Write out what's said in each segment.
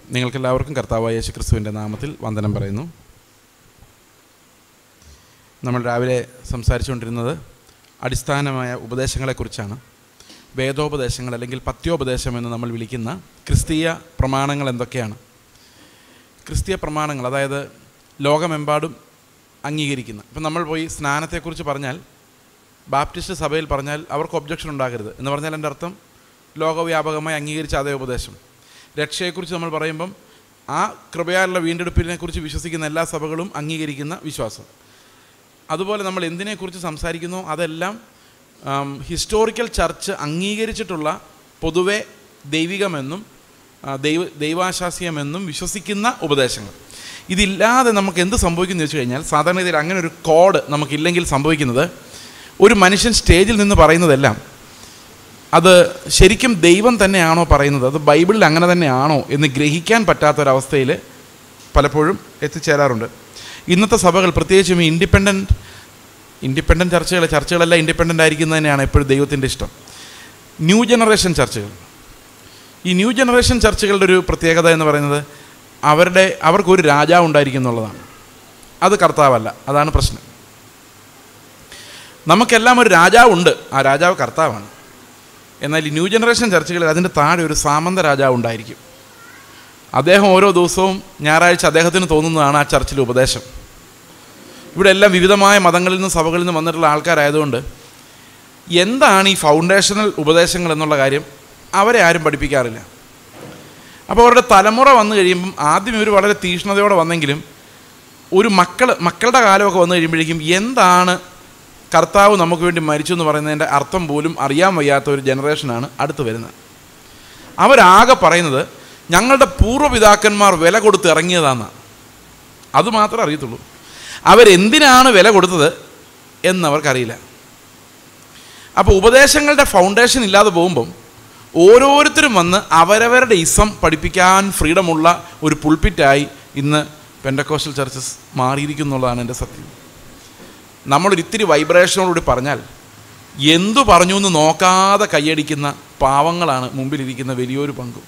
നിങ്ങൾക്കെല്ലാവർക്കും കർത്താവായ യേശു ക്രിസ്തുവിൻ്റെ നാമത്തിൽ വന്ദനം പറയുന്നു നമ്മൾ രാവിലെ സംസാരിച്ചുകൊണ്ടിരുന്നത് അടിസ്ഥാനമായ ഉപദേശങ്ങളെക്കുറിച്ചാണ് വേദോപദേശങ്ങൾ അല്ലെങ്കിൽ പത്യോപദേശം എന്ന് നമ്മൾ വിളിക്കുന്ന ക്രിസ്തീയ പ്രമാണങ്ങൾ എന്തൊക്കെയാണ് ക്രിസ്തീയ പ്രമാണങ്ങൾ അതായത് ലോകമെമ്പാടും അംഗീകരിക്കുന്ന ഇപ്പം നമ്മൾ പോയി സ്നാനത്തെക്കുറിച്ച് പറഞ്ഞാൽ ബാപ്റ്റിസ്റ്റ് സഭയിൽ പറഞ്ഞാൽ അവർക്ക് ഒബ്ജക്ഷൻ ഉണ്ടാകരുത് എന്ന് പറഞ്ഞാൽ എൻ്റെ അർത്ഥം ലോകവ്യാപകമായി അംഗീകരിച്ച അതേ ഉപദേശം രക്ഷയെക്കുറിച്ച് നമ്മൾ പറയുമ്പം ആ കൃപയാലുള്ള വീണ്ടെടുപ്പിനെക്കുറിച്ച് വിശ്വസിക്കുന്ന എല്ലാ സഭകളും അംഗീകരിക്കുന്ന വിശ്വാസം അതുപോലെ നമ്മൾ എന്തിനെക്കുറിച്ച് സംസാരിക്കുന്നോ അതെല്ലാം ഹിസ്റ്റോറിക്കൽ ചർച്ച് അംഗീകരിച്ചിട്ടുള്ള പൊതുവെ ദൈവികമെന്നും ആ, ദൈവ ദൈവാശാസ്യമെന്നും വിശ്വസിക്കുന്ന ഉപദേശങ്ങൾ ഇതില്ലാതെ നമുക്ക് എന്ത് സംഭവിക്കുന്നു വെച്ച് കഴിഞ്ഞാൽ സാധാരണഗതിയിൽ അങ്ങനെ ഒരു കോഡ് നമുക്കില്ലെങ്കിൽ സംഭവിക്കുന്നത് ഒരു മനുഷ്യൻ സ്റ്റേജിൽ നിന്ന് പറയുന്നതെല്ലാം അത് ശരിക്കും ദൈവം തന്നെയാണോ പറയുന്നത് അത് ബൈബിളിൽ അങ്ങനെ തന്നെയാണോ എന്ന് ഗ്രഹിക്കാൻ പറ്റാത്തൊരവസ്ഥയിൽ പലപ്പോഴും എത്തിച്ചേരാറുണ്ട് ഇന്നത്തെ സഭകൾ പ്രത്യേകിച്ചും ഈ ഇൻഡിപെൻഡൻറ്റ് ഇൻഡിപെൻഡൻറ്റ് ചർച്ചകൾ ചർച്ചകളെല്ലാം ഇൻഡിപെൻഡൻ്റ് ആയിരിക്കുന്നത് തന്നെയാണ് എപ്പോഴും ദൈവത്തിൻ്റെ ഇഷ്ടം ന്യൂ ജനറേഷൻ ചർച്ചകൾ ഈ ന്യൂ ജനറേഷൻ ചർച്ചകളുടെ ഒരു പ്രത്യേകത എന്ന് പറയുന്നത് അവരുടെ അവർക്കൊരു രാജാവ് ഉണ്ടായിരിക്കും എന്നുള്ളതാണ് അത് കർത്താവല്ല അതാണ് പ്രശ്നം നമുക്കെല്ലാം ഒരു രാജാവുണ്ട് ആ രാജാവ് കർത്താവാണ് എന്നാൽ ഈ ന്യൂ ജനറേഷൻ ചർച്ചകളിൽ അതിൻ്റെ താഴെ ഒരു സാമന്ത രാജാവ് ഉണ്ടായിരിക്കും അദ്ദേഹം ഓരോ ദിവസവും ഞായറാഴ്ച അദ്ദേഹത്തിന് തോന്നുന്നതാണ് ആ ചർച്ചിലെ ഉപദേശം ഇവിടെ എല്ലാം വിവിധമായ മതങ്ങളിൽ നിന്നും സഭകളിൽ നിന്നും വന്നിട്ടുള്ള ആൾക്കാരായതുകൊണ്ട് എന്താണ് ഈ ഫൗണ്ടേഷണൽ ഉപദേശങ്ങൾ എന്നുള്ള കാര്യം അവരെ ആരും പഠിപ്പിക്കാറില്ല അപ്പോൾ അവരുടെ തലമുറ വന്നു കഴിയുമ്പം ആദ്യം ഇവർ വളരെ തീക്ഷ്ണതയോടെ വന്നെങ്കിലും ഒരു മക്കൾ മക്കളുടെ കാലമൊക്കെ വന്നു കഴിയുമ്പോഴേക്കും എന്താണ് കർത്താവ് നമുക്ക് വേണ്ടി മരിച്ചു എന്ന് പറയുന്നതിൻ്റെ അർത്ഥം പോലും അറിയാൻ വയ്യാത്ത ഒരു ജനറേഷനാണ് അടുത്ത് വരുന്നത് അവരാകെ പറയുന്നത് ഞങ്ങളുടെ പൂർവ്വപിതാക്കന്മാർ വില കൊടുത്ത് ഇറങ്ങിയതാണെന്നാണ് അത് മാത്രമേ അറിയത്തുള്ളൂ അവരെന്തിനാണ് വില കൊടുത്തത് എന്നവർക്കറിയില്ല അപ്പോൾ ഉപദേശങ്ങളുടെ ഫൗണ്ടേഷൻ ഇല്ലാതെ പോകുമ്പം ഓരോരുത്തരും വന്ന് അവരവരുടെ ഇസം പഠിപ്പിക്കാൻ ഫ്രീഡമുള്ള ഒരു പുൾപ്പിറ്റായി ഇന്ന് പെൻഡക്കോസ്റ്റൽ ചർച്ചസ് മാറിയിരിക്കുന്നു എന്നുള്ളതാണ് എൻ്റെ സത്യം നമ്മളൊരു ഇത്തിരി വൈബ്രേഷനോടുകൂടി പറഞ്ഞാൽ എന്തു പറഞ്ഞു എന്ന് നോക്കാതെ കൈയടിക്കുന്ന പാവങ്ങളാണ് മുമ്പിലിരിക്കുന്ന വലിയൊരു പങ്കും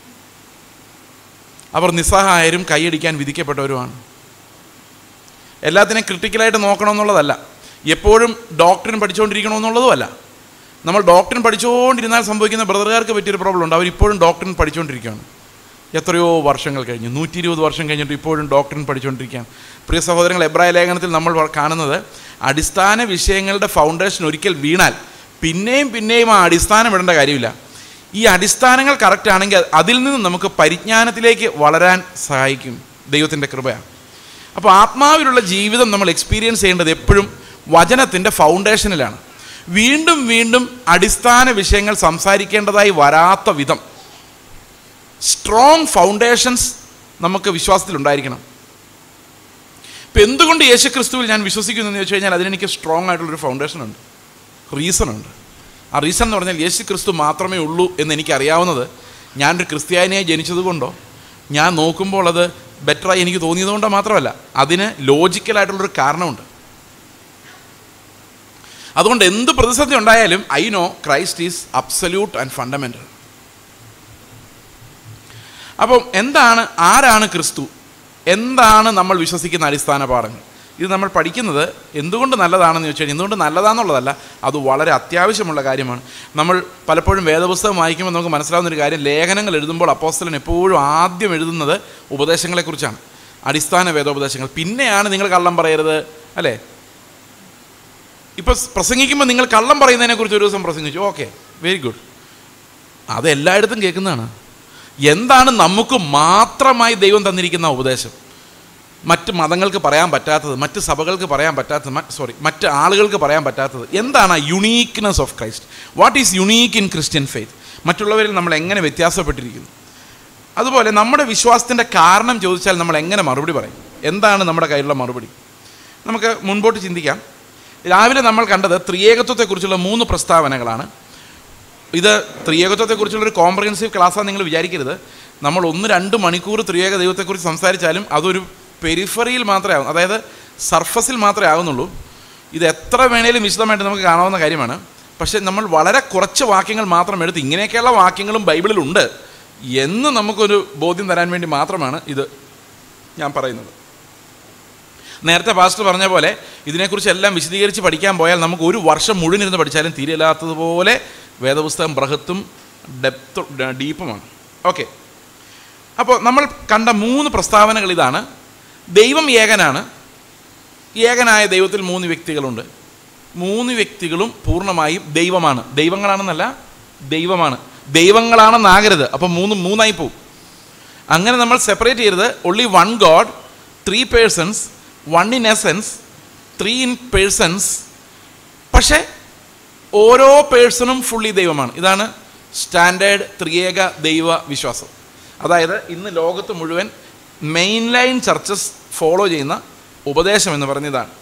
അവർ നിസ്സഹായരും കൈയടിക്കാൻ വിധിക്കപ്പെട്ടവരുമാണ് എല്ലാത്തിനെയും ക്രിട്ടിക്കലായിട്ട് നോക്കണമെന്നുള്ളതല്ല എപ്പോഴും ഡോക്ടറിന് പഠിച്ചുകൊണ്ടിരിക്കണമെന്നുള്ളതുമല്ല നമ്മൾ ഡോക്ടറിന് പഠിച്ചുകൊണ്ടിരുന്നാൽ സംഭവിക്കുന്ന ബ്രദറുകാർക്ക് പറ്റിയൊരു പ്രോബ്ലം ഉണ്ട് അവരിപ്പോഴും ഡോക്ടറിന് പഠിച്ചുകൊണ്ടിരിക്കുകയാണ് എത്രയോ വർഷങ്ങൾ കഴിഞ്ഞു നൂറ്റി ഇരുപത് വർഷം കഴിഞ്ഞിട്ട് ഇപ്പോഴും ഡോക്ടറിന് പഠിച്ചുകൊണ്ടിരിക്കുകയാണ് പ്രിയ സഹോദരങ്ങൾ എബ്രായ ലേഖനത്തിൽ നമ്മൾ വ- കാണുന്നത് അടിസ്ഥാന വിഷയങ്ങളുടെ ഫൗണ്ടേഷൻ ഒരിക്കൽ വീണാൽ പിന്നെയും പിന്നെയും ആ അടിസ്ഥാനം ഇടേണ്ട കാര്യമില്ല ഈ അടിസ്ഥാനങ്ങൾ കറക്റ്റ് ആണെങ്കിൽ അതിൽ നിന്ന് നമുക്ക് പരിജ്ഞാനത്തിലേക്ക് വളരാൻ സഹായിക്കും ദൈവത്തിൻ്റെ കൃപയാണ് അപ്പോൾ ആത്മാവിലുള്ള ജീവിതം നമ്മൾ എക്സ്പീരിയൻസ് ചെയ്യേണ്ടത് എപ്പോഴും വചനത്തിൻ്റെ ഫൗണ്ടേഷനിലാണ് വീണ്ടും വീണ്ടും അടിസ്ഥാന വിഷയങ്ങൾ സംസാരിക്കേണ്ടതായി വരാത്ത വിധം സ്ട്രോങ് ഫൗണ്ടേഷൻസ് നമുക്ക് വിശ്വാസത്തിലുണ്ടായിരിക്കണം ഇപ്പം എന്തുകൊണ്ട് യേശു ക്രിസ്തുവിൽ ഞാൻ വിശ്വസിക്കുന്നു എന്ന് ചോദിച്ചു കഴിഞ്ഞാൽ അതിനെനിക്ക് സ്ട്രോങ് ആയിട്ടുള്ളൊരു ഫൗണ്ടേഷൻ ഉണ്ട് റീസൺ ഉണ്ട് ആ റീസൺ എന്ന് പറഞ്ഞാൽ യേശു ക്രിസ്തു മാത്രമേ ഉള്ളൂ എന്ന് എനിക്കറിയാവുന്നത് ഞാനൊരു ക്രിസ്ത്യാനിയായി ജനിച്ചതുകൊണ്ടോ ഞാൻ നോക്കുമ്പോൾ അത് ബെറ്ററായി എനിക്ക് തോന്നിയതുകൊണ്ടോ മാത്രമല്ല അതിന് ലോജിക്കലായിട്ടുള്ളൊരു കാരണമുണ്ട് അതുകൊണ്ട് എന്ത് പ്രതിസന്ധി ഉണ്ടായാലും I know Christ is absolute and fundamental അപ്പം എന്താണ് ആരാണ് ക്രിസ്തു എന്താണ് നമ്മൾ വിശ്വസിക്കുന്ന അടിസ്ഥാന പാഠങ്ങൾ ഇത് നമ്മൾ പഠിക്കുന്നത് എന്തുകൊണ്ട് നല്ലതാണെന്ന് ചോദിച്ചു കഴിഞ്ഞാൽ എന്തുകൊണ്ട് നല്ലതാണെന്നുള്ളതല്ല അത് വളരെ അത്യാവശ്യമുള്ള കാര്യമാണ് നമ്മൾ പലപ്പോഴും വേദപുസ്തകം വായിക്കുമ്പോൾ നമുക്ക് മനസ്സിലാവുന്ന ഒരു കാര്യം ലേഖനങ്ങൾ എഴുതുമ്പോൾ അപ്പോസ്തലൻ എപ്പോഴും ആദ്യം എഴുതുന്നത് ഉപദേശങ്ങളെക്കുറിച്ചാണ് അടിസ്ഥാന വേദോപദേശങ്ങൾ പിന്നെയാണ് നിങ്ങൾ കള്ളം പറയരുത് അല്ലേ ഇപ്പം പ്രസംഗിക്കുമ്പോൾ നിങ്ങൾ കള്ളം പറയുന്നതിനെക്കുറിച്ച് ഒരു ദിവസം പ്രസംഗിച്ചു ഓക്കെ വെരി ഗുഡ് അത് എല്ലായിടത്തും കേൾക്കുന്നതാണ് എന്താണ് നമുക്ക് മാത്രമായി ദൈവം തന്നിരിക്കുന്ന ഉപദേശം മറ്റ് മതങ്ങൾക്ക് പറയാൻ പറ്റാത്തത് മറ്റ് സഭകൾക്ക് പറയാൻ പറ്റാത്തത് സോറി മറ്റ് ആളുകൾക്ക് പറയാൻ പറ്റാത്തത് എന്താണ് ആ uniqueness of Christ what is unique in Christian faith മറ്റുള്ളവരിൽ നമ്മൾ എങ്ങനെ വ്യത്യാസപ്പെട്ടിരിക്കുന്നു അതുപോലെ നമ്മുടെ വിശ്വാസത്തിൻ്റെ കാരണം ചോദിച്ചാൽ നമ്മൾ എങ്ങനെ മറുപടി പറയും എന്താണ് നമ്മുടെ കയ്യിലുള്ള മറുപടി നമുക്ക് മുൻപോട്ട് ചിന്തിക്കാം രാവിലെ നമ്മൾ കണ്ടത് ത്രിയേകത്വത്തെക്കുറിച്ചുള്ള മൂന്ന് പ്രസ്താവനകളാണ് ഇത് ത്രിയേകത്വത്തെക്കുറിച്ചുള്ളൊരു കോംപ്രഹെൻസീവ് ക്ലാസ്സാണ് നിങ്ങൾ വിചാരിക്കരുത് നമ്മൾ ഒന്ന് രണ്ട് മണിക്കൂർ ത്രിയേക ദൈവത്തെക്കുറിച്ച് സംസാരിച്ചാലും അതൊരു പെരിഫറിയിൽ മാത്രമേ ആകും അതായത് സർഫസിൽ മാത്രമേ ആകുന്നുള്ളൂ ഇത് എത്ര വേണേലും വിശദമായിട്ട് നമുക്ക് കാണാവുന്ന കാര്യമാണ് പക്ഷേ നമ്മൾ വളരെ കുറച്ച് വാക്യങ്ങൾ മാത്രം എടുത്ത് ഇങ്ങനെയൊക്കെയുള്ള വാക്യങ്ങളും ബൈബിളിലുണ്ട് എന്ന് നമുക്കൊരു ബോധ്യം തരാൻ വേണ്ടി മാത്രമാണ് ഇത് ഞാൻ പറയുന്നത് നേരത്തെ പാസ്റ്റർ പറഞ്ഞ പോലെ ഇതിനെക്കുറിച്ച് എല്ലാം വിശദീകരിച്ച് പഠിക്കാൻ പോയാൽ നമുക്ക് ഒരു വർഷം മുഴുവൻ ഇരുന്ന് പഠിച്ചാലും തീരെയില്ലാത്തതുപോലെ വേദപുസ്തകം ബൃഹത്തും ഡെപ്ത് ഡീപ്പുമാണ് ഓക്കെ അപ്പോൾ നമ്മൾ കണ്ട മൂന്ന് പ്രസ്താവനകൾ ഇതാണ് ദൈവം ഏകനാണ് ഏകനായ ദൈവത്തിൽ മൂന്ന് വ്യക്തികളുണ്ട് മൂന്ന് വ്യക്തികളും പൂർണ്ണമായും ദൈവമാണ് ദൈവങ്ങളാണെന്നല്ല ദൈവമാണ് ദൈവങ്ങളാണെന്നാകരുത് അപ്പം മൂന്ന് മൂന്നായി പോവും അങ്ങനെ നമ്മൾ സെപ്പറേറ്റ് ചെയ്യരുത് only one God three persons one in essence three in persons പക്ഷേ ഓരോ പേഴ്സണും ഫുള്ളി ദൈവമാണ് ഇതാണ് സ്റ്റാൻഡേർഡ് ത്രിയേക ദൈവ വിശ്വാസം അതായത് ഇന്ന് ലോകത്ത് മുഴുവൻ മെയിൻ ലൈൻ ചർച്ചസ് ഫോളോ ചെയ്യുന്ന ഉപദേശം എന്ന് പറഞ്ഞതാണ്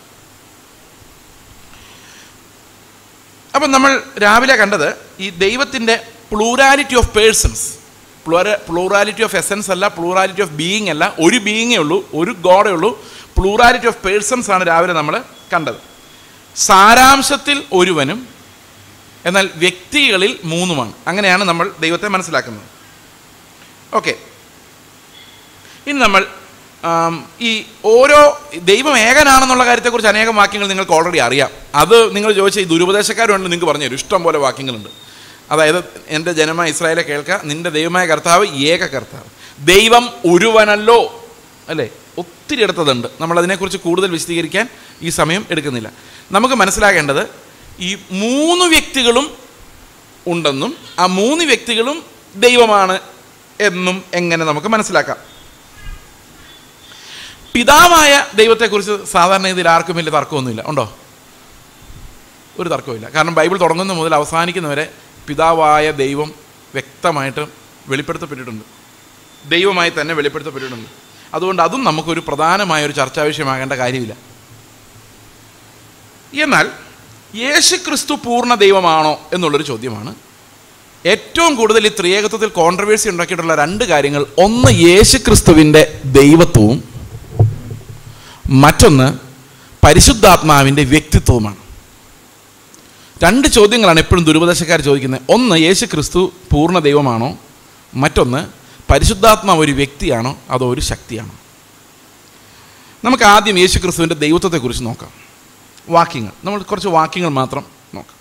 അപ്പം നമ്മൾ രാവിലെ കണ്ടത് ഈ ദൈവത്തിൻ്റെ plurality of persons plura plurality of essence അല്ല പ്ലൂറാലിറ്റി ഓഫ് ബീയിങ് അല്ല ഒരു ബീയിങ്ങേ ഉള്ളൂ ഒരു ഗോഡേ ഉള്ളൂ പ്ലൂറാലിറ്റി ഓഫ് പേഴ്സൺസ് ആണ് രാവിലെ നമ്മൾ കണ്ടത് സാരാംശത്തിൽ ഒരുവനും എന്നാൽ വ്യക്തികളിൽ മൂന്നുമാണ് അങ്ങനെയാണ് നമ്മൾ ദൈവത്തെ മനസ്സിലാക്കുന്നത് ഓക്കെ ഇനി നമ്മൾ ആം, ഈ ഓരോ ദൈവം ഏകനാണെന്നുള്ള കാര്യത്തെക്കുറിച്ച് അനേകം വാക്യങ്ങൾ നിങ്ങൾക്ക് ഓൾറെഡി അറിയാം അത് നിങ്ങൾ ചോദിച്ച ഈ ദുരുപദേശക്കാരുണ്ട് നിങ്ങൾക്ക് പറഞ്ഞു തരും ഇഷ്ടം പോലെ വാക്യങ്ങളുണ്ട് അതായത് എൻ്റെ ജനമായ ഇസ്രായേലെ കേൾക്കുക നിൻ്റെ ദൈവമായ കർത്താവ് ഏക കർത്താവ് ദൈവം ഒരുവനല്ലോ അല്ലേ ഒത്തിരി എടുത്തതുണ്ട് നമ്മൾ അതിനെക്കുറിച്ച് കൂടുതൽ വിശദീകരിക്കാൻ ഈ സമയം എടുക്കുന്നില്ല നമുക്ക് മനസ്സിലാക്കേണ്ടത് ഈ മൂന്ന് വ്യക്തികളും ഉണ്ടെന്നും ആ മൂന്ന് വ്യക്തികളും ദൈവമാണ് എന്നും എങ്ങനെ നമുക്ക് മനസ്സിലാക്കാം പിതാവായ ദൈവത്തെക്കുറിച്ച് സാധാരണ ഇതിൽ ആർക്കും വലിയ തർക്കമൊന്നുമില്ല ഉണ്ടോ ഒരു തർക്കവുമില്ല കാരണം ബൈബിൾ തുടങ്ങുന്ന മുതൽ അവസാനിക്കുന്നവരെ പിതാവായ ദൈവം വ്യക്തമായിട്ട് വെളിപ്പെടുത്തപ്പെട്ടിട്ടുണ്ട് ദൈവമായി തന്നെ വെളിപ്പെടുത്തപ്പെട്ടിട്ടുണ്ട് അതുകൊണ്ട് അതും നമുക്കൊരു പ്രധാനമായ ഒരു ചർച്ചാ വിഷയമാകേണ്ട കാര്യമില്ല എന്നാൽ യേശു ക്രിസ്തു പൂർണ്ണ ദൈവമാണോ എന്നുള്ളൊരു ചോദ്യമാണ് ഏറ്റവും കൂടുതൽ ഈ ത്രിയേകത്വത്തിൽ കോൺട്രവേഴ്സി ഉണ്ടാക്കിയിട്ടുള്ള രണ്ട് കാര്യങ്ങൾ ഒന്ന് യേശു ക്രിസ്തുവിൻ്റെ ദൈവത്വവും മറ്റൊന്ന് പരിശുദ്ധാത്മാവിൻ്റെ വ്യക്തിത്വവുമാണ് രണ്ട് ചോദ്യങ്ങളാണ് എപ്പോഴും ദുരുപദേശക്കാർ ചോദിക്കുന്നത് ഒന്ന് യേശു ക്രിസ്തു പൂർണ്ണ ദൈവമാണോ മറ്റൊന്ന് പരിശുദ്ധാത്മാവ് ഒരു വ്യക്തിയാണോ അതോ ഒരു ശക്തിയാണോ നമുക്ക് ആദ്യം യേശു ക്രിസ്തുവിൻ്റെ ദൈവത്വത്തെക്കുറിച്ച് നോക്കാം വാക്യങ്ങൾ നമ്മൾ കുറച്ച് വാക്യങ്ങൾ മാത്രം നോക്കാം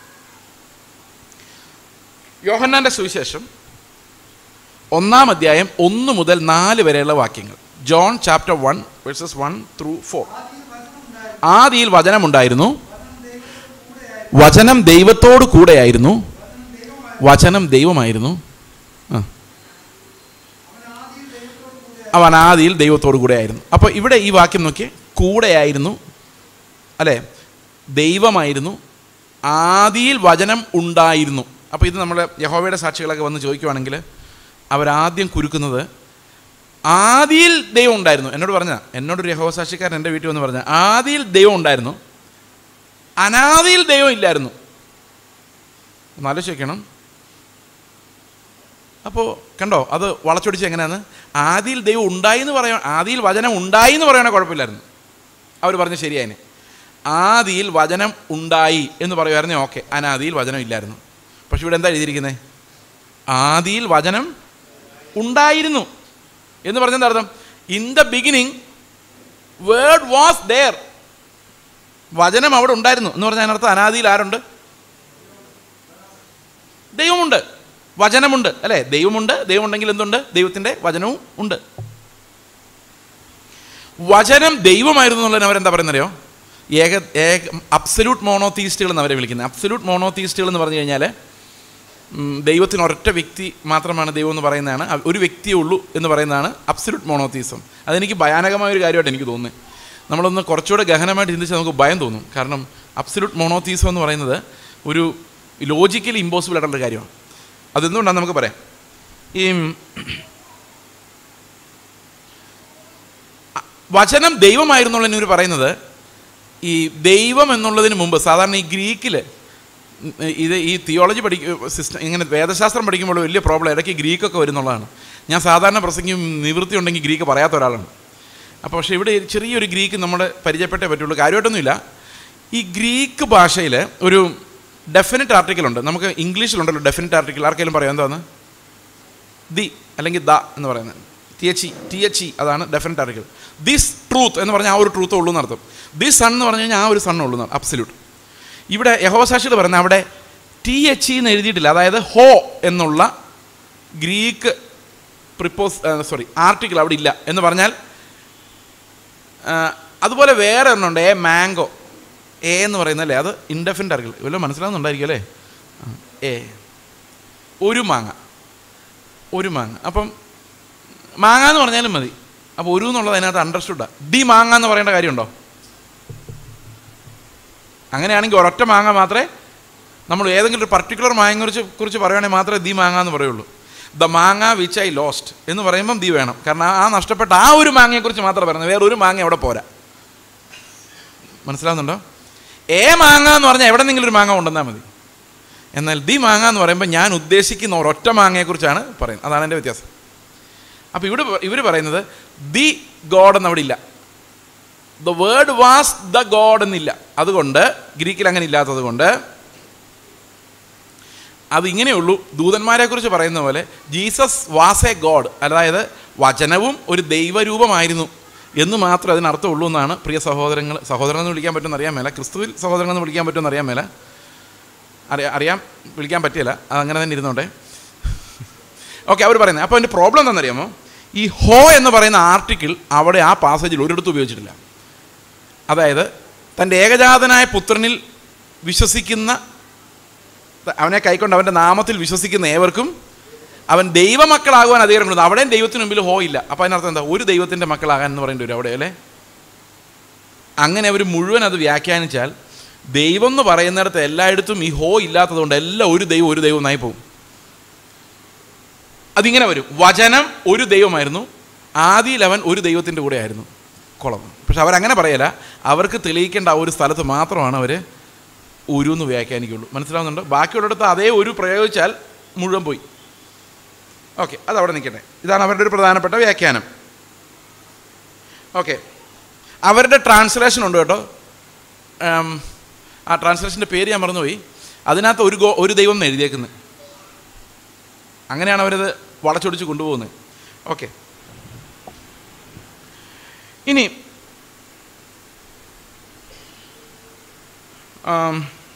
യോഹന്നാൻ്റെ സുവിശേഷം ഒന്നാം അധ്യായം ഒന്ന് മുതൽ നാല് വരെയുള്ള വാക്യങ്ങൾ John chapter one verses one through four ആദിയിൽ വചനമുണ്ടായിരുന്നു വചനം ദൈവത്തോട് കൂടെയായിരുന്നു വചനം ദൈവമായിരുന്നു ആ അവൻ ആദിയിൽ ദൈവത്തോട് കൂടെയായിരുന്നു അപ്പോൾ ഇവിടെ ഈ വാക്യം നോക്കിയേ കൂടെയായിരുന്നു അല്ലേ ദൈവമായിരുന്നു ആദിയിൽ വചനം ഉണ്ടായിരുന്നു അപ്പോൾ ഇത് നമ്മൾ യഹോവയുടെ സാക്ഷികളൊക്കെ വന്ന് ചോദിക്കുവാണെങ്കിൽ അവരാദ്യം കുരുക്കുന്നത് ആദിയിൽ ദൈവം ഉണ്ടായിരുന്നു എന്നോട് പറഞ്ഞ എന്നോടൊരു യഹോവ സാക്ഷിക്കാരൻ എൻ്റെ വീട്ടിൽ വന്ന് പറഞ്ഞ ആദിയിൽ ദൈവം ഉണ്ടായിരുന്നു അനാദിയിൽ ദൈവം ഇല്ലായിരുന്നു ഒന്ന് ആലോചിച്ച് വെക്കണം അപ്പോൾ കണ്ടോ അത് വളച്ചൊടിച്ച് എങ്ങനെയാണ് ആദിയിൽ ദൈവം ഉണ്ടായി എന്ന് പറയാൻ ആദിയിൽ വചനം ഉണ്ടായി എന്ന് പറയണേ കുഴപ്പമില്ലായിരുന്നു അവർ പറഞ്ഞു ശരിയായിന് ആദിയിൽ വചനം ഉണ്ടായി എന്ന് പറയുമായിരുന്നേ ഓക്കെ അനാദിയിൽ വചനം ഇല്ലായിരുന്നു പക്ഷെ ഇവിടെ എന്താ എഴുതിയിരിക്കുന്നത് ആദിയിൽ വചനം ഉണ്ടായിരുന്നു എന്ന് പറഞ്ഞ എന്താ അർത്ഥം in the beginning word was there വചനം അവിടെ ഉണ്ടായിരുന്നു എന്ന് പറഞ്ഞാൽ അതിനർത്ഥം അനാദിയിൽ ആരുണ്ട് ദൈവമുണ്ട് വചനമുണ്ട് അല്ലേ ദൈവമുണ്ട് ദൈവമുണ്ടെങ്കിൽ എന്തുണ്ട് ദൈവത്തിൻ്റെ വചനവും ഉണ്ട് വചനം ദൈവമായിരുന്നു എന്നുള്ളതിന് അവരെന്താ പറയുന്നറിയോ ഏക ഏക അബ്സല്യൂട്ട് മോണോതീസ്റ്റുകൾ എന്ന് അവരെ വിളിക്കുന്നത് അബ്സല്യൂട്ട് മോണോതീസ്റ്റുകൾ എന്ന് പറഞ്ഞു കഴിഞ്ഞാൽ ഉം, ദൈവത്തിന് ഒരൊറ്റ വ്യക്തി മാത്രമാണ് ദൈവം എന്ന് പറയുന്നതാണ് അ- ഒരു വ്യക്തിയേ ഉള്ളൂ എന്ന് പറയുന്നതാണ് അബ്സല്യൂട്ട് മോണോതീസം അതെനിക്ക് ഭയാനകമായ ഒരു കാര്യമായിട്ട് എനിക്ക് തോന്നുന്നത് നമ്മളൊന്ന് കുറച്ചുകൂടെ ഗഹനമായിട്ട് ചിന്തിച്ചാൽ നമുക്ക് ഭയം തോന്നും കാരണം അബ്സല്യൂട്ട് മോണോതീസം എന്ന് പറയുന്നത് ഒരു ലോജിക്കലി ഇമ്പോസിബിൾ ആയിട്ടുള്ള കാര്യമാണ് അതെന്തുകൊണ്ടാണ് നമുക്ക് പറയാം ഈ അ- വചനം ദൈവമായിരുന്നുള്ളതിന് ഇവർ പറയുന്നത് ഈ ദൈവം എന്നുള്ളതിന് മുമ്പ് സാധാരണ ഈ ഗ്രീക്കിൽ ഇത് ഈ തിയോളജി പഠിക്ക സിസ്റ്റം ഇങ്ങനെ വേദശാസ്ത്രം പഠിക്കുമ്പോൾ വലിയ പ്രോബ്ലം ഇടയ്ക്ക് ഗ്രീക്കൊക്കെ വരുന്നുള്ളതാണ് ഞാൻ സാധാരണ പ്രസംഗം നിവൃത്തി ഉണ്ടെങ്കിൽ ഗ്രീക്ക് പറയാത്ത ഒരാളാണ് അപ്പോൾ പക്ഷേ ഇവിടെ ചെറിയൊരു ഗ്രീക്ക് നമ്മുടെ പരിചയപ്പെട്ടേ പറ്റുള്ളൂ കാര്യമായിട്ടൊന്നുമില്ല ഈ ഗ്രീക്ക് ഭാഷയിൽ ഒരു ഡെഫിനറ്റ് ആർട്ടിക്കിൾ ഉണ്ട് നമുക്ക് ഇംഗ്ലീഷിലുണ്ടല്ലോ ഡെഫിനറ്റ് ആർട്ടിക്കിൾ ആർക്കെങ്കിലും പറയാം എന്താന്ന് ദി അല്ലെങ്കിൽ ദ എന്ന് പറയുന്നത് T H E T H E അതാണ് ഡെഫിനറ്റ് ആർട്ടിക്കിൾ ദിസ് ട്രൂത്ത് എന്ന് പറഞ്ഞാൽ ആ ഒരു ട്രൂത്ത് ഉള്ളൂ എന്നർത്ഥം ദിസ് സൺ എന്ന് പറഞ്ഞു കഴിഞ്ഞാൽ ആ ഒരു സൺ ഉള്ളൂ എന്ന് അബ്സല്യൂട്ട് ഇവിടെ യഹോസാക്ഷികൾ പറയുന്നത് അവിടെ ടി എച്ച് എന്ന് എഴുതിയിട്ടില്ല അതായത് ഹോ എന്നുള്ള ഗ്രീക്ക് പ്രിപ്പോസ് സോറി ആർട്ടിക്കിൾ അവിടെ ഇല്ല എന്ന് പറഞ്ഞാൽ ആ, അതുപോലെ വേറെ ഒരെണ്ണമുണ്ട് എ മാംഗോ എ എന്ന് പറയുന്നല്ലേ അത് ഇൻഡെഫിൻ്റെ ആർട്ടിക്കിൾ വല്ലതും മനസ്സിലാവുന്നുണ്ടായിരിക്കും അല്ലേ ആ, എ ഒരു മാങ്ങ ഒരു മാങ്ങ അപ്പം മാങ്ങ എന്ന് പറഞ്ഞാലും മതി അപ്പോൾ ഒരു എന്നുള്ളത് അതിനകത്ത് അണ്ടർസ്റ്റുഡാണ് ഡി മാങ്ങ എന്ന് പറയേണ്ട കാര്യമുണ്ടോ അങ്ങനെയാണെങ്കിൽ ഒരൊറ്റ മാങ്ങ മാത്രമേ നമ്മൾ ഏതെങ്കിലും ഒരു പർട്ടിക്കുലർ മാങ്ങയെ കുറിച്ച് കുറിച്ച് പറയുകയാണെങ്കിൽ മാത്രമേ ദി മാങ്ങ എന്ന് പറയുള്ളൂ ദ മാങ്ങ വിച്ച് ഐ ലോസ്റ്റ് എന്ന് പറയുമ്പം ദി വേണം കാരണം ആ നഷ്ടപ്പെട്ട ആ ഒരു മാങ്ങയെക്കുറിച്ച് മാത്രമേ പറയുന്നത് വേറെ ഒരു മാങ്ങ അവിടെ പോരാ മനസ്സിലാവുന്നുണ്ടോ ഏ മാങ്ങ എന്ന് പറഞ്ഞാൽ എവിടെന്നെങ്കിലും ഒരു മാങ്ങ കൊണ്ടുവന്നാൽ മതി എന്നാൽ ദി മാങ്ങ എന്ന് പറയുമ്പോൾ ഞാൻ ഉദ്ദേശിക്കുന്ന ഒരൊറ്റ മാങ്ങയെക്കുറിച്ചാണ് പറയുന്നത് അതാണ് എൻ്റെ വ്യത്യാസം അപ്പോൾ ഇവിടെ ഇവർ പറയുന്നത് ദി ഗോഡ് എന്ന് അവിടെ ഇല്ല the word was the God എന്നില്ല അതുകൊണ്ട് ഗ്രീക്കിൽ അങ്ങനെ ഇല്ലാത്തത് കൊണ്ട് അത് ഇങ്ങനെയുള്ളൂ ദൂതന്മാരെ കുറിച്ച് പറയുന്ന പോലെ ജീസസ് വാസ് എ ഗോഡ് അതായത് വചനവും ഒരു ദൈവരൂപമായിരുന്നു എന്ന് മാത്രമേ അതിനർത്ഥമുള്ളൂ എന്നാണ് പ്രിയ സഹോദരങ്ങൾ സഹോദരൻ എന്ന് വിളിക്കാൻ പറ്റുമെന്ന് അറിയാൻ മേല ക്രിസ്തുവിൽ സഹോദരൻ എന്ന് വിളിക്കാൻ പറ്റുമെന്ന് അറിയാൻ മേല അറിയാം അറിയാം വിളിക്കാൻ പറ്റില്ല അത് അങ്ങനെ തന്നെ ഇരുന്നോട്ടെ ഓക്കെ അവർ പറയുന്നത് അപ്പോൾ അതിൻ്റെ പ്രോബ്ലം എന്താണെന്നറിയാമോ ഈ ഹോ എന്ന് പറയുന്ന ആർട്ടിക്കിൾ അവിടെ ആ പാസേജിൽ ഒരിടത്തും ഉപയോഗിച്ചിട്ടില്ല അതായത് തൻ്റെ ഏകജാതനായ പുത്രനിൽ വിശ്വസിക്കുന്ന അവനെ കൈക്കൊണ്ട് അവൻ്റെ നാമത്തിൽ വിശ്വസിക്കുന്ന ഏവർക്കും അവൻ ദൈവമക്കളാകുവാൻ അധികാരം കൊടുക്കുന്നു അവിടെയും ദൈവത്തിന് മുമ്പിൽ ഹോ ഇല്ല അപ്പോൾ അതിനർത്ഥം എന്താ ഒരു ദൈവത്തിൻ്റെ മക്കളാകാൻ എന്ന് പറയേണ്ടി വരും അവിടെ അല്ലേ അങ്ങനെ അവർ മുഴുവൻ അത് വ്യാഖ്യാനിച്ചാൽ ദൈവം എന്ന് പറയുന്നിടത്ത് എല്ലായിടത്തും ഈ ഹോ ഇല്ലാത്തതുകൊണ്ട് എല്ലാം ഒരു ദൈവം ഒരു ദൈവം എന്നായി പോകും അതിങ്ങനെ വരും വചനം ഒരു ദൈവമായിരുന്നു ആദിയിൽ അവൻ ഒരു ദൈവത്തിൻ്റെ കൂടെ ആയിരുന്നു കുളം പക്ഷെ അവരങ്ങനെ പറയല അവർക്ക് തെളിയിക്കേണ്ട ആ ഒരു സ്ഥലത്ത് മാത്രമാണ് അവർ ഒരു എന്ന് വ്യാഖ്യാനിക്കുള്ളൂ മനസ്സിലാവുന്നുണ്ടോ ബാക്കിയുള്ളിടത്ത് അതേ ഒരു പ്രയോഗിച്ചാൽ മുഴുവൻ പോയി ഓക്കെ അതവിടെ നിൽക്കട്ടെ ഇതാണ് അവരുടെ ഒരു പ്രധാനപ്പെട്ട വ്യാഖ്യാനം ഓക്കെ അവരുടെ ട്രാൻസ്ലേഷൻ ഉണ്ട് കേട്ടോ ഉം, ആ ട്രാൻസ്ലേഷൻ്റെ പേര് ഞാൻ മറന്നുപോയി അതിനകത്ത് ഒരു ഗോ ഒരു ദൈവം എന്ന് എഴുതിയേക്കുന്നത് അങ്ങനെയാണ് അവരത് വളച്ചൊടിച്ച് കൊണ്ടുപോകുന്നത് ഓക്കെ ഇനി ആം,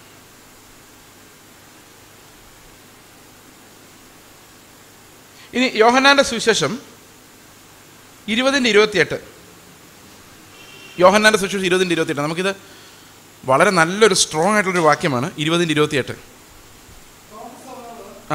ഇനി യോഹന്നാൻ്റെ സുവിശേഷം ഇരുപതിൻ്റെ ഇരുപത്തിയെട്ട് യോഹന്നാൻ്റെ സുവിശേഷം ഇരുപതിൻ്റെ ഇരുപത്തിയെട്ട് നമുക്കിത് വളരെ നല്ലൊരു സ്ട്രോങ് ആയിട്ടുള്ളൊരു വാക്യമാണ് ഇരുപതിൻ്റെ ഇരുപത്തിയെട്ട് ആ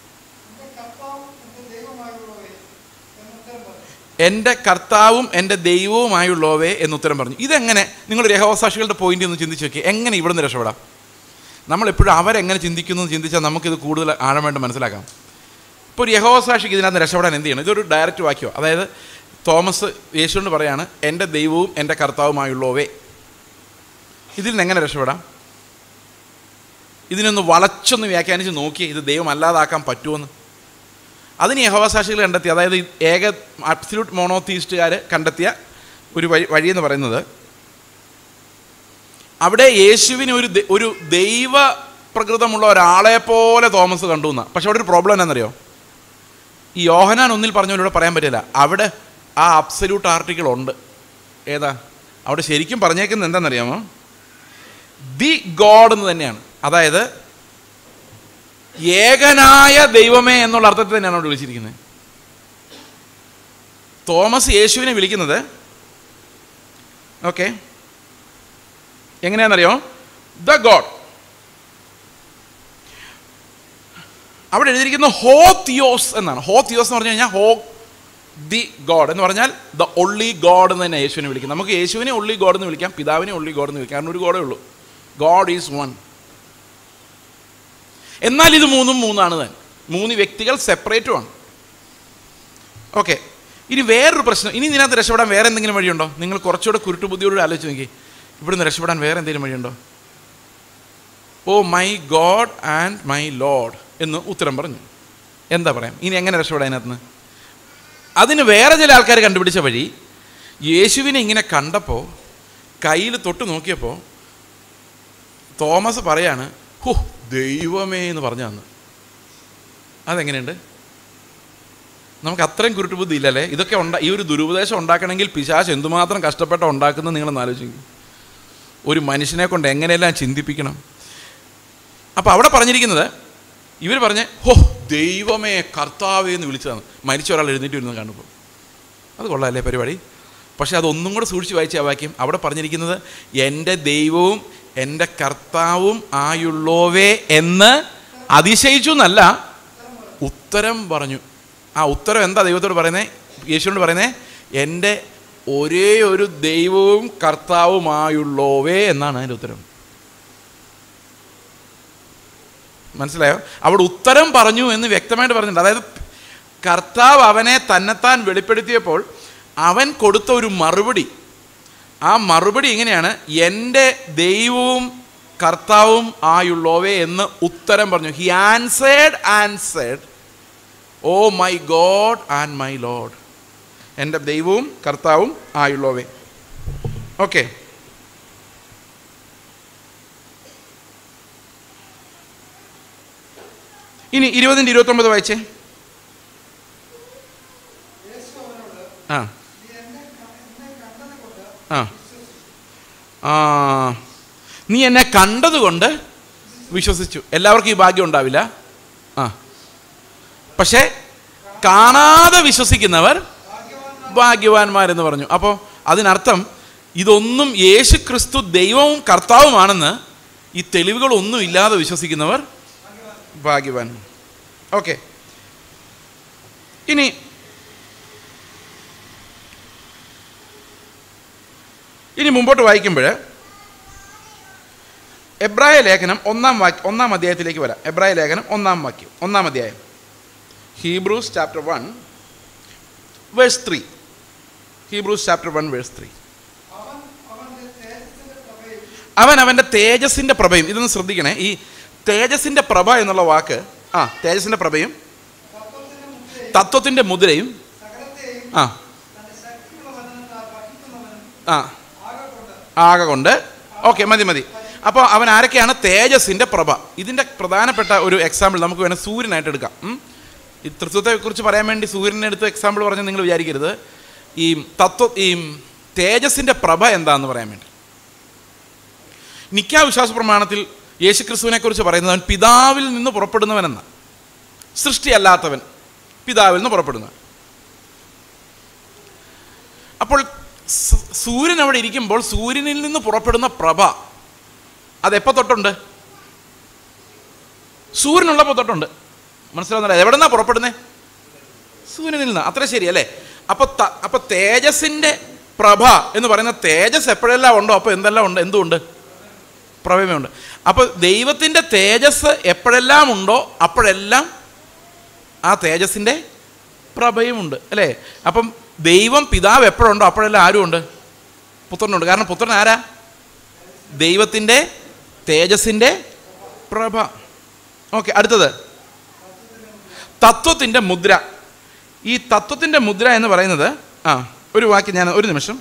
എൻ്റെ കർത്താവും എൻ്റെ ദൈവവുമായുള്ളവേ എന്ന് ഉത്തരം പറഞ്ഞു ഇതെങ്ങനെ നിങ്ങൾ രഹോസാക്ഷികളുടെ പോയിന്റ് ഒന്ന് ചിന്തിച്ച് നോക്കി എങ്ങനെ ഇവിടെ നിന്ന് രക്ഷപ്പെടാം നമ്മളെപ്പോഴും അവരെങ്ങനെ ചിന്തിക്കുന്നു എന്ന് ചിന്തിച്ചാൽ നമുക്കിത് കൂടുതൽ ആഴമായിട്ട് മനസ്സിലാക്കാം ഇപ്പോൾ ഒരു യഹോസാക്ഷിക്ക് ഇതിനകത്ത് രക്ഷപ്പെടാൻ എന്ത് ചെയ്യണം ഇതൊരു ഡയറക്റ്റ് വാക്യം അതായത് തോമസ് യേശുവിനോട് പറയാണ് എൻ്റെ ദൈവവും എൻ്റെ കർത്താവുമായുള്ളവേ ഇതിൽ നിന്ന് എങ്ങനെ രക്ഷപ്പെടാം ഇതിനൊന്ന് വളച്ചൊന്ന് വ്യാഖ്യാനിച്ച് നോക്കി ഇത് ദൈവം അല്ലാതാക്കാൻ പറ്റുമെന്ന് അതിന് യഹോവസാക്ഷികൾ കണ്ടെത്തി അതായത് ഈ ഏക അബ്സല്യൂട്ട് മോണോത്തീസ്റ്റുകാർ കണ്ടെത്തിയ ഒരു വഴി വഴിയെന്ന് പറയുന്നത് അവിടെ യേശുവിന് ഒരു ദ- ഒരു ദൈവ പ്രകൃതമുള്ള ഒരാളെ പോലെ തോമസ് കണ്ടു എന്നാ പക്ഷെ അവിടെ ഒരു പ്രോബ്ലം എന്നാണെന്നറിയോ ഈ യോഹനാൻ ഒന്നിൽ പറഞ്ഞവരോട് പറയാൻ പറ്റില്ല അവിടെ ആ അബ്സല്യൂട്ട് ആർട്ടിക്കിൾ ഉണ്ട് ഏതാ അവിടെ ശരിക്കും പറഞ്ഞേക്കുന്നത് എന്താണെന്നറിയാമോ ദി ഗോഡ് എന്ന് തന്നെയാണ് അതായത് ഏകനായ ദൈവമേ എന്നുള്ള അർത്ഥത്തിൽ തന്നെയാണ് അവിടെ വിളിച്ചിരിക്കുന്നത് തോമസ് യേശുവിനെ വിളിക്കുന്നത് ഓക്കെ എങ്ങനെയാണെന്നറിയോ ദ ഗോഡ് അവിടെ എഴുതിയിരിക്കുന്ന ഹോ തിയോസ് എന്നാണ് ഹോ തിയോസ് എന്ന് പറഞ്ഞു കഴിഞ്ഞാൽ ഹോ ദി ഗോഡ് എന്ന് പറഞ്ഞാൽ ദ ഒള്ളി ഗോഡ് എന്ന് തന്നെ യേശുവിനെ വിളിക്കും നമുക്ക് യേശുവിനെ ഒള്ളി ഗോഡ് എന്ന് വിളിക്കാം പിതാവിനെ ഒള്ളി ഗോഡ് എന്ന് വിളിക്കാം കാരണം ഒരു ഗോഡേ ഉള്ളൂ ഗോഡ് ഈസ് വൺ എന്നാൽ ഇത് മൂന്നും മൂന്നാണ് താൻ മൂന്ന് വ്യക്തികൾ സെപ്പറേറ്റും ആണ് ഓക്കെ ഇനി വേറൊരു പ്രശ്നം ഇനി ഇതിനകത്ത് രക്ഷപ്പെടാൻ വേറെ എന്തെങ്കിലും വഴിയുണ്ടോ നിങ്ങൾ കുറച്ചുകൂടെ കുരുട്ടു ബുദ്ധിയോട് ആലോചിച്ച് നോക്കി ഇവിടുന്ന് രക്ഷപ്പെടാൻ വേറെ എന്തെങ്കിലും വഴിയുണ്ടോ oh my God and my lord എന്ന് ഉത്തരം പറഞ്ഞു എന്താ പറയാം ഇനി എങ്ങനെ രക്ഷപ്പെടാം അതിനകത്ത് അതിന് വേറെ ചില ആൾക്കാർ കണ്ടുപിടിച്ച വഴി യേശുവിനെ ഇങ്ങനെ കണ്ടപ്പോൾ കയ്യിൽ തൊട്ട് നോക്കിയപ്പോൾ തോമസ് പറയാണ് ഹോ ദൈവമേ എന്ന് പറഞ്ഞു തന്നു അതെങ്ങനെയുണ്ട് നമുക്ക് അത്രയും കുരുട്ട് ബുദ്ധി ഇല്ലല്ലേ ഇതൊക്കെ ഉണ്ടാ ഈ ഒരു ദുരുപദേശം ഉണ്ടാക്കണമെങ്കിൽ പിശാശ് എന്തുമാത്രം കഷ്ടപ്പെട്ട ഉണ്ടാക്കുന്നത് നിങ്ങളൊന്ന് ആലോചിക്കും ഒരു മനുഷ്യനെ കൊണ്ട് എങ്ങനെയെല്ലാം ചിന്തിപ്പിക്കണം അപ്പോൾ അവിടെ പറഞ്ഞിരിക്കുന്നത് ഇവർ പറഞ്ഞ് ഹോ ദൈവമേ കർത്താവേ എന്ന് വിളിച്ചതാണ് മരിച്ച ഒരാൾ എഴുന്നേറ്റ് വരുന്നത് കാണുമ്പോൾ അത് കൊള്ളാമല്ലേ പരിപാടി പക്ഷേ അതൊന്നും കൂടെ സൂക്ഷിച്ച് വായിച്ച ആ വാക്യം അവിടെ പറഞ്ഞിരിക്കുന്നത് എൻ്റെ ദൈവവും എൻ്റെ കർത്താവും ആയുള്ളോവേ എന്ന് അതിശയിച്ചു എന്നല്ല ഉത്തരം പറഞ്ഞു ആ ഉത്തരം എന്താ ദൈവത്തോട് പറയുന്നത് യേശുവിനോട് പറയുന്നത് എൻ്റെ ഒരേ ഒരു ദൈവവും കർത്താവുമായുള്ളോവേ എന്നാണ് അതിൻ്റെ ഉത്തരം മനസ്സിലായോ അവിടെ ഉത്തരം പറഞ്ഞു എന്ന് വ്യക്തമായിട്ട് പറഞ്ഞിട്ടുണ്ട് അതായത് കർത്താവ് അവനെ തന്നെത്താൻ വെളിപ്പെടുത്തിയപ്പോൾ അവൻ കൊടുത്ത ഒരു മറുപടി ആ മറുപടി ഇങ്ങനെയാണ് എൻ്റെ ദൈവവും കർത്താവും ആയുള്ളോവേ എന്ന് ഉത്തരം പറഞ്ഞു he answered answered oh my God and my lord എൻ്റെ ദൈവവും കർത്താവും ആയുള്ളോവേ ഓക്കെ ഇനി ഇരുപതിൻ്റെ ഇരുപത്തൊമ്പത് വായിച്ചേ ആ ആ ആ നീ എന്നെ കണ്ടതുകൊണ്ട് വിശ്വസിച്ചു എല്ലാവർക്കും ഈ ഭാഗ്യം ഉണ്ടാവില്ല ആ പക്ഷേ കാണാതെ വിശ്വസിക്കുന്നവർ ഭാഗ്യവാന്മാരെന്ന് പറഞ്ഞു അപ്പോൾ അതിനർത്ഥം ഇതൊന്നും യേശു ക്രിസ്തു ദൈവവും കർത്താവുമാണെന്ന് ഈ തെളിവുകളൊന്നും ഇല്ലാതെ വിശ്വസിക്കുന്നവർ ഭാഗ്യവാൻ ഓക്കെ ഇനി ഇനി മുമ്പോട്ട് വായിക്കുമ്പോൾ എബ്രായ ലേഖനം ഒന്നാം വാക്യം ഒന്നാം അധ്യായത്തിലേക്ക് വരാം എബ്രായ ലേഖനം ഒന്നാം വാക്യം ഒന്നാം അധ്യായം Hebrews chapter one verse three Hebrews chapter one verse three അവൻ അവൻ്റെ തേജസ്സിൻ്റെ പ്രഭയും ഇതൊന്ന് ശ്രദ്ധിക്കണേ ഈ തേജസ്സിൻ്റെ പ്രഭ എന്നുള്ള വാക്ക് ആ തേജസ്സിൻ്റെ പ്രഭയും തത്വത്തിൻ്റെ മുദ്രയും ആ ആ ആകെ കൊണ്ട് ഓക്കെ മതി മതി അപ്പോൾ അവൻ ആരൊക്കെയാണ് തേജസ്സിൻ്റെ പ്രഭ ഇതിൻ്റെ പ്രധാനപ്പെട്ട ഒരു എക്സാമ്പിൾ നമുക്ക് വേണം സൂര്യനായിട്ട് എടുക്കാം ഉം. ഈ തൃത്വത്തെക്കുറിച്ച് പറയാൻ വേണ്ടി സൂര്യനെ എടുത്ത് എക്സാമ്പിൾ പറഞ്ഞ് നിങ്ങൾ വിചാരിക്കരുത് ഈ തത്വ ഈ തേജസ്സിൻ്റെ പ്രഭ എന്താണെന്ന് പറയാൻ വേണ്ടി നിക്കാ വിശ്വാസ പ്രമാണത്തിൽ യേശുക്രിസ്തുവിനെ കുറിച്ച് പറയുന്നത് അവൻ പിതാവിൽ നിന്ന് പുറപ്പെടുന്നവനെന്ന സൃഷ്ടിയല്ലാത്തവൻ പിതാവിൽ നിന്ന് പുറപ്പെടുന്നവൻ അപ്പോൾ സ- സൂര്യൻ അവിടെ ഇരിക്കുമ്പോൾ സൂര്യനിൽ നിന്ന് പുറപ്പെടുന്ന പ്രഭ അതെപ്പോൾ തൊട്ടുണ്ട് സൂര്യനുള്ളപ്പോൾ തൊട്ടുണ്ട് മനസ്സിലാവുന്നില്ല എവിടെ നിന്നാണ് പുറപ്പെടുന്നത് സൂര്യനിൽ നിന്ന് അത്ര ശരിയല്ലേ അപ്പോൾ ത- അപ്പോൾ തേജസ്സിൻ്റെ പ്രഭ എന്ന് പറയുന്ന തേജസ് എപ്പോഴെല്ലാം ഉണ്ടോ അപ്പോൾ എന്തെല്ലാം ഉണ്ട് എന്തുണ്ട് പ്രഭയുമുണ്ട് അപ്പോൾ ദൈവത്തിൻ്റെ തേജസ് എപ്പോഴെല്ലാം ഉണ്ടോ അപ്പോഴെല്ലാം ആ തേജസ്സിൻ്റെ പ്രഭയുമുണ്ട് അല്ലേ അപ്പം ദൈവം പിതാവ് എപ്പോഴുണ്ടോ അപ്പോഴെല്ലാം ആരും ഉണ്ട് പുത്രനുണ്ട് കാരണം പുത്രൻ ആരാ ദൈവത്തിൻ്റെ തേജസ്സിൻ്റെ പ്രഭ ഓക്കെ അടുത്തത് തത്വത്തിൻ്റെ മുദ്ര ഈ തത്വത്തിൻ്റെ മുദ്ര എന്ന് പറയുന്നത് ആ ഒരു വാക്ക് ഞാൻ ഒരു നിമിഷം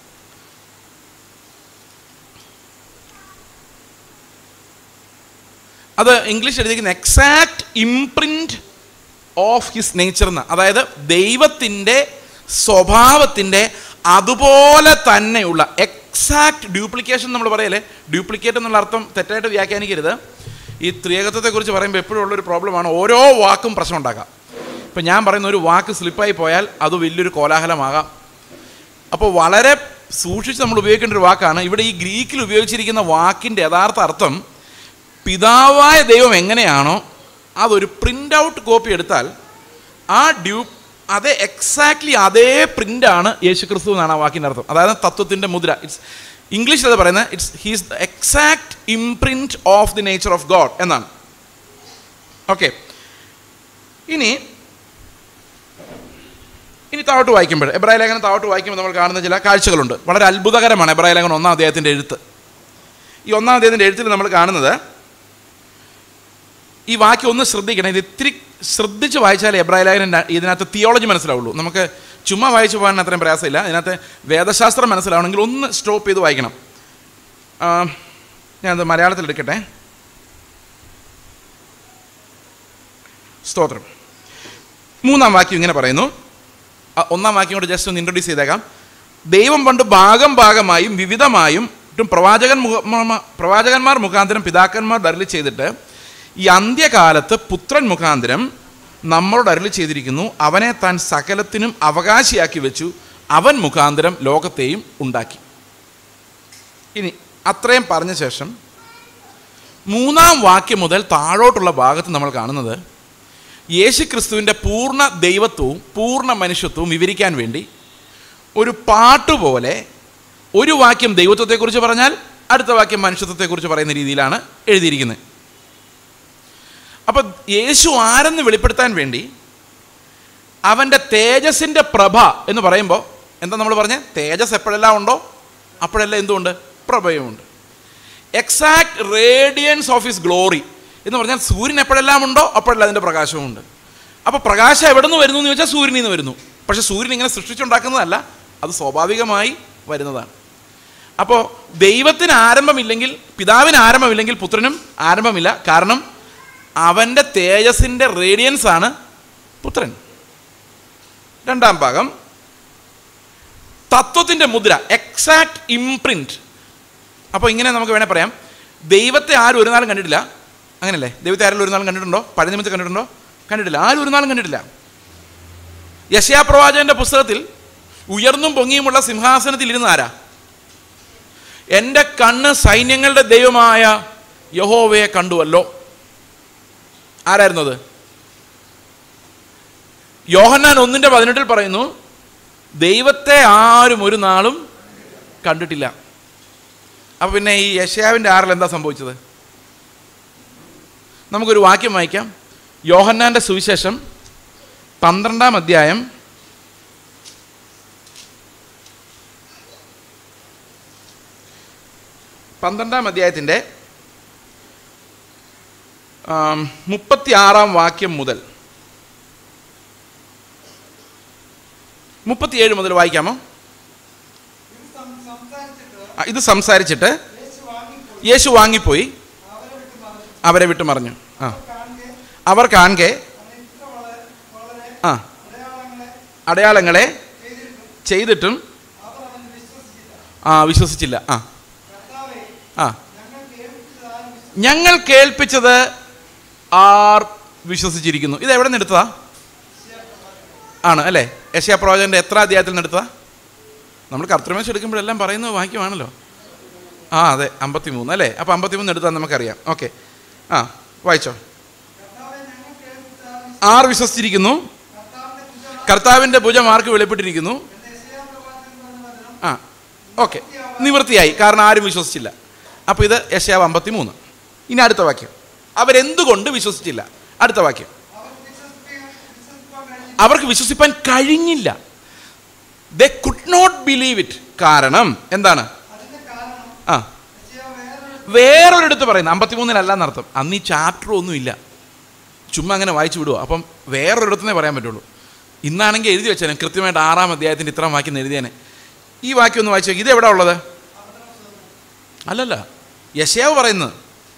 അത് ഇംഗ്ലീഷ് എഴുതിയിരിക്കുന്ന exact imprint of his nature എന്ന് അതായത് ദൈവത്തിൻ്റെ സ്വഭാവത്തിൻ്റെ അതുപോലെ തന്നെയുള്ള എക്സാക്ട് ഡ്യൂപ്ലിക്കേഷൻ നമ്മൾ പറയല്ലേ ഡ്യൂപ്ലിക്കേറ്റ് എന്നുള്ള അർത്ഥം തെറ്റായിട്ട് വ്യാഖ്യാനിക്കരുത് ഈ ത്രിയേകത്വത്തെക്കുറിച്ച് പറയുമ്പോൾ എപ്പോഴും ഉള്ളൊരു പ്രോബ്ലമാണ് ഓരോ വാക്കും പ്രശ്നം ഉണ്ടാക്കാം ഇപ്പം ഞാൻ പറയുന്ന ഒരു വാക്ക് സ്ലിപ്പായി പോയാൽ അത് വലിയൊരു കോലാഹലമാകാം അപ്പോൾ വളരെ സൂക്ഷിച്ച് നമ്മൾ ഉപയോഗിക്കേണ്ട ഒരു വാക്കാണ് ഇവിടെ ഈ ഗ്രീക്കിൽ ഉപയോഗിച്ചിരിക്കുന്ന വാക്കിൻ്റെ യഥാർത്ഥ അർത്ഥം പിതാവായ ദൈവം എങ്ങനെയാണോ അതൊരു പ്രിൻ്റ് ഔട്ട് കോപ്പി എടുത്താൽ ആ ഡ്യൂ അതേ എക്സാക്ട്ലി അതേ പ്രിൻ്റാണ് യേശു ക്രിസ്തു എന്നാണ് ആ വാക്കിൻ്റെ അർത്ഥം അതായത് തത്വത്തിൻ്റെ മുദ്ര ഇറ്റ്സ് ഇംഗ്ലീഷിൽ അത് പറയുന്നത് it's he's the exact imprint of the nature of God എന്നാണ് ഓക്കെ ഇനി ഇനി താഴോട്ട് വായിക്കുമ്പോൾ എബ്രായ ലേഖനം താഴോട്ട് വായിക്കുമ്പോൾ നമ്മൾ കാണുന്ന ചില കാഴ്ചകളുണ്ട് വളരെ അത്ഭുതകരമാണ് എബ്രായ ലേഖനം ഒന്നാം അദ്ദേഹത്തിൻ്റെ എഴുത്ത് ഈ ഒന്നാം അദ്ദേഹത്തിൻ്റെ എഴുത്തിൽ നമ്മൾ കാണുന്നത് ഈ വാക്യം ഒന്ന് ശ്രദ്ധിക്കണം ഇത് ഇത്തിരി ശ്രദ്ധിച്ച് വായിച്ചാലേ എബ്രായ ലേഖനം ര- ഇതിനകത്ത് തിയോളജി മനസ്സിലാവുള്ളൂ നമുക്ക് ചുമ്മാ വായിച്ചു പോകാൻ അത്രയും പ്രയാസമില്ല ഇതിനകത്ത് വേദശാസ്ത്രം മനസ്സിലാവണമെങ്കിൽ ഒന്ന് സ്റ്റോപ്പ് ചെയ്ത് വായിക്കണം ആ, ഞാനത് മലയാളത്തിൽ എടുക്കട്ടെ സ്തോത്രം മൂന്നാം വാക്യം ഇങ്ങനെ പറയുന്നു ആ, ഒന്നാം വാക്യം കൂടെ ജസ്റ്റ് ഒന്ന് ഇൻട്രൊഡ്യൂസ് ചെയ്തേക്കാം ദൈവം പണ്ട് ഭാഗം ഭാഗമായും വിവിധമായും ട്ടും പ്രവാചകൻ മുഖ മ- പ്രവാചകന്മാർ മുഖാന്തരം പിതാക്കന്മാർ അരളി ചെയ്തിട്ട് ഈ അന്ത്യകാലത്ത് പുത്രൻ മുഖാന്തരം നമ്മളോട് അരളി ചെയ്തിരിക്കുന്നു അവനെ താൻ സകലത്തിനും അവകാശിയാക്കി വെച്ചു അവൻ മുഖാന്തരം ലോകത്തെയും ഉണ്ടാക്കി ഇനി അത്രയും പറഞ്ഞ ശേഷം മൂന്നാം വാക്യം മുതൽ താഴോട്ടുള്ള ഭാഗത്ത് നമ്മൾ കാണുന്നത് യേശു ക്രിസ്തുവിൻ്റെ പൂർണ്ണ ദൈവത്വവും പൂർണ്ണ മനുഷ്യത്വവും വിവരിക്കാൻ വേണ്ടി ഒരു പാട്ടുപോലെ ഒരു വാക്യം ദൈവത്വത്തെക്കുറിച്ച് പറഞ്ഞാൽ അടുത്ത വാക്യം മനുഷ്യത്വത്തെക്കുറിച്ച് പറയുന്ന രീതിയിലാണ് എഴുതിയിരിക്കുന്നത് അപ്പം യേശു ആരെന്ന് വെളിപ്പെടുത്താൻ വേണ്ടി അവൻ്റെ തേജസ്സിൻ്റെ പ്രഭ എന്ന് പറയുമ്പോൾ എന്താ നമ്മൾ പറഞ്ഞത് തേജസ് എപ്പോഴെല്ലാം ഉണ്ടോ അപ്പോഴെല്ലാം എന്തുകൊണ്ട് പ്രഭയുമുണ്ട് exact radiance of his glory എന്ന് പറഞ്ഞാൽ സൂര്യൻ എപ്പോഴെല്ലാം ഉണ്ടോ അപ്പോഴെല്ലാം അതിൻ്റെ പ്രകാശവുമുണ്ട് അപ്പോൾ പ്രകാശം എവിടെ നിന്ന് വരുന്നു എന്ന് ചോദിച്ചാൽ സൂര്യനിൽ നിന്ന് വരുന്നു പക്ഷേ സൂര്യൻ ഇങ്ങനെ സൃഷ്ടിച്ചുണ്ടാക്കുന്നതല്ല അത് സ്വാഭാവികമായി വരുന്നതാണ് അപ്പോൾ ദൈവത്തിന് ആരംഭമില്ലെങ്കിൽ പിതാവിന് ആരംഭമില്ലെങ്കിൽ പുത്രനും ആരംഭമില്ല കാരണം അവൻ്റെ തേജസ്സിൻ്റെ റേഡിയൻസ് ആണ് പുത്രൻ രണ്ടാം ഭാഗം തത്വത്തിൻ്റെ മുദ്ര എക്സാക്ട് ഇംപ്രിൻറ്റ് അപ്പോൾ ഇങ്ങനെ നമുക്ക് വേണേൽ പറയാം ദൈവത്തെ ആരും ഒരു നാളും കണ്ടിട്ടില്ല അങ്ങനല്ലേ ദൈവത്തെ ആരെങ്കിലും ഒരു നാളും കണ്ടിട്ടുണ്ടോ പഴയ നിമിത്തം കണ്ടിട്ടുണ്ടോ കണ്ടിട്ടില്ല ആരും ഒരു നാളും കണ്ടിട്ടില്ല യശയാപ്രവാചകന്റെ പുസ്തകത്തിൽ ഉയർന്നും പൊങ്ങിയുമുള്ള സിംഹാസനത്തിൽ ഇരുന്ന ആരാ എൻ്റെ കണ്ണ് സൈന്യങ്ങളുടെ ദൈവമായ യഹോവയെ കണ്ടുവല്ലോ ആരായിരുന്നു അത് യോഹന്നാൻ ഒന്നിൻ്റെ പതിനെട്ടിൽ പറയുന്നു ദൈവത്തെ ആരും ഒരു നാളും കണ്ടിട്ടില്ല അപ്പോൾ പിന്നെ ഈ യശയാവിൻ്റെ ആറിൽ എന്താ സംഭവിച്ചത് നമുക്കൊരു വാക്യം വായിക്കാം യോഹന്നാൻ്റെ സുവിശേഷം പന്ത്രണ്ടാം അധ്യായം പന്ത്രണ്ടാം അധ്യായത്തിൻ്റെ മുപ്പത്തി ആറാം വാക്യം മുതൽ മുപ്പത്തിയേഴ് മുതൽ വായിക്കാമോ ആ, ഇത് സംസാരിച്ചിട്ട് യേശു വാങ്ങിപ്പോയി അവരെ വിട്ടു മറിഞ്ഞു ആ അവർ കാണെ ആ അടയാളങ്ങളെ ചെയ്തിട്ടും ആ വിശ്വസിച്ചില്ല ആ ആ ഞങ്ങൾ കേൾപ്പിച്ചത് ആർ വിശ്വസിച്ചിരിക്കുന്നു ഇത് എവിടെ നിന്ന് എടുത്തതാ ആണ് അല്ലേ യശയാ പ്രവാചകന്റെ എത്ര അധ്യായത്തിൽ നിന്ന് എടുത്തതാ നമ്മൾ കർത്തൃമേശം എടുക്കുമ്പോഴെല്ലാം പറയുന്നത് വാക്യമാണല്ലോ ആ അതെ അമ്പത്തി മൂന്ന് അല്ലേ അപ്പോൾ അമ്പത്തി മൂന്ന് എടുത്താൽ നമുക്കറിയാം ഓക്കെ ആ വായിച്ചോ ആർ വിശ്വസിച്ചിരിക്കുന്നു കർത്താവിൻ്റെ ഭുജം ആർക്ക് വെളിപ്പെട്ടിരിക്കുന്നു ആ ഓക്കെ നിവൃത്തിയായി കാരണം ആരും വിശ്വസിച്ചില്ല അപ്പോൾ ഇത് യശയാവ് അമ്പത്തി മൂന്ന് ഇനി അടുത്ത വാക്യം അവരെന്തുകൊണ്ട് വിശ്വസിച്ചില്ല അടുത്ത വാക്യം അവർക്ക് വിശ്വസിപ്പാൻ കഴിഞ്ഞില്ല they could not believe it കാരണം എന്താണ് ആ വേറൊരിടത്ത് പറയുന്നത് അമ്പത്തിമൂന്നിലല്ല എന്നർത്ഥം അന്ന് ഈ ചാപ്റ്റർ ഒന്നുമില്ല ചുമ്മാ അങ്ങനെ വായിച്ചു വിടുക അപ്പം വേറൊരിടത്തുനിന്നേ പറയാൻ പറ്റുള്ളൂ ഇന്നാണെങ്കിൽ എഴുതി വെച്ചേനെ കൃത്യമായിട്ട് ആറാം അധ്യായത്തിൻ്റെ ഇത്ര വാക്യം എഴുതിയേനെ ഈ വാക്യം ഒന്ന് വായിച്ചു ഇത് എവിടെ ഉള്ളത് അല്ലല്ല യശയാവ് പറയുന്നത്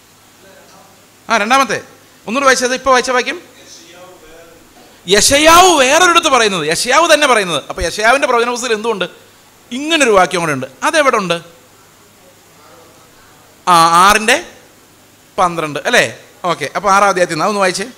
ആ രണ്ടാമത്തെ ഒന്നുകൂടി വായിച്ചത് ഇപ്പോൾ വായിച്ച വാക്യം യശയാവ് വേറൊരിടത്ത് പറയുന്നത് യശയാവ് തന്നെ പറയുന്നത് അപ്പോൾ യശയാവിൻ്റെ പ്രവചന പുസ്തകത്തിൽ എന്തുകൊണ്ട് ഇങ്ങനൊരു വാക്യം കൂടെ ഉണ്ട് അതെവിടെ ഉണ്ട് ആ ആറിൻ്റെ പന്ത്രണ്ട് അല്ലേ ഓക്കെ അപ്പോൾ ആറാം അധ്യായത്തിൽ നിന്ന് അതൊന്ന് വായിച്ചേ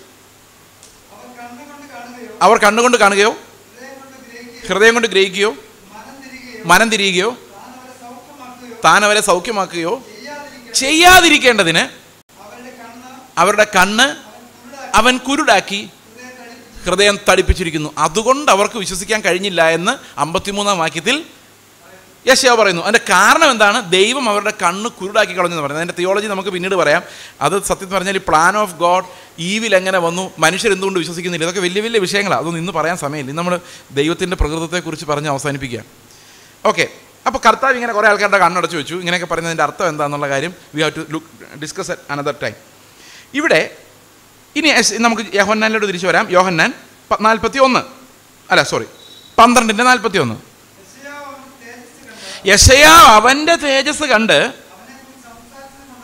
അവർ കണ്ണുകൊണ്ട് കാണുകയോ ഹൃദയം കൊണ്ട് ഗ്രഹിക്കുകയോ മനം തിരിയുകയോ താൻ അവരെ സൗഖ്യമാക്കുകയോ ചെയ്യാതിരിക്കേണ്ടതിന് അവരുടെ കണ്ണ് അവൻ കുരുടാക്കി ഹൃദയം തടിപ്പിച്ചിരിക്കുന്നു അതുകൊണ്ട് അവർക്ക് വിശ്വസിക്കാൻ കഴിഞ്ഞില്ല എന്ന് അമ്പത്തിമൂന്നാം വാക്യത്തിൽ യശയാവ് പറയുന്നു അതിൻ്റെ കാരണം എന്താണ് ദൈവം അവരുടെ കണ്ണ് കുരുടാക്കി കളഞ്ഞെന്ന് പറയുന്നത് അതിൻ്റെ തിയോളജി നമുക്ക് പിന്നീട് പറയാം അത് സത്യത്തിൽ പറഞ്ഞാൽ ഈ പ്ലാൻ ഓഫ് ഗോഡ് ഈവിൽ എങ്ങനെ വന്നു മനുഷ്യർ എന്തുകൊണ്ട് വിശ്വസിക്കുന്നില്ല ഇതൊക്കെ വലിയ വലിയ വിഷയങ്ങളാണ് അതൊന്നും ഇന്ന് പറയാൻ സമയമില്ല ഇന്ന് നമ്മൾ ദൈവത്തിൻ്റെ പ്രകൃതത്തെക്കുറിച്ച് പറഞ്ഞ് അവസാനിപ്പിക്കുക ഓക്കെ അപ്പോൾ കർത്താവ് ഇങ്ങനെ കുറേ ആൾക്കാരുടെ കണ്ണടച്ച് വെച്ചു ഇങ്ങനെയൊക്കെ പറയുന്നതിൻ്റെ അർത്ഥം എന്താണെന്നുള്ള കാര്യം we have to look discuss at another time ഇവിടെ ഇനി എസ്- നമുക്ക് യോഹന്നാനിലോട്ട് തിരിച്ചു വരാം യോഹന്നാൻ നാൽപ്പത്തി ഒന്ന് അല്ല സോറി പന്ത്രണ്ടിൻ്റെ നാൽപ്പത്തി ഒന്ന് യശയാ അവൻ്റെ തേജസ് കണ്ട്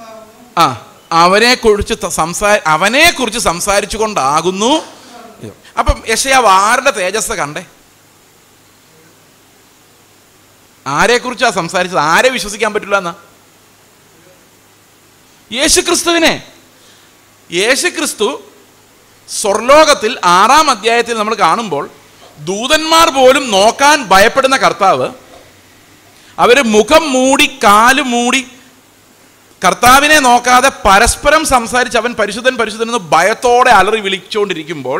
ആ അവനെ കുറിച്ച് സംസാ അവനെ കുറിച്ച് സംസാരിച്ചു കൊണ്ടാകുന്നു ഇത്. അപ്പം യശയാവ് ആരുടെ തേജസ് കണ്ടേ ആരെക്കുറിച്ചാണ് സംസാരിച്ചത് ആരെ വിശ്വസിക്കാൻ പറ്റില്ല എന്നാ യേശുക്രിസ്തുവിനെ യേശുക്രിസ്തു സ്വർലോകത്തിൽ ആറാം അധ്യായത്തിൽ നമ്മൾ കാണുമ്പോൾ ദൂതന്മാർ പോലും നോക്കാൻ ഭയപ്പെടുന്ന കർത്താവ് അവർ മുഖം മൂടി കാല് മൂടി കർത്താവിനെ നോക്കാതെ പരസ്പരം സംസാരിച്ച് അവൻ പരിശുദ്ധൻ പരിശുദ്ധൻ എന്ന് ഭയത്തോടെ അലറി വിളിച്ചുകൊണ്ടിരിക്കുമ്പോൾ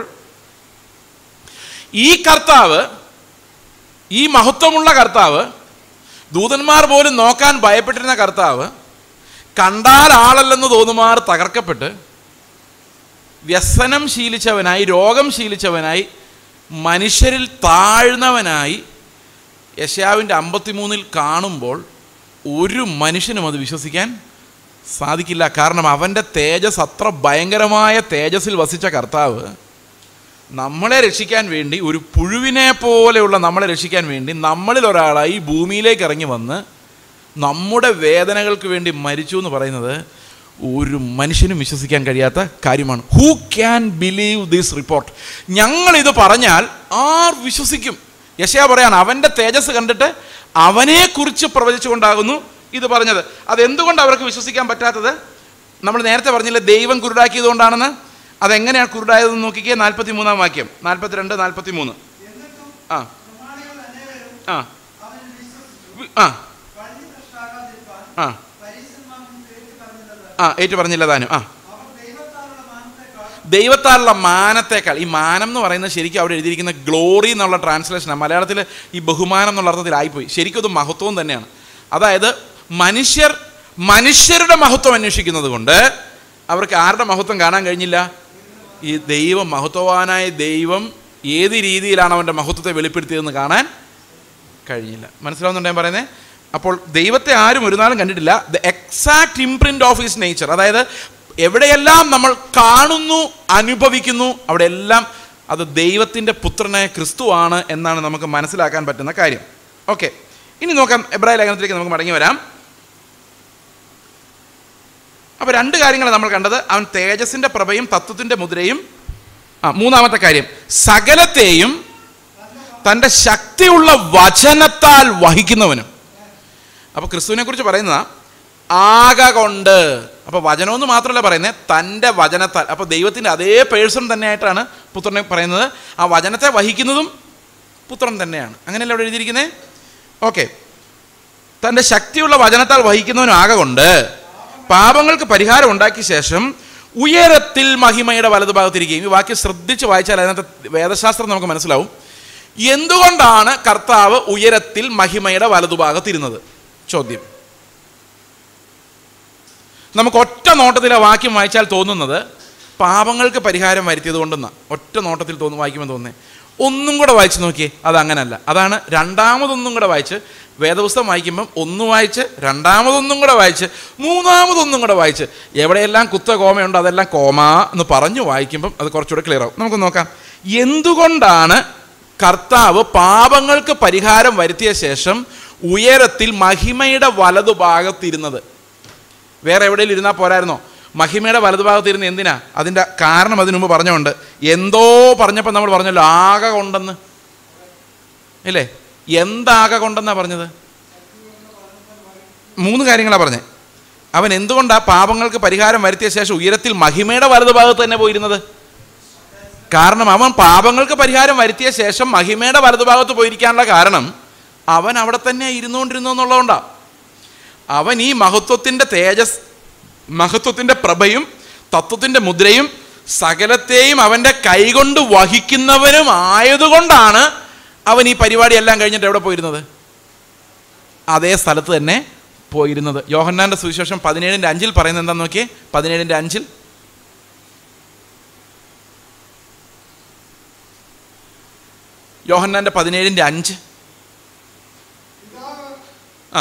ഈ കർത്താവ് ഈ മഹത്വമുള്ള കർത്താവ് ദൂതന്മാർ പോലും നോക്കാൻ ഭയപ്പെട്ടിരുന്ന കർത്താവ് കണ്ടാൽ ആളല്ലെന്ന് തോന്നുമാർ തകർക്കപ്പെട്ട് വ്യസനം ശീലിച്ചവനായി രോഗം ശീലിച്ചവനായി മനുഷ്യരിൽ താഴ്ന്നവനായി യശാവിൻ്റെ അമ്പത്തിമൂന്നിൽ കാണുമ്പോൾ ഒരു മനുഷ്യനും അത് വിശ്വസിക്കാൻ സാധിക്കില്ല കാരണം അവൻ്റെ തേജസ് അത്ര ഭയങ്കരമായ തേജസ്സിൽ വസിച്ച കർത്താവ് നമ്മളെ രക്ഷിക്കാൻ വേണ്ടി ഒരു പുഴുവിനെ പോലെയുള്ള നമ്മളെ രക്ഷിക്കാൻ വേണ്ടി നമ്മളിൽ ഒരാളായി ഭൂമിയിലേക്ക് ഇറങ്ങി വന്ന് നമ്മുടെ വേദനകൾക്ക് വേണ്ടി മരിച്ചു എന്ന് പറയുന്നത് ഒരു മനുഷ്യനും വിശ്വസിക്കാൻ കഴിയാത്ത കാര്യമാണ് who can believe this report ഞങ്ങളിത് പറഞ്ഞാൽ ആർ വിശ്വസിക്കും യശയാ പറയാണ് അവൻ്റെ തേജസ് കണ്ടിട്ട് അവനെക്കുറിച്ച് പ്രവചിച്ചുകൊണ്ടാകുന്നു ഇത് പറഞ്ഞത് അതെന്തുകൊണ്ട് അവർക്ക് വിശ്വസിക്കാൻ പറ്റാത്തത് നമ്മൾ നേരത്തെ പറഞ്ഞില്ല ദൈവം കുരുടാക്കിയതുകൊണ്ടാണെന്ന് അതെങ്ങനെയാണ് കുരുടായതെന്ന് നോക്കിക്കേ നാൽപ്പത്തി മൂന്നാം വാക്യം നാൽപ്പത്തിരണ്ട് നാൽപ്പത്തി മൂന്ന് ആ ആ വി- ആ ആ ആ ഏറ്റു പറഞ്ഞില്ല താനും ആ ദൈവത്താലുള്ള മാനത്തേക്കാൾ ഈ മാനം എന്ന് പറയുന്നത് ശരിക്കും അവിടെ എഴുതിയിരിക്കുന്ന ഗ്ലോറി എന്നുള്ള ട്രാൻസ്ലേഷനാണ് മലയാളത്തിൽ ഈ ബഹുമാനം എന്നുള്ള അർത്ഥത്തിലായിപ്പോയി ശരിക്കും അത് മഹത്വം തന്നെയാണ് അതായത് മനുഷ്യർ മനുഷ്യരുടെ മഹത്വം അന്വേഷിക്കുന്നത് കൊണ്ട് അവർക്ക് ആരുടെ മഹത്വം കാണാൻ കഴിഞ്ഞില്ല ഈ ദൈവം മഹത്വവാനായ ദൈവം ഏത് രീതിയിലാണ് അവൻ്റെ മഹത്വത്തെ വെളിപ്പെടുത്തിയതെന്ന് കാണാൻ കഴിഞ്ഞില്ല മനസ്സിലാവുന്നുണ്ടോ ഞാൻ പറയുന്നത് അപ്പോൾ ദൈവത്തെ ആരും ഒരു നാളും കണ്ടിട്ടില്ല the exact imprint of his nature അതായത് എവിടെയെല്ലാം നമ്മൾ കാണുന്നു അനുഭവിക്കുന്നു അവിടെയെല്ലാം അത് ദൈവത്തിൻ്റെ പുത്രനായ ക്രിസ്തുവാണ് എന്നാണ് നമുക്ക് മനസ്സിലാക്കാൻ പറ്റുന്ന കാര്യം ഓക്കെ ഇനി നോക്കാം എബ്രാഹിം ലേഖനത്തിലേക്ക് നമുക്ക് മടങ്ങി വരാം അപ്പോൾ രണ്ട് കാര്യങ്ങൾ നമ്മൾ കണ്ടത് അവൻ തേജസ്സിൻ്റെ പ്രഭയും തത്വത്തിൻ്റെ മുദ്രയും ആ മൂന്നാമത്തെ കാര്യം സകലത്തെയും തൻ്റെ ശക്തിയുള്ള വചനത്താൽ വഹിക്കുന്നവനും അപ്പോൾ ക്രിസ്തുവിനെ കുറിച്ച് പറയുന്നതാ ആക കൊണ്ട് അപ്പോൾ വചനമെന്ന് മാത്രമല്ല പറയുന്നത് തൻ്റെ വചനത്താൽ അപ്പോൾ ദൈവത്തിൻ്റെ അതേ പേഴ്സൺ തന്നെയായിട്ടാണ് പുത്രനെ പറയുന്നത് ആ വചനത്തെ വഹിക്കുന്നതും പുത്രൻ തന്നെയാണ് അങ്ങനെയല്ല അവിടെ എഴുതിയിരിക്കുന്നത് ഓക്കെ തൻ്റെ ശക്തിയുള്ള വചനത്താൽ വഹിക്കുന്നവനും ആക കൊണ്ട് പാപങ്ങൾക്ക് പരിഹാരം ഉണ്ടാക്കിയ ശേഷം ഉയരത്തിൽ മഹിമയുടെ വലതുഭാഗത്തിരിക്കുകയും ഈ വാക്യം ശ്രദ്ധിച്ച് വായിച്ചാൽ അതിനകത്ത് വേദശാസ്ത്രം നമുക്ക് മനസ്സിലാവും എന്തുകൊണ്ടാണ് കർത്താവ് ഉയരത്തിൽ മഹിമയുടെ വലതുഭാഗത്തിരുന്നത് ചോദ്യം നമുക്ക് ഒറ്റ നോട്ടത്തിൽ ആ വാക്യം വായിച്ചാൽ തോന്നുന്നത് പാപങ്ങൾക്ക് പരിഹാരം വരുത്തിയത് കൊണ്ടെന്നാണ് ഒറ്റ നോട്ടത്തിൽ തോന്നുന്നു വായിക്കുമ്പോൾ തോന്നുന്നേ ഒന്നും കൂടെ വായിച്ച് നോക്കിയേ അത് അങ്ങനല്ല അതാണ് രണ്ടാമതൊന്നും കൂടെ വായിച്ച് വേദപുസ്തകം വായിക്കുമ്പം ഒന്ന് വായിച്ച് രണ്ടാമതൊന്നും കൂടെ വായിച്ച് മൂന്നാമതൊന്നും കൂടെ വായിച്ച് എവിടെയെല്ലാം കുത്ത കോമയുണ്ടോ അതെല്ലാം കോമ എന്ന് പറഞ്ഞു വായിക്കുമ്പം അത് കുറച്ചുകൂടെ ക്ലിയർ ആവും നമുക്ക് നോക്കാം എന്തുകൊണ്ടാണ് കർത്താവ് പാപങ്ങൾക്ക് പരിഹാരം വരുത്തിയ ശേഷം ഉയരത്തിൽ മഹിമയുടെ വലതുഭാഗത്തിരുന്നത് വേറെ എവിടെയും ഇരുന്നാൽ പോരായിരുന്നോ മഹിമയുടെ വലതുഭാഗത്തിരുന്ന് എന്തിനാ അതിൻ്റെ കാരണം അതിനു മുമ്പ് പറഞ്ഞുകൊണ്ട് എന്തോ പറഞ്ഞപ്പോൾ നമ്മൾ പറഞ്ഞല്ലോ ആകെ കൊണ്ടെന്ന് ഇല്ലേ എന്താകെ കൊണ്ടെന്നാ പറഞ്ഞത് മൂന്ന് കാര്യങ്ങളാണ് പറഞ്ഞത് അവൻ എന്തുകൊണ്ടാ പാപങ്ങൾക്ക് പരിഹാരം വരുത്തിയ ശേഷം ഉയരത്തിൽ മഹിമയുടെ വലതുഭാഗത്ത് തന്നെ പോയിരുന്നത് കാരണം അവൻ പാപങ്ങൾക്ക് പരിഹാരം വരുത്തിയ ശേഷം മഹിമയുടെ വലതുഭാഗത്ത് പോയിരിക്കാനുള്ള കാരണം അവൻ അവിടെ തന്നെ ഇരുന്നുകൊണ്ടിരുന്നു എന്നുള്ളതുകൊണ്ടാണ് അവൻ ഈ മഹത്വത്തിൻ്റെ തേജസ് മഹത്വത്തിൻ്റെ പ്രഭയും തത്വത്തിൻ്റെ മുദ്രയും സകലത്തെയും അവൻ്റെ കൈകൊണ്ട് വഹിക്കുന്നവനും ആയതുകൊണ്ടാണ് അവൻ ഈ പരിപാടി എല്ലാം കഴിഞ്ഞിട്ട് എവിടെ പോയിരുന്നത് അതേ സ്ഥലത്ത് തന്നെ പോയിരുന്നത് യോഹന്നാൻ്റെ സുവിശേഷം പതിനേഴിൻ്റെ അഞ്ചിൽ പറയുന്നത് എന്താന്ന് നോക്കിയേ പതിനേഴിൻ്റെ അഞ്ചിൽ യോഹന്നാൻ്റെ പതിനേഴിൻ്റെ അഞ്ച് ആ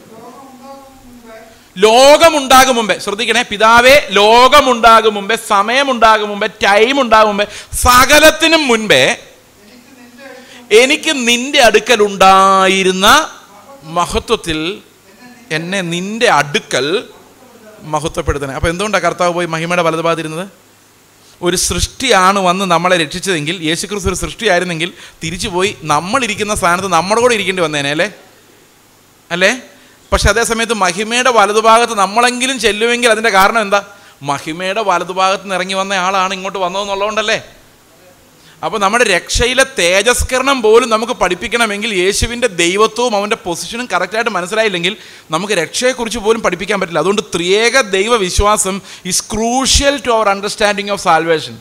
ലോകമുണ്ടാകും മുമ്പേ ശ്രദ്ധിക്കണേ പിതാവേ ലോകമുണ്ടാകും മുമ്പേ സമയമുണ്ടാകും മുമ്പേ ടൈം ഉണ്ടാകും മുമ്പേ സകലത്തിനും മുൻപേ എനിക്ക് നിന്റെ അടുക്കൽ ഉണ്ടായിരുന്ന മഹത്വത്തിൽ എന്നെ നിന്റെ അടുക്കൽ മഹത്വപ്പെടുത്തണേ അപ്പോൾ എന്തുകൊണ്ടാണ് കർത്താവ് പോയി മഹിമയുടെ വലതുഭാഗത്തിരുന്നത് ഒരു സൃഷ്ടിയാണ് വന്ന് നമ്മളെ രക്ഷിച്ചതെങ്കിൽ യേശുക്രിസ്തു ഒരു സൃഷ്ടിയായിരുന്നെങ്കിൽ തിരിച്ചു പോയി നമ്മളിരിക്കുന്ന സ്ഥാനത്ത് നമ്മുടെ കൂടെ ഇരിക്കേണ്ടി വന്നേനെ അല്ലേ അല്ലേ പക്ഷെ അതേ സമയത്ത് മഹിമയുടെ വലതുഭാഗത്ത് നമ്മളെങ്കിലും ചെല്ലുമെങ്കിൽ അതിൻ്റെ കാരണം എന്താ മഹിമയുടെ വലതുഭാഗത്ത് നിന്ന് ഇറങ്ങി വന്ന ആളാണ് ഇങ്ങോട്ട് വന്നതെന്നുള്ളതുകൊണ്ടല്ലേ അപ്പോൾ നമ്മുടെ രക്ഷയിലെ തേജസ്കരണം പോലും നമുക്ക് പഠിപ്പിക്കണമെങ്കിൽ യേശുവിൻ്റെ ദൈവത്വവും അവൻ്റെ പൊസിഷനും കറക്റ്റായിട്ട് മനസ്സിലായില്ലെങ്കിൽ നമുക്ക് രക്ഷയെക്കുറിച്ച് പോലും പഠിപ്പിക്കാൻ പറ്റില്ല അതുകൊണ്ട് ത്രിയേക ദൈവ വിശ്വാസം is crucial to our understanding of salvation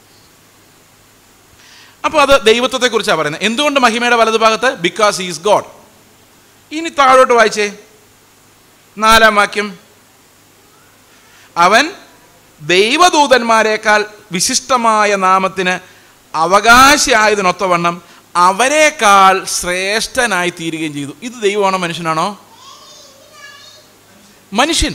അപ്പോൾ അത് ദൈവത്വത്തെക്കുറിച്ചാണ് പറയുന്നത് എന്തുകൊണ്ട് മഹിമയുടെ വലതുഭാഗത്ത് ബിക്കോസ് ഈസ് ഗോഡ് ഇനി താഴോട്ട് വായിച്ചേ നാലാം വാക്യം അവൻ ദൈവദൂതന്മാരെക്കാൾ വിശിഷ്ടമായ നാമത്തിന് അവകാശിയായതിനൊത്തവണ്ണം അവരെക്കാൾ ശ്രേഷ്ഠനായി തീരുകയും ചെയ്തു ഇത് ദൈവമാണോ മനുഷ്യനാണോ മനുഷ്യൻ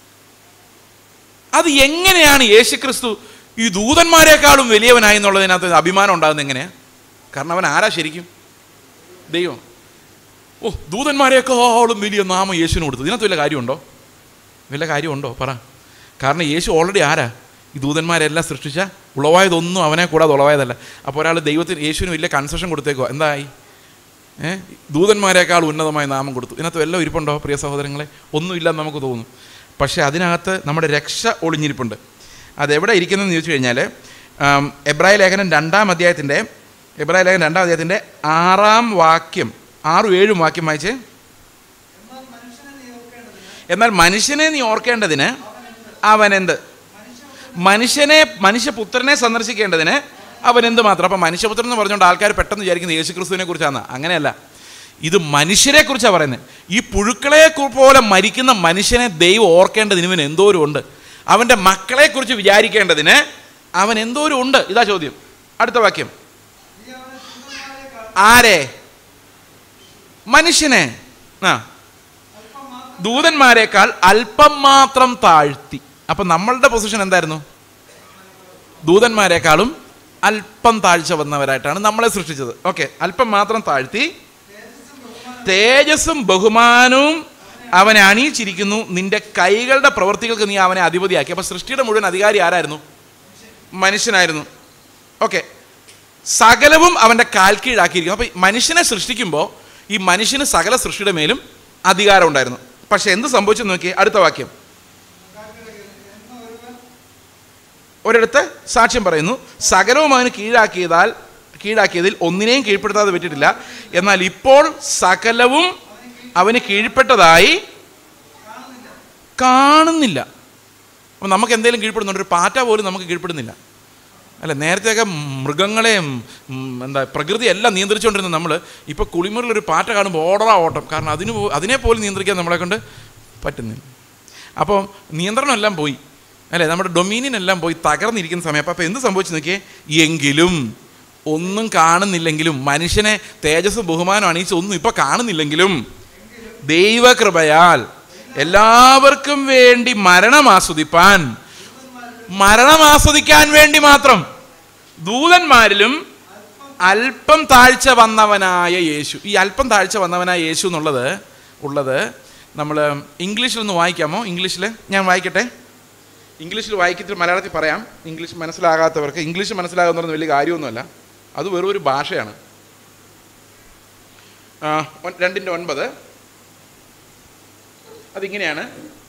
അത് എങ്ങനെയാണ് യേശുക്രിസ്തു ഈ ദൂതന്മാരെക്കാളും വലിയവനായി എന്നുള്ളതിനകത്ത് അഭിമാനം ഉണ്ടാകുന്നത് എങ്ങനെയാണ് കാരണം അവൻ ആരാ ശരിക്കും ദൈവം ഓ ദൂതന്മാരെക്കാളും വലിയ നാമം യേശുവിന് കൊടുത്തു ഇതിനകത്ത് വല്ല കാര്യമുണ്ടോ വല്ല കാര്യമുണ്ടോ പറ കാരണം യേശു ഓൾറെഡി ആരാ ഈ ദൂതന്മാരെല്ലാം സൃഷ്ടിച്ച ഉളവായതൊന്നും അവനെ കൂടാതെ ഉളവായതല്ല അപ്പോൾ ഒരാൾ ദൈവത്തിന് യേശുവിന് വലിയ കൺസെഷൻ കൊടുത്തേക്കോ എന്തായി ഏ ദൂതന്മാരെക്കാൾ ഉന്നതമായ നാമം കൊടുത്തു ഇതിനകത്ത് വല്ലതും ഇരിപ്പുണ്ടോ പ്രിയ സഹോദരങ്ങളെ ഒന്നുമില്ലെന്ന് നമുക്ക് തോന്നും പക്ഷേ അതിനകത്ത് നമ്മുടെ രക്ഷ ഒളിഞ്ഞിരിപ്പുണ്ട് അതെവിടെ ഇരിക്കുന്നതെന്ന് ചോദിച്ചു കഴിഞ്ഞാൽ ആം, എബ്രായ ലേഖനം രണ്ടാം അധ്യായത്തിൻ്റെ എബ്രായ ലേഖനം രണ്ടാം അധ്യായത്തിൻ്റെ ആറാം വാക്യം ആറും ഏഴും വാക്യം വായിച്ചേ എന്നാൽ മനുഷ്യനെ നീ ഓർക്കേണ്ടതിന് അവൻ എന്ത് മനുഷ്യനെ മനുഷ്യപുത്രനെ സന്ദർശിക്കേണ്ടതിന് അവൻ എന്ത് മാത്രം അപ്പം മനുഷ്യപുത്രൻ എന്ന് പറഞ്ഞുകൊണ്ട് ആൾക്കാർ പെട്ടെന്ന് വിചാരിക്കുന്നത് യേശുക്രിസ്തുവിനെ കുറിച്ചാണ് അങ്ങനെയല്ല ഇത് മനുഷ്യരെ കുറിച്ചാണ് പറയുന്നത് ഈ പുഴുക്കളെ കു- പോലെ മരിക്കുന്ന മനുഷ്യനെ ദൈവം ഓർക്കേണ്ടതിന് ഇവൻ എന്തോരം ഉണ്ട് അവൻ്റെ മക്കളെക്കുറിച്ച് വിചാരിക്കേണ്ടതിന് അവൻ എന്തോരം ഉണ്ട് ഇതാ ചോദ്യം അടുത്ത വാക്യം ആരെ മനുഷ്യനെ ആ ദൂതന്മാരെക്കാൾ അല്പം മാത്രം താഴ്ത്തി അപ്പം നമ്മളുടെ പൊസിഷൻ എന്തായിരുന്നു ദൂതന്മാരെക്കാളും അല്പം താഴ്ച വന്നവരായിട്ടാണ് നമ്മളെ സൃഷ്ടിച്ചത് ഓക്കെ അല്പം മാത്രം താഴ്ത്തി തേജസ്സും ബഹുമാനവും അവനെ അണിയിച്ചിരിക്കുന്നു നിന്റെ കൈകളുടെ പ്രവൃത്തികൾക്ക് നീ അവനെ അധിപതിയാക്കി അപ്പോൾ സൃഷ്ടിയുടെ മുഴുവൻ അധികാരി ആരായിരുന്നു മനുഷ്യനായിരുന്നു ഓക്കെ സകലവും അവൻ്റെ കാൽ കീഴാക്കിയിരിക്കുന്നു അപ്പോൾ മനുഷ്യനെ സൃഷ്ടിക്കുമ്പോൾ ഈ മനുഷ്യന് സകല സൃഷ്ടിയുടെ മേലും അധികാരം ഉണ്ടായിരുന്നു പക്ഷെ എന്ത് സംഭവിച്ചു നോക്കിയേ അടുത്ത വാക്യം ഒരിടത്ത് സാക്ഷ്യം പറയുന്നു സകലവും അവന് കീഴാക്കിയതാൽ കീഴാക്കിയതിൽ ഒന്നിനെയും കീഴ്പ്പെടുത്താതെ വിട്ടിട്ടില്ല എന്നാൽ ഇപ്പോൾ സകലവും അവന് കീഴ്പ്പെട്ടതായി കാണുന്നില്ല അപ്പം നമുക്ക് എന്തെങ്കിലും കീഴ്പ്പെടുന്നുണ്ട് ഒരു പാറ്റ പോലും നമുക്ക് കീഴ്പ്പെടുന്നില്ല അല്ല നേരത്തെയൊക്കെ മൃഗങ്ങളെയും ഉം, എന്താ പ്രകൃതി എല്ലാം നിയന്ത്രിച്ചുകൊണ്ടിരുന്ന നമ്മൾ ഇപ്പോൾ കുളിമുറിൽ ഒരു പാറ്റ കാണുമ്പോൾ ഓടറാ ഓട്ടം കാരണം അതിന് പോ- അതിനെ പോലും നിയന്ത്രിക്കാൻ നമ്മളെ കൊണ്ട് പറ്റുന്നില്ല അപ്പോൾ നിയന്ത്രണം എല്ലാം പോയി അല്ലേ നമ്മുടെ ഡൊമീനിയൻ എല്ലാം പോയി തകർന്നിരിക്കുന്ന സമയം അപ്പോൾ എന്ത് സംഭവിച്ചു നോക്കിയേ എങ്കിലും ഒന്നും കാണുന്നില്ലെങ്കിലും മനുഷ്യനെ തേജസ്സും ബഹുമാനം അണിയിച്ച് ഒന്നും ഇപ്പോൾ കാണുന്നില്ലെങ്കിലും ദൈവകൃപയാൽ എല്ലാവർക്കും വേണ്ടി മരണം ആസ്വദിപ്പാൻ മരണം ആസ്വദിക്കാൻ വേണ്ടി മാത്രം ദൂതന്മാരിലും അല്പം താഴ്ച വന്നവനായ യേശു ഈ അല്പം താഴ്ച വന്നവനായ യേശു എന്നുള്ളത് ഉള്ളത് നമ്മൾ ഇംഗ്ലീഷിലൊന്ന് വായിക്കാമോ ഇംഗ്ലീഷിൽ ഞാൻ വായിക്കട്ടെ ഇംഗ്ലീഷിൽ വായിച്ചിട്ട് മലയാളത്തിൽ പറയാം ഇംഗ്ലീഷ് മനസ്സിലാകാത്തവർക്ക് ഇംഗ്ലീഷ് മനസ്സിലാകുന്നത് വലിയ കാര്യമൊന്നുമല്ല അത് വെറും ഒരു ഭാഷയാണ് ആ, ഒൻ- രണ്ടിൻ്റെ ഒൻപത് അതിങ്ങനെയാണ്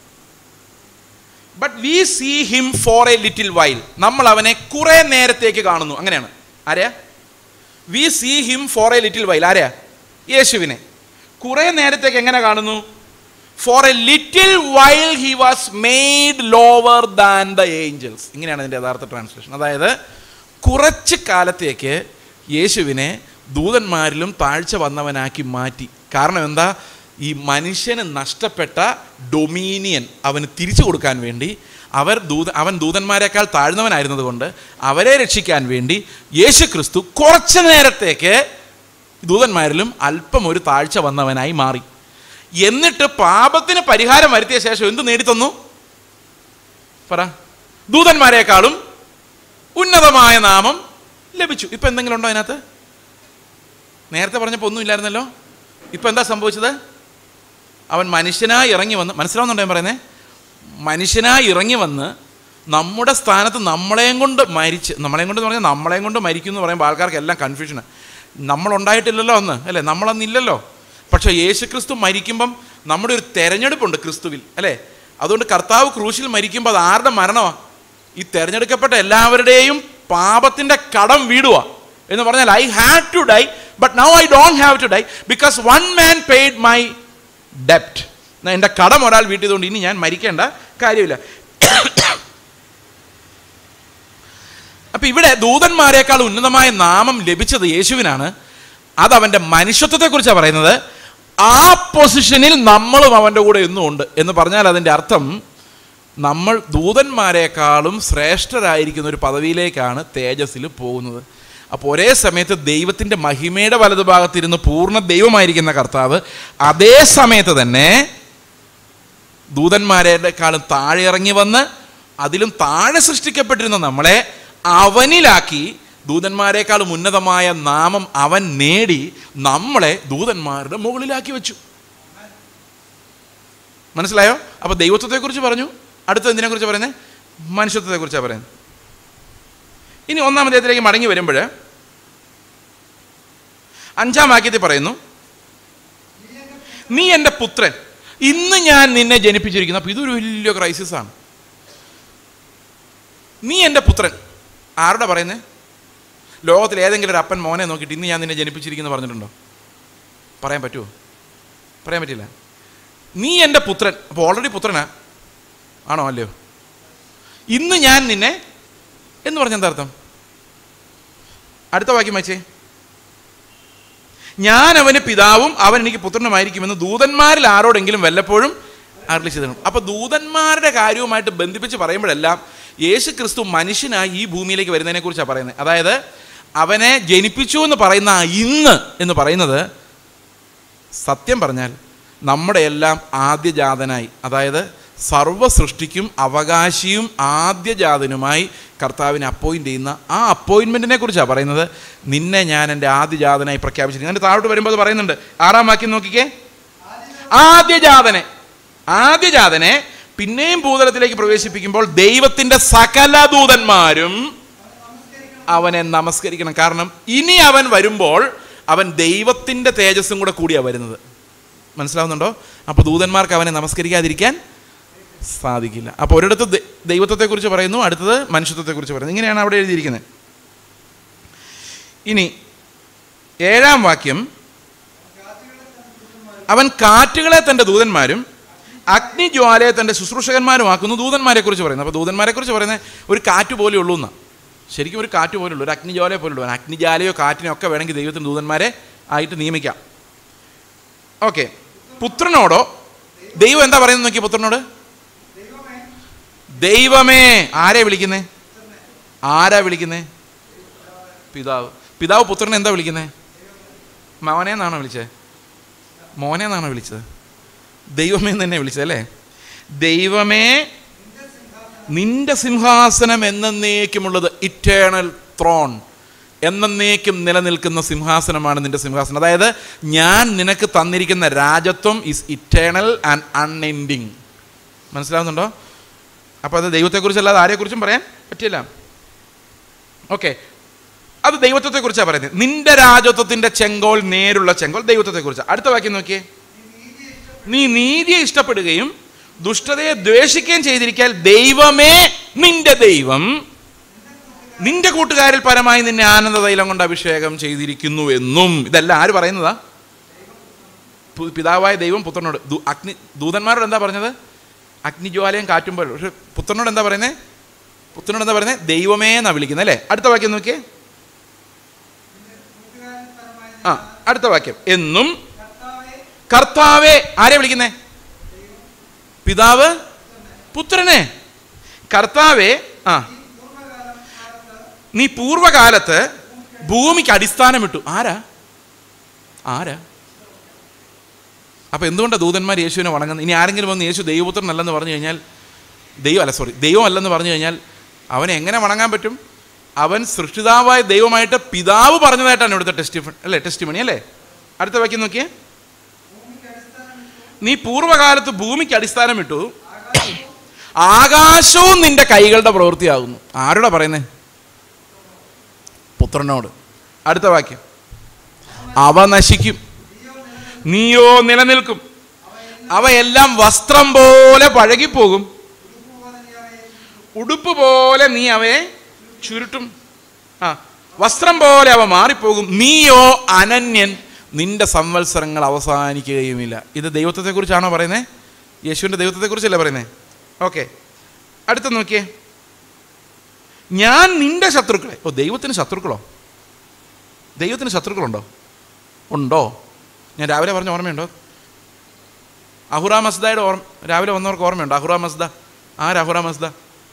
but we see him for a little while നമ്മൾ അവനെ കുറെ നേരത്തേക്ക് കാണുന്നു അങ്ങനെയാണ് ആരെയാ we see him for a little while ആരെയാ യേശുവിനെ കുറെ നേരത്തേക്ക് എങ്ങനെ കാണുന്നു for a little while he was made lower than the angels ഇങ്ങനെയാണ് അതിൻ്റെ യഥാർത്ഥ ട്രാൻസ്ലേഷൻ അതായത് കുറച്ച് കാലത്തേക്ക് യേശുവിനെ ദൂതന്മാരിലും താഴ്ച വന്നവനാക്കി മാറ്റി കാരണം എന്താ ഈ മനുഷ്യന് നഷ്ടപ്പെട്ട ഡൊമീനിയൻ അവന് തിരിച്ചു കൊടുക്കാൻ വേണ്ടി അവർ ദൂത അവൻ ദൂതന്മാരെക്കാൾ താഴ്ന്നവനായിരുന്നത് കൊണ്ട് അവരെ രക്ഷിക്കാൻ വേണ്ടി യേശു ക്രിസ്തു കുറച്ച് നേരത്തേക്ക് ദൂതന്മാരിലും അല്പം ഒരു താഴ്ച വന്നവനായി മാറി എന്നിട്ട് പാപത്തിന് പരിഹാരം വരുത്തിയ ശേഷം എന്ത് നേടിത്തന്നു പറ ദൂതന്മാരെക്കാളും ഉന്നതമായ നാമം ലഭിച്ചു ഇപ്പം എന്തെങ്കിലും ഉണ്ടോ അതിനകത്ത് നേരത്തെ പറഞ്ഞപ്പോൾ ഒന്നുമില്ലായിരുന്നല്ലോ ഇപ്പം എന്താ സംഭവിച്ചത് അവൻ മനുഷ്യനായി ഇറങ്ങി വന്ന് മനസ്സിലാവുന്നുണ്ടോ ഞാൻ പറയുന്നത് മനുഷ്യനായി ഇറങ്ങി വന്ന് നമ്മുടെ സ്ഥാനത്ത് നമ്മളെയും കൊണ്ട് മരിച്ച് നമ്മളെയും കൊണ്ട് എന്ന് പറഞ്ഞാൽ നമ്മളെയും കൊണ്ട് മരിക്കും എന്ന് പറയുമ്പോൾ ആൾക്കാർക്ക് എല്ലാം കൺഫ്യൂഷന് നമ്മളുണ്ടായിട്ടില്ലല്ലോ അന്ന് അല്ലേ നമ്മളന്നില്ലല്ലോ പക്ഷേ യേശു ക്രിസ്തു മരിക്കുമ്പം നമ്മുടെ ഒരു തെരഞ്ഞെടുപ്പുണ്ട് ക്രിസ്തുവിൽ അല്ലേ അതുകൊണ്ട് കർത്താവ് ക്രൂശിൽ മരിക്കുമ്പോൾ അത് ആരുടെ മരണമാണ് ഈ തെരഞ്ഞെടുക്കപ്പെട്ട എല്ലാവരുടെയും പാപത്തിൻ്റെ കടം വീടുക എന്ന് പറഞ്ഞാൽ I had to die but now I don't have to die because one man paid my ഡെപ്റ്റ് എൻ്റെ കടം ഒരാൾ വീട്ടിയതുകൊണ്ട് ഇനി ഞാൻ മരിക്കേണ്ട കാര്യമില്ല അപ്പൊ ഇവിടെ ദൂതന്മാരെക്കാൾ ഉന്നതമായ നാമം ലഭിച്ചത് യേശുവിനാണ് അത് അവൻ്റെ മനുഷ്യത്വത്തെക്കുറിച്ചാണ് പറയുന്നത് ആ പൊസിഷനിൽ നമ്മളും അവൻ്റെ കൂടെ എന്നും ഉണ്ട് എന്ന് പറഞ്ഞാൽ അതിൻ്റെ അർത്ഥം നമ്മൾ ദൂതന്മാരെക്കാളും ശ്രേഷ്ഠരായിരിക്കുന്ന ഒരു പദവിയിലേക്കാണ് തേജസ്സിൽ പോകുന്നത് അപ്പോൾ ഒരേ സമയത്ത് ദൈവത്തിൻ്റെ മഹിമയുടെ വലതുഭാഗത്തിരുന്ന് പൂർണ്ണ ദൈവമായിരിക്കുന്ന കർത്താവ് അതേ സമയത്ത് തന്നെ ദൂതന്മാരെക്കാളും താഴെ ഇറങ്ങി വന്ന് അതിലും താഴെ സൃഷ്ടിക്കപ്പെട്ടിരുന്ന നമ്മളെ അവനിലാക്കി ദൂതന്മാരെക്കാളും ഉന്നതമായ നാമം അവൻ നേടി നമ്മളെ ദൂതന്മാരുടെ മുകളിലാക്കി വെച്ചു മനസ്സിലായോ അപ്പോൾ ദൈവത്വത്തെക്കുറിച്ച് പറഞ്ഞു അടുത്ത എന്തിനെക്കുറിച്ച് പറയുന്നത് മനുഷ്യത്വത്തെക്കുറിച്ചാണ് പറയുന്നത് ഇനി ഒന്നാം അധ്യായത്തിലേക്ക് മടങ്ങി വരുമ്പോൾ അഞ്ചാം വാക്യത്തിൽ പറയുന്നു നീ എൻ്റെ പുത്രൻ ഇന്ന് ഞാൻ നിന്നെ ജനിപ്പിച്ചിരിക്കുന്നു അപ്പോൾ ഇതൊരു വലിയ ക്രൈസിസ് ആണ് നീ എൻ്റെ പുത്രൻ ആരുടെ പറയുന്നത് ലോകത്തിൽ ഏതെങ്കിലും ഒരു അപ്പൻ മോനെ നോക്കിയിട്ട് ഇന്ന് ഞാൻ നിന്നെ ജനിപ്പിച്ചിരിക്കുന്നു പറഞ്ഞിട്ടുണ്ടോ പറയാൻ പറ്റുമോ പറയാൻ പറ്റില്ല നീ എൻ്റെ പുത്രൻ അപ്പോൾ ഓൾറെഡി പുത്രനാ ആണോ അല്ലയോ ഇന്ന് ഞാൻ നിന്നെ എന്ന് പറഞ്ഞ എന്താ അർത്ഥം അടുത്ത വാക്യം വായിച്ചേ ഞാൻ അവന് പിതാവും അവൻ എനിക്ക് പുത്രനുമായിരിക്കുമെന്ന് ദൂതന്മാരിൽ ആരോടെങ്കിലും വല്ലപ്പോഴും അരളി ചെയ്തിട്ടുണ്ട് അപ്പൊ ദൂതന്മാരുടെ കാര്യവുമായിട്ട് ബന്ധിപ്പിച്ച് പറയുമ്പോഴെല്ലാം യേശു ക്രിസ്തു മനുഷ്യനായി ഈ ഭൂമിയിലേക്ക് വരുന്നതിനെ കുറിച്ചാണ് പറയുന്നത് അതായത് അവനെ ജനിപ്പിച്ചു എന്ന് പറയുന്ന ആ ഇന്ന് എന്ന് പറയുന്നത് സത്യം പറഞ്ഞാൽ നമ്മുടെ എല്ലാം ആദ്യജാതനായി അതായത് സർവ്വ സൃഷ്ടിക്കും അവകാശിയും ആദ്യജാതനുമായി കർത്താവിനെ അപ്പോയിൻ്റ് ചെയ്യുന്ന ആ അപ്പോയിൻമെൻറ്റിനെ കുറിച്ചാണ് പറയുന്നത് നിന്നെ ഞാൻ എൻ്റെ ആദ്യജാതനായി പ്രഖ്യാപിച്ചിരിക്കുന്നു എൻ്റെ താഴോട്ട് വരുമ്പോൾ അത് പറയുന്നുണ്ട് ആറാം വാക്യം നോക്കിക്കേ ആദ്യജാതനെ ആദ്യജാതനെ പിന്നെയും ഭൂതലത്തിലേക്ക് പ്രവേശിപ്പിക്കുമ്പോൾ ദൈവത്തിൻ്റെ സകല ദൂതന്മാരും അവനെ നമസ്കരിക്കണം കാരണം ഇനി അവൻ വരുമ്പോൾ അവൻ ദൈവത്തിൻ്റെ തേജസ്സും കൂടെ കൂടിയാണ് വരുന്നത് മനസ്സിലാവുന്നുണ്ടോ അപ്പോൾ ദൂതന്മാർക്ക് അവനെ നമസ്കരിക്കാതിരിക്കാൻ സാധിക്കില്ല അപ്പോൾ ഒരിടത്ത് ദ- ദൈവത്വത്തെക്കുറിച്ച് പറയുന്നു അടുത്തത് മനുഷ്യത്വത്തെക്കുറിച്ച് പറയുന്നു ഇങ്ങനെയാണ് അവിടെ എഴുതിയിരിക്കുന്നത് ഇനി ഏഴാം വാക്യം അവൻ കാറ്റുകളെ തൻ്റെ ദൂതന്മാരും അഗ്നിജ്വാലയെ തൻ്റെ ശുശ്രൂഷകന്മാരുമാക്കുന്നു ദൂതന്മാരെക്കുറിച്ച് പറയുന്നത് അപ്പോൾ ദൂതന്മാരെക്കുറിച്ച് പറയുന്നത് ഒരു കാറ്റ് പോലെ ഉള്ളൂ എന്നാണ് ശരിക്കും ഒരു കാറ്റ് പോലെ ഉള്ളൂ ഒരു അഗ്നിജ്വാലയെ പോലെ ഉള്ളൂ അഗ്നിജാലയോ കാറ്റിനെയോ ഒക്കെ വേണമെങ്കിൽ ദൈവത്തിന് ദൂതന്മാരെ ആയിട്ട് നിയമിക്കാം ഓക്കെ പുത്രനോടോ ദൈവം എന്താ പറയുന്നത് നോക്കി പുത്രനോട് ദൈവമേ ആരെ വിളിക്കുന്നേ ആരാ വിളിക്കുന്നേ പിതാവ് പിതാവ് പുത്രനെ എന്താ വിളിക്കുന്നേ മോനെ എന്നാണോ വിളിച്ചത് മോനെ എന്നാണോ വിളിച്ചത് ദൈവമേ എന്ന് തന്നെ വിളിച്ചത് അല്ലേ ദൈവമേ നിന്റെ സിംഹാസനം എന്നേക്കുമുള്ളത് ഇറ്റേണൽ ത്രോൺ എന്നേക്കും നിലനിൽക്കുന്ന സിംഹാസനമാണ് നിന്റെ സിംഹാസനം അതായത് ഞാൻ നിനക്ക് തന്നിരിക്കുന്ന രാജത്വം ഈസ് ഇറ്റേണൽ ആൻഡ് അൺഎൻഡിങ് മനസ്സിലാവുന്നുണ്ടോ അപ്പോൾ അത് ദൈവത്തെക്കുറിച്ചല്ലാതെ ആരെക്കുറിച്ചും പറയാൻ പറ്റില്ല ഓക്കെ അത് ദൈവത്വത്തെക്കുറിച്ചാണ് പറയുന്നത് നിന്റെ രാജത്വത്തിൻ്റെ ചെങ്കോൽ നേരുള്ള ചെങ്കോൽ ദൈവത്വത്തെക്കുറിച്ച് അടുത്ത വാക്യം നോക്കിയേ നീ നീതിയെ ഇഷ്ടപ്പെടുകയും ദുഷ്ടതയെ ദ്വേഷിക്കുകയും ചെയ്തിരിക്കാൻ ദൈവമേ നിന്റെ ദൈവം നിന്റെ കൂട്ടുകാരിൽ പരമായി നിന്നെ ആനന്ദ തൈലം കൊണ്ട് അഭിഷേകം ചെയ്തിരിക്കുന്നു എന്നും ഇതെല്ലാം ആര് പറയുന്നതാ പു- പിതാവായ ദൈവം പുത്രനോട് ദൂ- അഗ്നി ദൂതന്മാരോട് എന്താ പറഞ്ഞത് അഗ്നിജ്വാലയും കാറ്റുമ്പോൾ പക്ഷെ പുത്രനോട് എന്താ പറയുന്നത് പുത്രനോട് എന്താ പറയുന്നത് ദൈവമേ എന്നാ വിളിക്കുന്നത് അല്ലേ അടുത്ത വാക്യം നോക്കിയേ ആ അടുത്ത വാക്യം എന്നും കർത്താവെ ആരെ വിളിക്കുന്നേ പിതാവ് പുത്രനെ കർത്താവെ ആ നീ പൂർവകാലത്ത് ഭൂമിക്ക് അടിസ്ഥാനമിട്ടു ആരാ ആരാ അപ്പൊ എന്തുകൊണ്ടാണ് ദൂതന്മാർ യേശുവിനെ വണങ്ങുന്നത് ഇനി ആരെങ്കിലും വന്ന് യേശു ദൈവപുത്രനല്ലെന്ന് പറഞ്ഞു കഴിഞ്ഞാൽ ദൈവം അല്ല സോറി ദൈവം അല്ലെന്ന് പറഞ്ഞു കഴിഞ്ഞാൽ അവനെ എങ്ങനെ വണങ്ങാൻ പറ്റും അവൻ സൃഷ്ടിതാവായ ദൈവമായിട്ട് പിതാവ് പറഞ്ഞതായിട്ടാണ് ഇവിടുത്തെ ടെസ്റ്റ് അല്ലേ ടെസ്റ്റ് മണി അല്ലേ അടുത്ത വാക്യം നോക്കിയേ നീ പൂർവ്വകാലത്ത് ഭൂമിക്ക് അടിസ്ഥാനമിട്ടു ആകാശവും നിന്റെ കൈകളുടെ പ്രവൃത്തിയാകുന്നു ആരോടാ പറയുന്നേ പുത്രനോട് അടുത്ത വാക്യം അവ നശിക്കും നീയോ നിലനിൽക്കും അവയെല്ലാം വസ്ത്രം പോലെ പഴകിപ്പോകും ഉടുപ്പ് പോലെ നീ അവയെ ചുരുട്ടും ആ വസ്ത്രം പോലെ അവ മാറിപ്പോകും നീയോ അനന്യൻ നിന്റെ സംവത്സരങ്ങൾ അവസാനിക്കുകയുമില്ല ഇത് ദൈവത്വത്തെക്കുറിച്ചാണോ പറയുന്നത് യേശുവിൻ്റെ ദൈവത്വത്തെക്കുറിച്ചല്ലേ പറയുന്നത് ഓക്കെ അടുത്ത നോക്കിയേ ഞാൻ നിന്റെ ശത്രുക്കളെ ഓ ദൈവത്തിന് ശത്രുക്കളോ ദൈവത്തിന് ശത്രുക്കളുണ്ടോ ഉണ്ടോ ഞാൻ രാവിലെ പറഞ്ഞ ഓർമ്മയുണ്ടോ അഹുറ മസ്ദയുടെ ഓർമ്മ രാവിലെ വന്നവർക്ക് ഓർമ്മയുണ്ടോ അഹുറ മസ്ദ ആര് അഹുറ മസ്ദ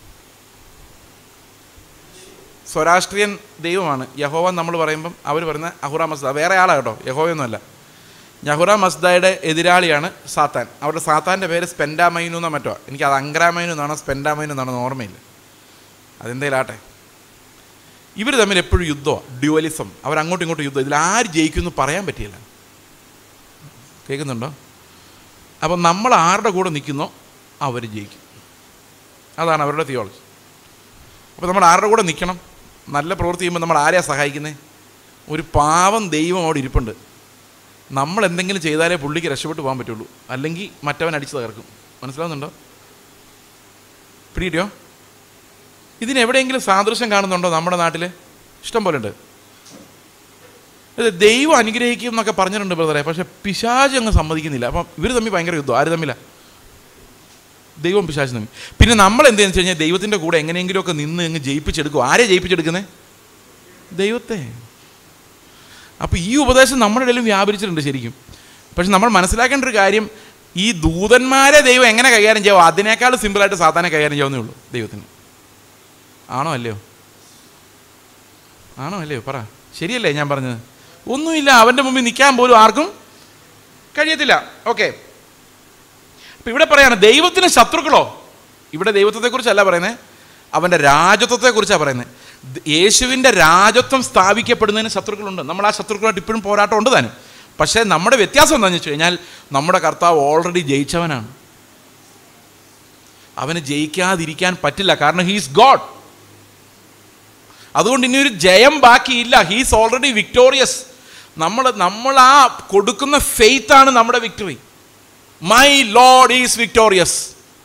സ്വരാഷ്ട്രീയൻ ദൈവമാണ് യഹോവ നമ്മൾ പറയുമ്പം അവർ പറയുന്ന അഹുറ മസ്ദ വേറെ ആളാ കേട്ടോ യഹോവയൊന്നുമല്ല യഹുറ മസ്ദയുടെ എതിരാളിയാണ് സാത്താൻ അവരുടെ സാത്താൻ്റെ പേര് സ്പെൻഡാമൈനു എന്നോ മറ്റോ എനിക്ക് അത് അങ്ക്രാമൈനു എന്നാണോ സ്പെൻഡാമൈനു എന്നാണോ എന്ന് ഓർമ്മയില്ല അതെന്തേലും ആട്ടെ ഇവർ തമ്മിൽ എപ്പോഴും യുദ്ധമാണ് ഡ്യുവലിസം അവർ അങ്ങോട്ടും ഇങ്ങോട്ടും യുദ്ധം ഇതിൽ ആര് ജയിക്കുമെന്ന് പറയാൻ പറ്റിയില്ല കേൾക്കുന്നുണ്ടോ അപ്പം നമ്മൾ ആരുടെ കൂടെ നിൽക്കുന്നോ അവർ ജയിക്കും അതാണ് അവരുടെ തിയോളജി അപ്പോൾ നമ്മൾ ആരുടെ കൂടെ നിൽക്കണം നല്ല പ്രവൃത്തി ചെയ്യുമ്പോൾ നമ്മൾ ആരെയാണ് സഹായിക്കുന്നത് ഒരു പാവം ദൈവം അവിടെ ഇരിപ്പുണ്ട് നമ്മൾ എന്തെങ്കിലും ചെയ്താലേ പുള്ളിക്ക് രക്ഷപ്പെട്ടു പോകാൻ പറ്റുള്ളൂ അല്ലെങ്കിൽ മറ്റവൻ അടിച്ച് തകർക്കും മനസ്സിലാവുന്നുണ്ടോ പിടിയിട്ടോ ഇതിനെവിടെയെങ്കിലും സാദൃശ്യം കാണുന്നുണ്ടോ നമ്മുടെ നാട്ടിൽ ഇഷ്ടം പോലെ ഉണ്ട് ഇത് ദൈവം അനുഗ്രഹിക്കും എന്നൊക്കെ പറഞ്ഞിട്ടുണ്ട് ബ്രദറെ പക്ഷെ പിശാജ് അങ്ങ് സമ്മതിക്കുന്നില്ല അപ്പം ഇവർ തമ്മിൽ ഭയങ്കര യുദ്ധം ആര് തമ്മില ദൈവം പിശാച് തമ്മിൽ പിന്നെ നമ്മൾ എന്തെന്ന് വെച്ച് കഴിഞ്ഞാൽ ദൈവത്തിൻ്റെ കൂടെ എങ്ങനെയെങ്കിലുമൊക്കെ നിന്ന് അങ്ങ് ജയിപ്പിച്ചെടുക്കും ആരെ ജയിപ്പിച്ചെടുക്കുന്നത് ദൈവത്തെ അപ്പോൾ ഈ ഉപദേശം നമ്മുടെ ഇടയിലും വ്യാപരിച്ചിട്ടുണ്ട് ശരിക്കും പക്ഷെ നമ്മൾ മനസ്സിലാക്കേണ്ട ഒരു കാര്യം ഈ ദൂതന്മാരെ ദൈവം എങ്ങനെ കൈകാര്യം ചെയ്യാവോ അതിനേക്കാൾ സിമ്പിളായിട്ട് സാത്താനെ കൈകാര്യം ചെയ്യാവുന്നേ ഉള്ളൂ ദൈവത്തിന് ആണോ അല്ലയോ ആണോ അല്ലയോ പറ ശരിയല്ലേ ഞാൻ പറഞ്ഞത് ഒന്നുമില്ല അവൻ്റെ മുമ്പിൽ നിൽക്കാൻ പോലും ആർക്കും കഴിയത്തില്ല ഓക്കെ അപ്പം ഇവിടെ പറയാണ് ദൈവത്തിന് ശത്രുക്കളോ ഇവിടെ ദൈവത്വത്തെക്കുറിച്ചല്ല പറയുന്നത് അവൻ്റെ രാജത്വത്തെക്കുറിച്ചാണ് പറയുന്നത് ദ- യേശുവിൻ്റെ രാജത്വം സ്ഥാപിക്കപ്പെടുന്നതിന് ശത്രുക്കളുണ്ട് നമ്മൾ ആ ശത്രുക്കളായിട്ട് ഇപ്പോഴും പോരാട്ടം ഉണ്ട് താനും പക്ഷേ നമ്മുടെ വ്യത്യാസം എന്താണെന്ന് വെച്ച് കഴിഞ്ഞാൽ നമ്മുടെ കർത്താവ് ഓൾറെഡി ജയിച്ചവനാണ് അവന് ജയിക്കാതിരിക്കാൻ പറ്റില്ല കാരണം ഹീസ് ഗോഡ് അതുകൊണ്ട് ഇനി ഒരു ജയം ബാക്കിയില്ല ഹീസ് ഓൾറെഡി വിക്ടോറിയസ് നമ്മൾ നമ്മൾ ആ കൊടുക്കുന്ന ഫെയ്ത്ത് ആണ് നമ്മുടെ victory my lord is victorious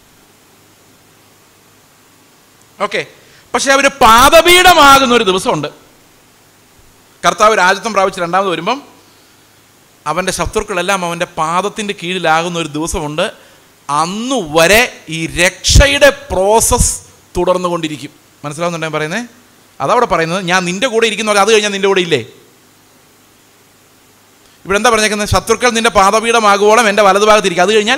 okay പക്ഷെ അവർ പാദപീഠമാകുന്ന ഒരു ദിവസമുണ്ട് കർത്താവ് രാജ്യത്വം പ്രാപിച്ച് രണ്ടാമത് വരുമ്പം അവൻ്റെ ശത്രുക്കളെല്ലാം അവൻ്റെ പാദത്തിൻ്റെ കീഴിലാകുന്ന ഒരു ദിവസമുണ്ട് അന്നു വരെ ഈ രക്ഷയുടെ പ്രോസസ്സ് തുടർന്നുകൊണ്ടിരിക്കും മനസ്സിലാവുന്നുണ്ടോ ഞാൻ പറയുന്നത് അതവിടെ പറയുന്നത് ഞാൻ നിന്റെ കൂടെ ഇരിക്കുന്നവർ അത് കഴിഞ്ഞാൽ നിന്റെ കൂടെ ഇല്ലേ ഇവിടെ എന്താ പറഞ്ഞേക്കുന്നത് ശത്രുക്കൾ നിന്റെ പാദപീഠമാകുവോളം എൻ്റെ വലതുഭാഗത്തിരിക്കും അത് കഴിഞ്ഞാൽ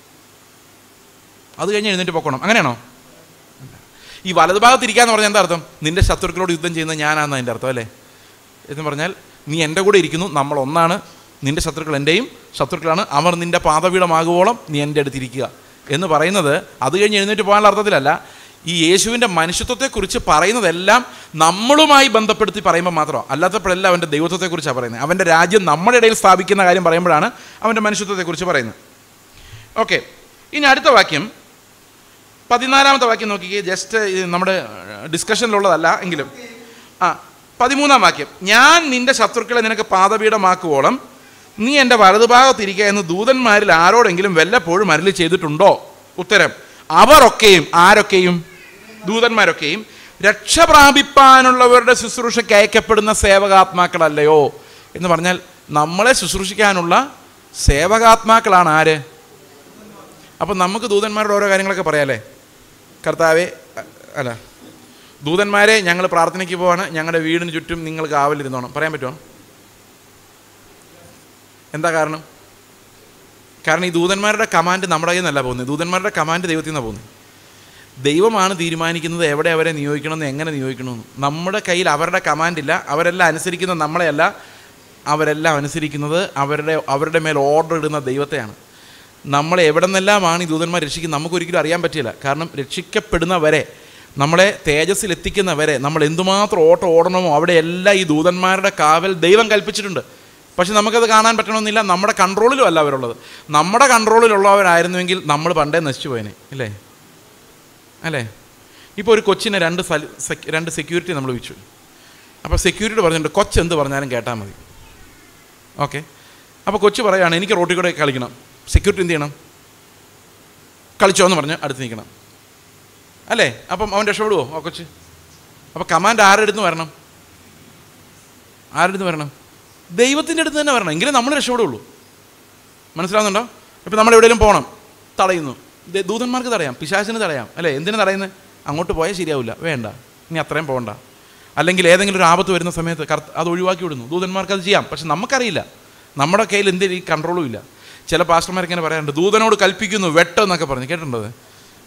അത് കഴിഞ്ഞ് എഴുന്നേറ്റ് പൊക്കണം അങ്ങനെയാണോ ഈ വലതുഭാഗത്തിരിക്കാന്ന് പറഞ്ഞാൽ എന്താ അർത്ഥം നിന്റെ ശത്രുക്കളോട് യുദ്ധം ചെയ്യുന്നത് ഞാനാണെന്ന് അതിൻ്റെ അർത്ഥം അല്ലേ എന്ന് പറഞ്ഞാൽ നീ എൻ്റെ കൂടെ ഇരിക്കുന്നു നമ്മൾ ഒന്നാണ് നിന്റെ ശത്രുക്കൾ എൻ്റെയും ശത്രുക്കളാണ് അവർ നിന്റെ പാദപീഠമാകുവോളം നീ എൻ്റെ അടുത്തിരിക്കുക എന്ന് പറയുന്നത് അത് കഴിഞ്ഞ് എഴുന്നേറ്റ് പോകാനുള്ള അർത്ഥത്തിലല്ല ഈ യേശുവിൻ്റെ മനുഷ്യത്വത്തെക്കുറിച്ച് പറയുന്നതെല്ലാം നമ്മളുമായി ബന്ധപ്പെടുത്തി പറയുമ്പോൾ മാത്രമോ അല്ലാത്തപ്പോഴല്ല അവൻ്റെ ദൈവത്വത്തെക്കുറിച്ചാണ് പറയുന്നത് അവൻ്റെ രാജ്യം നമ്മുടെ ഇടയിൽ സ്ഥാപിക്കുന്ന കാര്യം പറയുമ്പോഴാണ് അവൻ്റെ മനുഷ്യത്വത്തെക്കുറിച്ച് പറയുന്നത് ഓക്കെ ഇനി അടുത്ത വാക്യം പതിനാലാമത്തെ വാക്യം നോക്കിക്കേ ജസ്റ്റ് നമ്മുടെ ഡിസ്കഷനിലുള്ളതല്ല എങ്കിലും ആ പതിമൂന്നാം വാക്യം ഞാൻ നിന്റെ ശത്രുക്കളെ നിനക്ക് പാദപീഠമാക്കുവോളം നീ എൻ്റെ വലതുഭാഗത്തിരിക്കുക എന്ന് ദൂതന്മാരിൽ ആരോടെങ്കിലും വല്ലപ്പോഴും അരളി ചെയ്തിട്ടുണ്ടോ ഉത്തരം അവരൊക്കെയും ആരൊക്കെയും ദൂതന്മാരൊക്കെയും രക്ഷ പ്രാപിപ്പാനുള്ളവരുടെ ശുശ്രൂഷയ്ക്ക് അയക്കപ്പെടുന്ന സേവകാത്മാക്കളല്ലയോ എന്ന് പറഞ്ഞാൽ നമ്മളെ ശുശ്രൂഷിക്കാനുള്ള സേവകാത്മാക്കളാണ് ആര് അപ്പം നമുക്ക് ദൂതന്മാരുടെ ഓരോ കാര്യങ്ങളൊക്കെ പറയാല്ലേ കർത്താവെ അ- അല്ല ദൂതന്മാരെ ഞങ്ങൾ പ്രാർത്ഥനയ്ക്ക് പോവാണ് ഞങ്ങളുടെ വീടിന് ചുറ്റും നിങ്ങൾ കാവലിരുന്നോണം പറയാൻ പറ്റുമോ എന്താ കാരണം കാരണം ഈ ദൂതന്മാരുടെ കമാൻഡ് നമ്മുടെ കയ്യിൽ നിന്നല്ല പോകുന്നത് ദൂതന്മാരുടെ കമാൻഡ് ദൈവത്തിൽ നിന്നാണ് പോകുന്നത് ദൈവമാണ് തീരുമാനിക്കുന്നത് എവിടെ അവരെ നിയോഗിക്കണമെന്ന് എങ്ങനെ നിയോഗിക്കണമെന്ന് നമ്മുടെ കയ്യിൽ അവരുടെ കമാൻഡ് ഇല്ല അവരെല്ലാം അനുസരിക്കുന്നത് നമ്മളെയല്ല അവരെല്ലാം അനുസരിക്കുന്നത് അവരുടെ അവരുടെ മേൽ ഓർഡർ ഇടുന്ന ദൈവത്തെയാണ് നമ്മളെ എവിടെ നിന്നെല്ലാമാണ് ഈ ദൂതന്മാർ രക്ഷിക്കുന്നത് നമുക്കൊരിക്കലും അറിയാൻ പറ്റില്ല കാരണം രക്ഷിക്കപ്പെടുന്നവരെ നമ്മളെ തേജസ്സിൽ എത്തിക്കുന്നവരെ നമ്മൾ എന്തുമാത്രം ഓട്ടം ഓടണമോ അവിടെയെല്ലാം ഈ ദൂതന്മാരുടെ കാവൽ ദൈവം കൽപ്പിച്ചിട്ടുണ്ട് പക്ഷെ നമുക്കത് കാണാൻ പറ്റണമെന്നില്ല നമ്മുടെ കൺട്രോളിലും അല്ല അവരുള്ളത് നമ്മുടെ കൺട്രോളിലുള്ളവരായിരുന്നുവെങ്കിൽ നമ്മൾ പണ്ടേ നശിച്ചു പോയനെ ഇല്ലേ അല്ലേ ഇപ്പോൾ ഒരു കൊച്ചിനെ രണ്ട് സല- സെക്യു- രണ്ട് സെക്യൂരിറ്റി നമ്മൾ വെച്ചു അപ്പോൾ സെക്യൂരിറ്റി പറഞ്ഞിട്ടുണ്ട് കൊച്ച് എന്ത് പറഞ്ഞാലും കേട്ടാൽ മതി ഓക്കെ അപ്പോൾ കൊച്ചു പറയുകയാണ് എനിക്ക് റോട്ടിൽ കൂടെ കളിക്കണം സെക്യൂരിറ്റി എന്ത് ചെയ്യണം കളിച്ചോ എന്ന് പറഞ്ഞ് അടുത്ത് നിൽക്കണം അല്ലേ അപ്പം അവൻ രക്ഷപ്പെടുവോ ആ കൊച്ച് അപ്പോൾ കമാൻഡ് ആരുടെ അടുത്ത് നിന്ന് വരണം ആരുടെ അടുത്ത് വരണം ദൈവത്തിൻ്റെ അടുത്ത് തന്നെ വരണം എങ്കിലേ നമ്മൾ രക്ഷപ്പെടുള്ളൂ മനസ്സിലാവുന്നുണ്ടോ ഇപ്പം നമ്മൾ എവിടെയെങ്കിലും പോകണം തടയുന്നു ദേ- ദൂതന്മാർക്ക് തടയാം പിശാചിന് തടയാം അല്ലേ എന്തിനു തടയുന്നത് അങ്ങോട്ട് പോയാൽ ശരിയാവില്ല വേണ്ട ഇനി അത്രയും പോകണ്ട അല്ലെങ്കിൽ ഏതെങ്കിലും ഒരു ആപത്ത് വരുന്ന സമയത്ത് കർത്ത അത് ഒഴിവാക്കി വിടുന്നു ദൂതന്മാർക്ക് അത് ചെയ്യാം പക്ഷെ നമുക്കറിയില്ല നമ്മുടെ കയ്യിൽ എന്തെങ്കിലും ഈ കൺട്രോളും ഇല്ല ചില പാസ്റ്റർമാർക്ക് ഇങ്ങനെ പറയാറുണ്ട് ദൂതനോട് കൽപ്പിക്കുന്നു വെട്ടോ എന്നൊക്കെ പറഞ്ഞു കേട്ടിട്ടുണ്ടോ അത്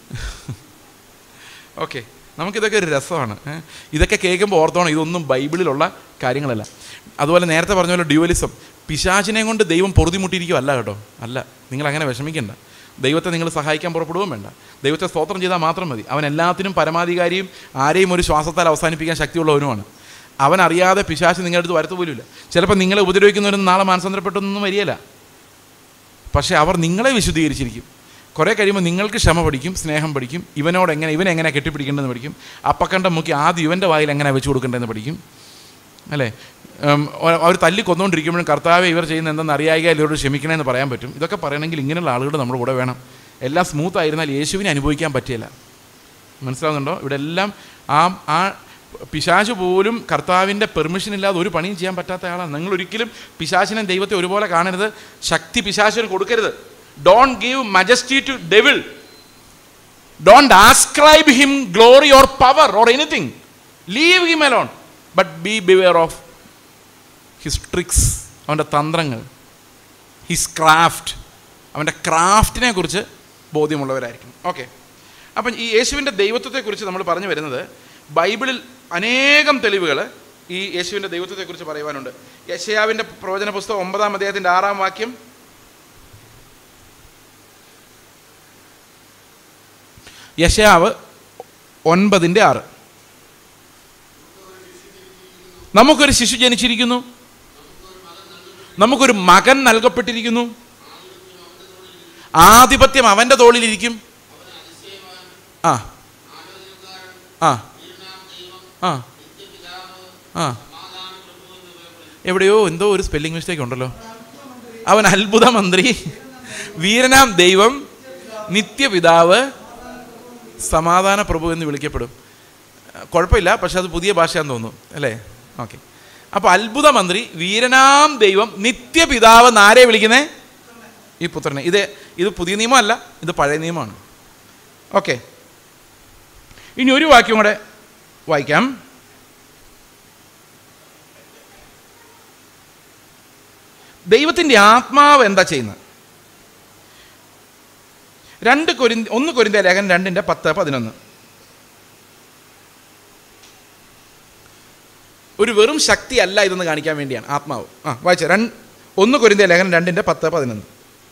ഓക്കെ നമുക്കിതൊക്കെ ഒരു രസമാണ് ഏ? ഇതൊക്കെ കേൾക്കുമ്പോൾ ഓർത്തോണം ഇതൊന്നും ബൈബിളിലുള്ള കാര്യങ്ങളല്ല അതുപോലെ നേരത്തെ പറഞ്ഞ പോലെ ഡ്യുവലിസം പിശാചിനെ കൊണ്ട് ദൈവം പൊറുതിമുട്ടിയിരിക്കുമല്ല കേട്ടോ അല്ല നിങ്ങൾ അങ്ങനെ വിഷമിക്കണ്ട ദൈവത്തെ നിങ്ങൾ സഹായിക്കാൻ പുറപ്പെടുകയും വേണ്ട ദൈവത്തെ സ്തോത്രം ചെയ്താൽ മാത്രം മതി അവൻ എല്ലാത്തിനും പരമാധികാരിയും ആരെയും ഒരു ശ്വാസത്താൽ അവസാനിപ്പിക്കാൻ ശക്തിയുള്ളവനുമാണ് അവൻ അറിയാതെ പിശാച് നിങ്ങളുടെ അടുത്ത് വരത്തു പോലുമില്ല ചിലപ്പോൾ നിങ്ങളെ ഉപദ്രവിക്കുന്നവരൊന്നും നാളെ മാനസാന്തരപ്പെട്ടൊന്നും വരികയില്ല പക്ഷേ അവർ നിങ്ങളെ വിശുദ്ധീകരിച്ചിരിക്കും കുറേ കഴിയുമ്പോൾ നിങ്ങൾക്ക് ക്ഷമ പഠിക്കും സ്നേഹം പഠിക്കും ഇവനോട് എങ്ങനെ ഇവനെ എങ്ങനെ കെട്ടിപ്പിടിക്കേണ്ടതെന്ന് പഠിക്കും അപ്പക്കണ്ട മുക്കി ആദ്യം ഇവൻ്റെ വായിൽ എങ്ങനെ വെച്ച് കൊടുക്കേണ്ടതെന്ന് പഠിക്കും അല്ലേ ഉം, ഒ- അവർ തല്ലി കൊന്നുകൊണ്ടിരിക്കുമ്പോഴും കർത്താവ് ഇവർ ചെയ്യുന്ന എന്തെന്ന് അറിയായിക ഇവരോട് ക്ഷമിക്കണമെന്ന് പറയാൻ പറ്റും ഇതൊക്കെ പറയണമെങ്കിൽ ഇങ്ങനെയുള്ള ആളുകൾ നമ്മുടെ കൂടെ വേണം എല്ലാം സ്മൂത്ത് ആയിരുന്നാൽ യേശുവിനെ അനുഭവിക്കാൻ പറ്റില്ല മനസ്സിലാവുന്നുണ്ടോ ഇവിടെ എല്ലാം ആ ആ പിശാച് പോലും കർത്താവിൻ്റെ പെർമിഷൻ ഇല്ലാതെ ഒരു പണിയും ചെയ്യാൻ പറ്റാത്ത ആളാണ് നിങ്ങൾ ഒരിക്കലും പിശാചിനെ ദൈവത്തെ ഒരുപോലെ കാണരുത് ശക്തി പിശാചിന് കൊടുക്കരുത് don't give majesty to devil don't ascribe him glory or power or anything leave him alone but be beware of his tricks അവൻ്റെ തന്ത്രങ്ങൾ ഹിസ് ക്രാഫ്റ്റ് അവൻ്റെ ക്രാഫ്റ്റിനെ കുറിച്ച് ബോധ്യമുള്ളവരായിരിക്കും ഓക്കെ അപ്പം ഈ യേശുവിൻ്റെ ദൈവത്വത്തെക്കുറിച്ച് നമ്മൾ പറഞ്ഞു വരുന്നത് ബൈബിളിൽ അനേകം തെളിവുകൾ ഈ യേശുവിൻ്റെ ദൈവത്വത്തെക്കുറിച്ച് പറയുവാനുണ്ട് യശയാവിൻ്റെ പ്രവചന പുസ്തകം ഒമ്പതാം അദ്ദേഹത്തിൻ്റെ ആറാം വാക്യം യശയാവ് ഒൻപതിൻ്റെ ആറ് നമുക്കൊരു ശിശു ജനിച്ചിരിക്കുന്നു നമുക്കൊരു മകൻ നൽകപ്പെട്ടിരിക്കുന്നു ആധിപത്യം അവൻ്റെ തോളിലിരിക്കും ആ ആ ആ ആ എവിടെയോ എന്തോ ഒരു സ്പെല്ലിംഗ് മിസ്റ്റേക്ക് ഉണ്ടല്ലോ അവൻ അത്ഭുത മന്ത്രി വീരനാം ദൈവം നിത്യപിതാവ് സമാധാന പ്രഭു എന്ന് വിളിക്കപ്പെടും കുഴപ്പമില്ല പക്ഷെ അത് പുതിയ ഭാഷയാന്ന് തോന്നുന്നു അല്ലേ ഓക്കെ അപ്പോൾ അത്ഭുത മന്ത്രി വീരനാം ദൈവം നിത്യപിതാവ് എന്നാരെ വിളിക്കുന്നേ ഈ പുത്രനെ ഇത് ഇത് പുതിയ നിയമമല്ല ഇത് പഴയ നിയമമാണ് ഓക്കെ ഇനി ഒരു വാക്യം കൂടെ വായിക്കാം ദൈവത്തിൻ്റെ ആത്മാവ് എന്താ ചെയ്യുന്നത് രണ്ട് കൊരി ഒന്ന് കൊരിന്ത ലേഖനം രണ്ടിൻ്റെ പത്ത് പതിനൊന്ന് ഒരു വെറും ശക്തി അല്ല ഇതെന്ന് കാണിക്കാൻ വേണ്ടിയാണ് ആത്മാവ് ആ വായിച്ച രണ്ട് ഒന്ന് കൊരിന്ത ലേഖനം രണ്ടിൻ്റെ പത്ത് പതിനൊന്ന്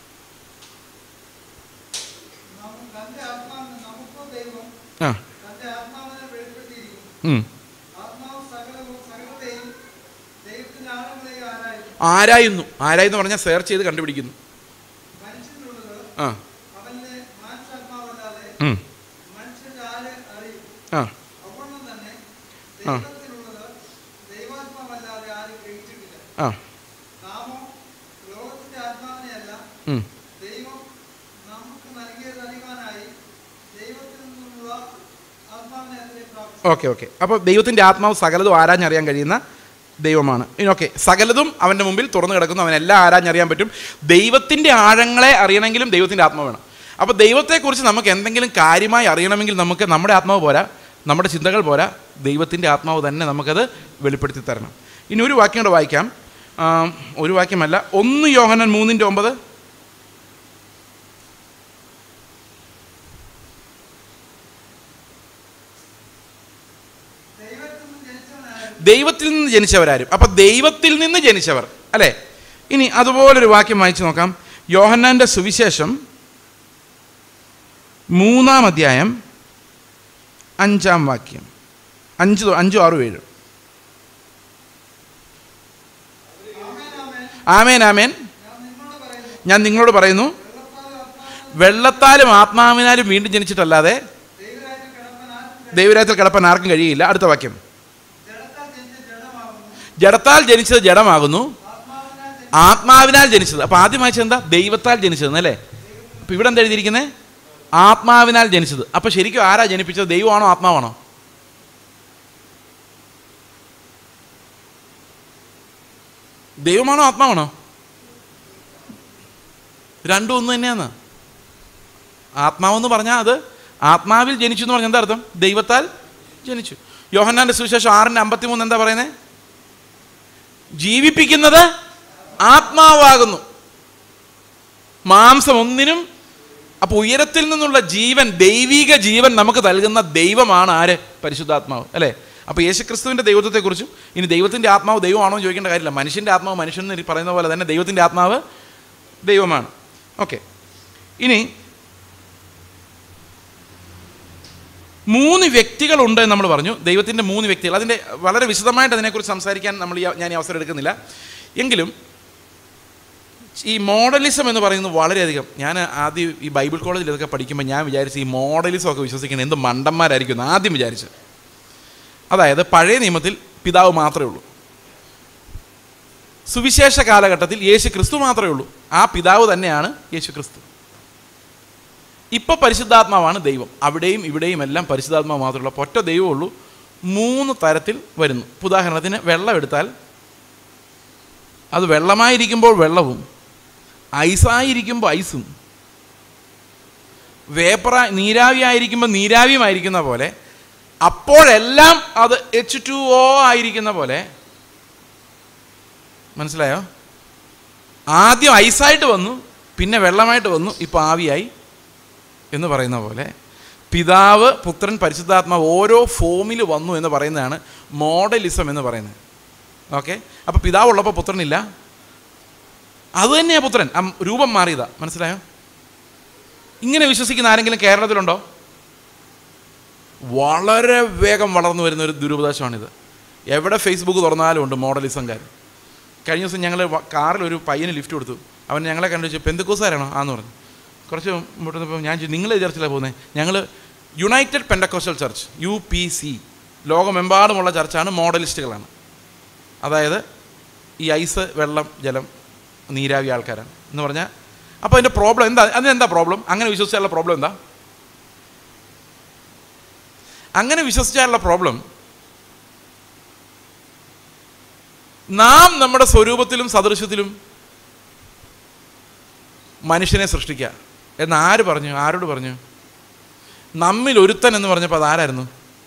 നമുക്ക് തന്റെ ആത്മാവിനെ നമുക്കോ ദൈവം ആ തന്റെ ആത്മാവിനെ വെളിപ്പെടുത്തിയിരിക്കുന്നു ഉം. ആത്മാവ് സകലവും സകലത്തെയും ദൈവത്തിന്റെ ആഴങ്ങളെയും ആരായിരുന്നു ആരായുന്നു ആരായെന്ന് പറഞ്ഞാൽ സെർച്ച് ചെയ്ത് കണ്ടുപിടിക്കുന്നു മനുഷ്യനുള്ളത് ആ അവന്റെ മാനസാത്മാവല്ലാതെ ഉം. മനുഷ്യന്റെ ആരെ അറിയും ആ അവണ്ണം തന്നെ ആ. ദൈവത്തിലുള്ളത് ദൈവാത്മാവല്ലാതെ ആരും ഗ്രഹിച്ചിട്ടില്ല ആ നാമോ ലോകത്തിന്റെ ആത്മാവിനെയല്ല ഉം. ദൈവം നമുക്ക് നൽകിയത് അറിയുവാനായി ദൈവത്തിൽ നിന്നുള്ള ആത്മാവിനെ അതിനെ പ്രാപിച്ചു ഓക്കെ ഓക്കെ അപ്പോൾ ദൈവത്തിൻ്റെ ആത്മാവ് സകലതും ആരാഞ്ഞറിയാൻ കഴിയുന്ന ദൈവമാണ് ഇനി ഓക്കെ സകലതും അവൻ്റെ മുമ്പിൽ തുറന്നു കിടക്കുന്നു അവനെല്ലാം ആരാഞ്ഞറിയാൻ പറ്റും ദൈവത്തിൻ്റെ ആഴങ്ങളെ അറിയണമെങ്കിലും ദൈവത്തിൻ്റെ ആത്മാവ് വേണം അപ്പോൾ ദൈവത്തെക്കുറിച്ച് നമുക്ക് എന്തെങ്കിലും കാര്യമായി അറിയണമെങ്കിൽ നമുക്ക് നമ്മുടെ ആത്മാവ് പോരാ നമ്മുടെ ചിന്തകൾ പോരാ ദൈവത്തിൻ്റെ ആത്മാവ് തന്നെ നമുക്കത് വെളിപ്പെടുത്തി തരണം ഇനി ഒരു വാക്യം കൂടെ വായിക്കാം ആ, ഒരു വാക്യമല്ല ഒന്ന് യോഹനൻ മൂന്നിൻ്റെ ഒമ്പത് ദൈവത്തിൽ നിന്ന് ജനിച്ചവനായ ദൈവത്തിൽ നിന്ന് ജനിച്ചവരാരും അപ്പം ദൈവത്തിൽ നിന്ന് ജനിച്ചവർ അല്ലേ ഇനി അതുപോലൊരു വാക്യം വായിച്ചു നോക്കാം യോഹന്നാൻ്റെ സുവിശേഷം മൂന്നാം അധ്യായം അഞ്ചാം വാക്യം അഞ്ച് തൊ- അഞ്ചും ആറും ഏഴും ആമേൻ ആമേൻ ആമേൻ ആമേൻ ഞാൻ നിന്നോട് പറയുന്നു ഞാൻ നിങ്ങളോട് പറയുന്നു വെള്ളപ്പാലും ആത്മാവും വെള്ളത്താലും ആത്മാവിനാലും വീണ്ടും ജനിച്ചിട്ടല്ലാതെ ദൈവരാജ്യം ദൈവരാജ്യത്തിൽ കിടപ്പാൻ ആർക്കും കഴിയില്ല അടുത്ത വാക്യം ജഡത്താൽ ജനിച്ച ജഡമാകുന്നു ജഡത്താൽ ജനിച്ചത് ജഡമാകുന്നു ആത്മാവിനാൽ ജനിച്ച ആത്മാവിനാൽ ജനിച്ചത് അപ്പോൾ ആദ്യം വായിച്ചത് എന്താ ദൈവത്താൽ ജനിച്ചത് അല്ലേ അപ്പോൾ ഇവിടെ എന്താ എഴുതിയിരിക്കുന്നത് ആത്മാവിനാൽ ജനിച്ചത് അപ്പോൾ ശരിക്കും ആരാ ജനിപ്പിച്ചത് ദൈവമാണോ ആത്മാവാണോ ദൈവമാണോ ആത്മാവാണോ രണ്ടും ഒന്ന് തന്നെയാണ് ആത്മാവെന്ന് പറഞ്ഞാൽ അത് ആത്മാവിൽ ജനിച്ചു എന്ന് പറഞ്ഞാൽ എന്താ അർത്ഥം ദൈവത്താൽ ജനിച്ചു യോഹന്നാന്റെ സുവിശേഷം ആറിൻ്റെ അമ്പത്തിമൂന്ന് എന്താ പറയുന്നത് ജീവിപ്പിക്കുന്നത് ആത്മാവാകുന്നു മാംസം ഒന്നിനും അപ്പോൾ ഉയരത്തിൽ നിന്നുള്ള ജീവൻ ദൈവിക ജീവൻ നമുക്ക് നൽകുന്ന ദൈവമാണ് ആര് പരിശുദ്ധാത്മാവ് അല്ലേ അപ്പോൾ യേശുക്രിസ്തുവിൻ്റെ ദൈവത്വത്തെക്കുറിച്ചും ഇനി ദൈവത്തിൻ്റെ ആത്മാവ് ദൈവമാണോ എന്ന് ചോദിക്കേണ്ട കാര്യമില്ല മനുഷ്യൻ്റെ ആത്മാവ് മനുഷ്യൻ എന്ന് പറയുന്ന പോലെ തന്നെ ദൈവത്തിൻ്റെ ആത്മാവ് ദൈവമാണ് ഓക്കെ ഇനി മൂന്ന് വ്യക്തികളുണ്ട് എന്ന് നമ്മൾ പറഞ്ഞു ദൈവത്തിൻ്റെ മൂന്ന് വ്യക്തികൾ അതിൻ്റെ വളരെ വിശദമായിട്ട് അതിനെക്കുറിച്ച് സംസാരിക്കാൻ നമ്മൾ ഈ ഞാൻ ഈ അവസരം എടുക്കുന്നില്ല എങ്കിലും ഈ മോഡലിസം എന്ന് പറയുന്നത് വളരെയധികം ഞാൻ ആദ്യം ഈ ബൈബിൾ കോളേജിൽ ഇതൊക്കെ പഠിക്കുമ്പോൾ ഞാൻ വിചാരിച്ചു ഈ മോഡലിസം ഒക്കെ വിശ്വസിക്കുന്നത് എന്ത് മണ്ടന്മാരായിരിക്കും എന്ന് ആദ്യം വിചാരിച്ചു അതായത് പഴയ നിയമത്തിൽ പിതാവ് മാത്രമേ ഉള്ളൂ സുവിശേഷ കാലഘട്ടത്തിൽ യേശു ക്രിസ്തു മാത്രമേ ഉള്ളൂ ആ പിതാവ് തന്നെയാണ് യേശു ക്രിസ്തു ഇപ്പൊ പരിശുദ്ധാത്മാവാണ് ദൈവം അവിടെയും ഇവിടെയും എല്ലാം പരിശുദ്ധാത്മാവ് മാത്രമുള്ള ഒറ്റ ദൈവമുള്ളൂ മൂന്ന് തരത്തിൽ വരുന്നു ഇപ്പൊ ഉദാഹരണത്തിന് വെള്ളം എടുത്താൽ അത് വെള്ളമായിരിക്കുമ്പോൾ വെള്ളവും ഐസായിരിക്കുമ്പോൾ ഐസും വേപ്പറ നീരാവിയായിരിക്കുമ്പോൾ നീരാവിയുമായിരിക്കുന്ന പോലെ അപ്പോഴെല്ലാം അത് എച്ച് ടു ഒ ആയിരിക്കുന്ന പോലെ മനസ്സിലായോ ആദ്യം ഐസായിട്ട് വന്നു പിന്നെ വെള്ളമായിട്ട് വന്നു ഇപ്പോൾ ആവിയായി എന്ന് പറയുന്ന പോലെ പിതാവ് പുത്രൻ പരിശുദ്ധാത്മാവ് ഓരോ ഫോമിൽ വന്നു എന്ന് പറയുന്നതാണ് മോഡലിസം എന്ന് പറയുന്നത് ഓക്കെ അപ്പോൾ പിതാവ് ഉള്ളപ്പോൾ പുത്രനില്ല അത് തന്നെയാണ് പുത്രൻ ആ രൂപം മാറിയതാ മനസ്സിലായോ ഇങ്ങനെ വിശ്വസിക്കുന്ന ആരെങ്കിലും കേരളത്തിലുണ്ടോ വളരെ വേഗം വളർന്നു വരുന്ന ഒരു ദുരുപദേശമാണിത് എവിടെ ഫേസ്ബുക്ക് തുറന്നാലും ഉണ്ട് മോഡലിസംകാർ കഴിഞ്ഞ ദിവസം ഞങ്ങൾ കാറിൽ ഒരു പയ്യന് ലിഫ്റ്റ് കൊടുത്തു അവൻ ഞങ്ങളെ കണ്ടു വെച്ചു പെന്തക്കോസാരാണോ ആന്ന് പറഞ്ഞു കുറച്ച് മുമ്പോട്ട് വന്നപ്പോൾ ഞാൻ ചോദിച്ചു, നിങ്ങൾ ഏത് ചർച്ചിലാണ് പോകുന്നത് ഞങ്ങൾ United Pentecostal church U P C ലോകമെമ്പാടുമുള്ള ചർച്ചാണ് മോഡലിസ്റ്റുകളാണ് അതായത് ഈ ഐസ് വെള്ളം ജലം നീരാവി ആൾക്കാരാണ് എന്ന് പറഞ്ഞാൽ അപ്പോൾ അതിൻ്റെ പ്രോബ്ലം എന്താ അതിനെന്താ പ്രോബ്ലം അങ്ങനെ വിശ്വസിച്ചാലുള്ള പ്രോബ്ലം എന്താ അങ്ങനെ വിശ്വസിച്ചാലുള്ള പ്രോബ്ലം നാം നമ്മുടെ സ്വരൂപത്തിലും സദൃശ്യത്തിലും മനുഷ്യനെ സൃഷ്ടിക്കുക എന്ന് ആര് പറഞ്ഞു ആരോട് പറഞ്ഞു നമ്മിൽ ഒരുത്തൻ എന്ന് പറഞ്ഞപ്പോൾ അതാരായിരുന്നു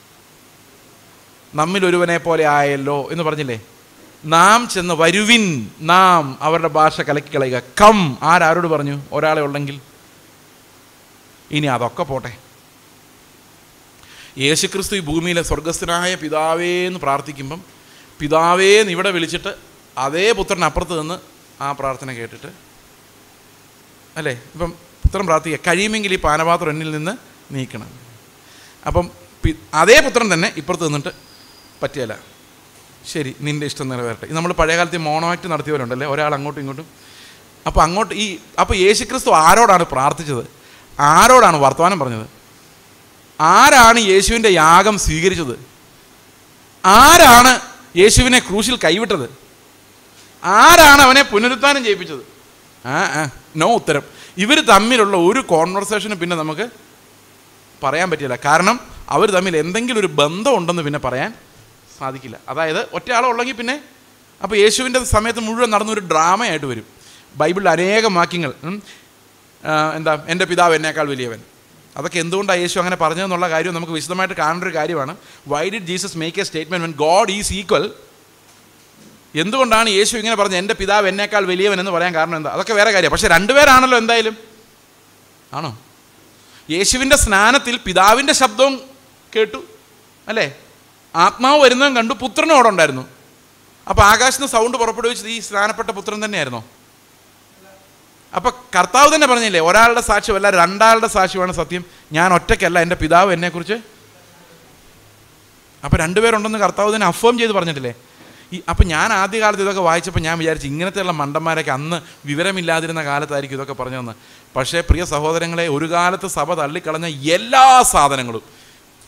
നമ്മിൽ ഒരുവനെ പോലെ ആയല്ലോ എന്ന് പറഞ്ഞില്ലേ നാം ചെന്ന് വരുവിൻ നാം അവരുടെ ഭാഷ കലക്കി കളയുക കം ആരാരോട് പറഞ്ഞു ഒരാളെ ഉണ്ടെങ്കിൽ ഇനി അതൊക്കെ പോട്ടെ യേശുക്രിസ്തു ഈ ഭൂമിയിലെ സ്വർഗസ്ഥനായ പിതാവേ എന്ന് പ്രാർത്ഥിക്കുമ്പം പിതാവേ എന്ന് ഇവിടെ വിളിച്ചിട്ട് അതേ പുത്രൻ അപ്പുറത്ത് നിന്ന് ആ പ്രാർത്ഥന കേട്ടിട്ട് അല്ലേ ഇപ്പം പുത്രൻ പ്രാർത്ഥിക്കുക കഴിയുമെങ്കിൽ ഈ പാനപാത്രം എന്നിൽ നിന്ന് നീക്കണം അപ്പം പി- അതേ പുത്രൻ തന്നെ ഇപ്പുറത്ത് നിന്നിട്ട് പറ്റിയല്ല ശരി നിൻ്റെ ഇഷ്ടം നിറവേറട്ടെ ഇത് നമ്മൾ പഴയകാലത്ത് ഈ മോണോ ആക്ട് നടത്തിയവരുണ്ടല്ലേ ഒരാൾ അങ്ങോട്ടും ഇങ്ങോട്ടും അപ്പോൾ അങ്ങോട്ട് ഈ അപ്പോൾ യേശുക്രിസ്തു ആരോടാണ് പ്രാർത്ഥിച്ചത് ആരോടാണ് വർത്തമാനം പറഞ്ഞത് ആരാണ് യേശുവിൻ്റെ യാഗം സ്വീകരിച്ചത് ആരാണ് യേശുവിനെ ക്രൂശിൽ കൈവിട്ടത് ആരാണ് അവനെ പുനരുത്ഥാനം ചെയ്യിപ്പിച്ചത് ആ ആ നോ ഉത്തരം ഇവർ തമ്മിലുള്ള ഒരു കോൺവെർസേഷനും പിന്നെ നമുക്ക് പറയാൻ പറ്റില്ല കാരണം അവർ തമ്മിൽ എന്തെങ്കിലും ഒരു ബന്ധം ഉണ്ടെന്ന് പിന്നെ പറയാൻ സാധിക്കില്ല അതായത് ഒറ്റയാളുള്ളെങ്കിൽ പിന്നെ അപ്പോൾ യേശുവിൻ്റെ സമയത്ത് മുഴുവൻ നടന്നൊരു ഡ്രാമയായിട്ട് വരും ബൈബിളിൽ അനേകം വാക്യങ്ങൾ ഉം, ആ, എന്താ എൻ്റെ പിതാവ് എന്നേക്കാൾ വലിയവൻ അതൊക്കെ എന്തുകൊണ്ടാണ് യേശു അങ്ങനെ പറഞ്ഞതെന്നുള്ള കാര്യം നമുക്ക് വിശദമായിട്ട് കാണേണ്ട ഒരു കാര്യമാണ് why did Jesus make a statement when God is equal എന്തുകൊണ്ടാണ് യേശു ഇങ്ങനെ പറഞ്ഞത് എൻ്റെ പിതാവ് എന്നേക്കാൾ വലിയവൻ എന്ന് പറയാൻ കാരണം എന്താ അതൊക്കെ വേറെ കാര്യമാണ് പക്ഷേ രണ്ടുപേരാണല്ലോ എന്തായാലും ആണോ യേശുവിൻ്റെ സ്നാനത്തിൽ പിതാവിൻ്റെ ശബ്ദവും കേട്ടു അല്ലേ ആത്മാവ് വരുന്നതും കണ്ടു പുത്രനും അവിടെ ഉണ്ടായിരുന്നു അപ്പോൾ ആകാശത്ത് നിന്ന് സൗണ്ട് പുറപ്പെടുവിച്ചത് ഈ സ്നാനപ്പെട്ട പുത്രൻ തന്നെയായിരുന്നോ അപ്പോൾ കർത്താവ് തന്നെ പറഞ്ഞില്ലേ ഒരാളുടെ സാക്ഷ്യമല്ല രണ്ടാളുടെ സാക്ഷ്യമാണ് സത്യം ഞാൻ ഒറ്റയ്ക്കല്ല എൻ്റെ പിതാവ് എന്നെക്കുറിച്ച് അപ്പോൾ രണ്ടുപേരുണ്ടെന്ന് കർത്താവ് തന്നെ അഫേം ചെയ്ത് പറഞ്ഞിട്ടില്ലേ ഈ അപ്പം ഞാൻ ആദ്യകാലത്ത് ഇതൊക്കെ വായിച്ചപ്പോൾ ഞാൻ വിചാരിച്ചു ഇങ്ങനത്തെയുള്ള മണ്ടന്മാരൊക്കെ അന്ന് വിവരമില്ലാതിരുന്ന കാലത്തായിരിക്കും ഇതൊക്കെ പറഞ്ഞതെന്ന് പക്ഷേ പ്രിയ സഹോദരങ്ങളെ ഒരു കാലത്ത് സഭ തള്ളിക്കളഞ്ഞ എല്ലാ സാധനങ്ങളും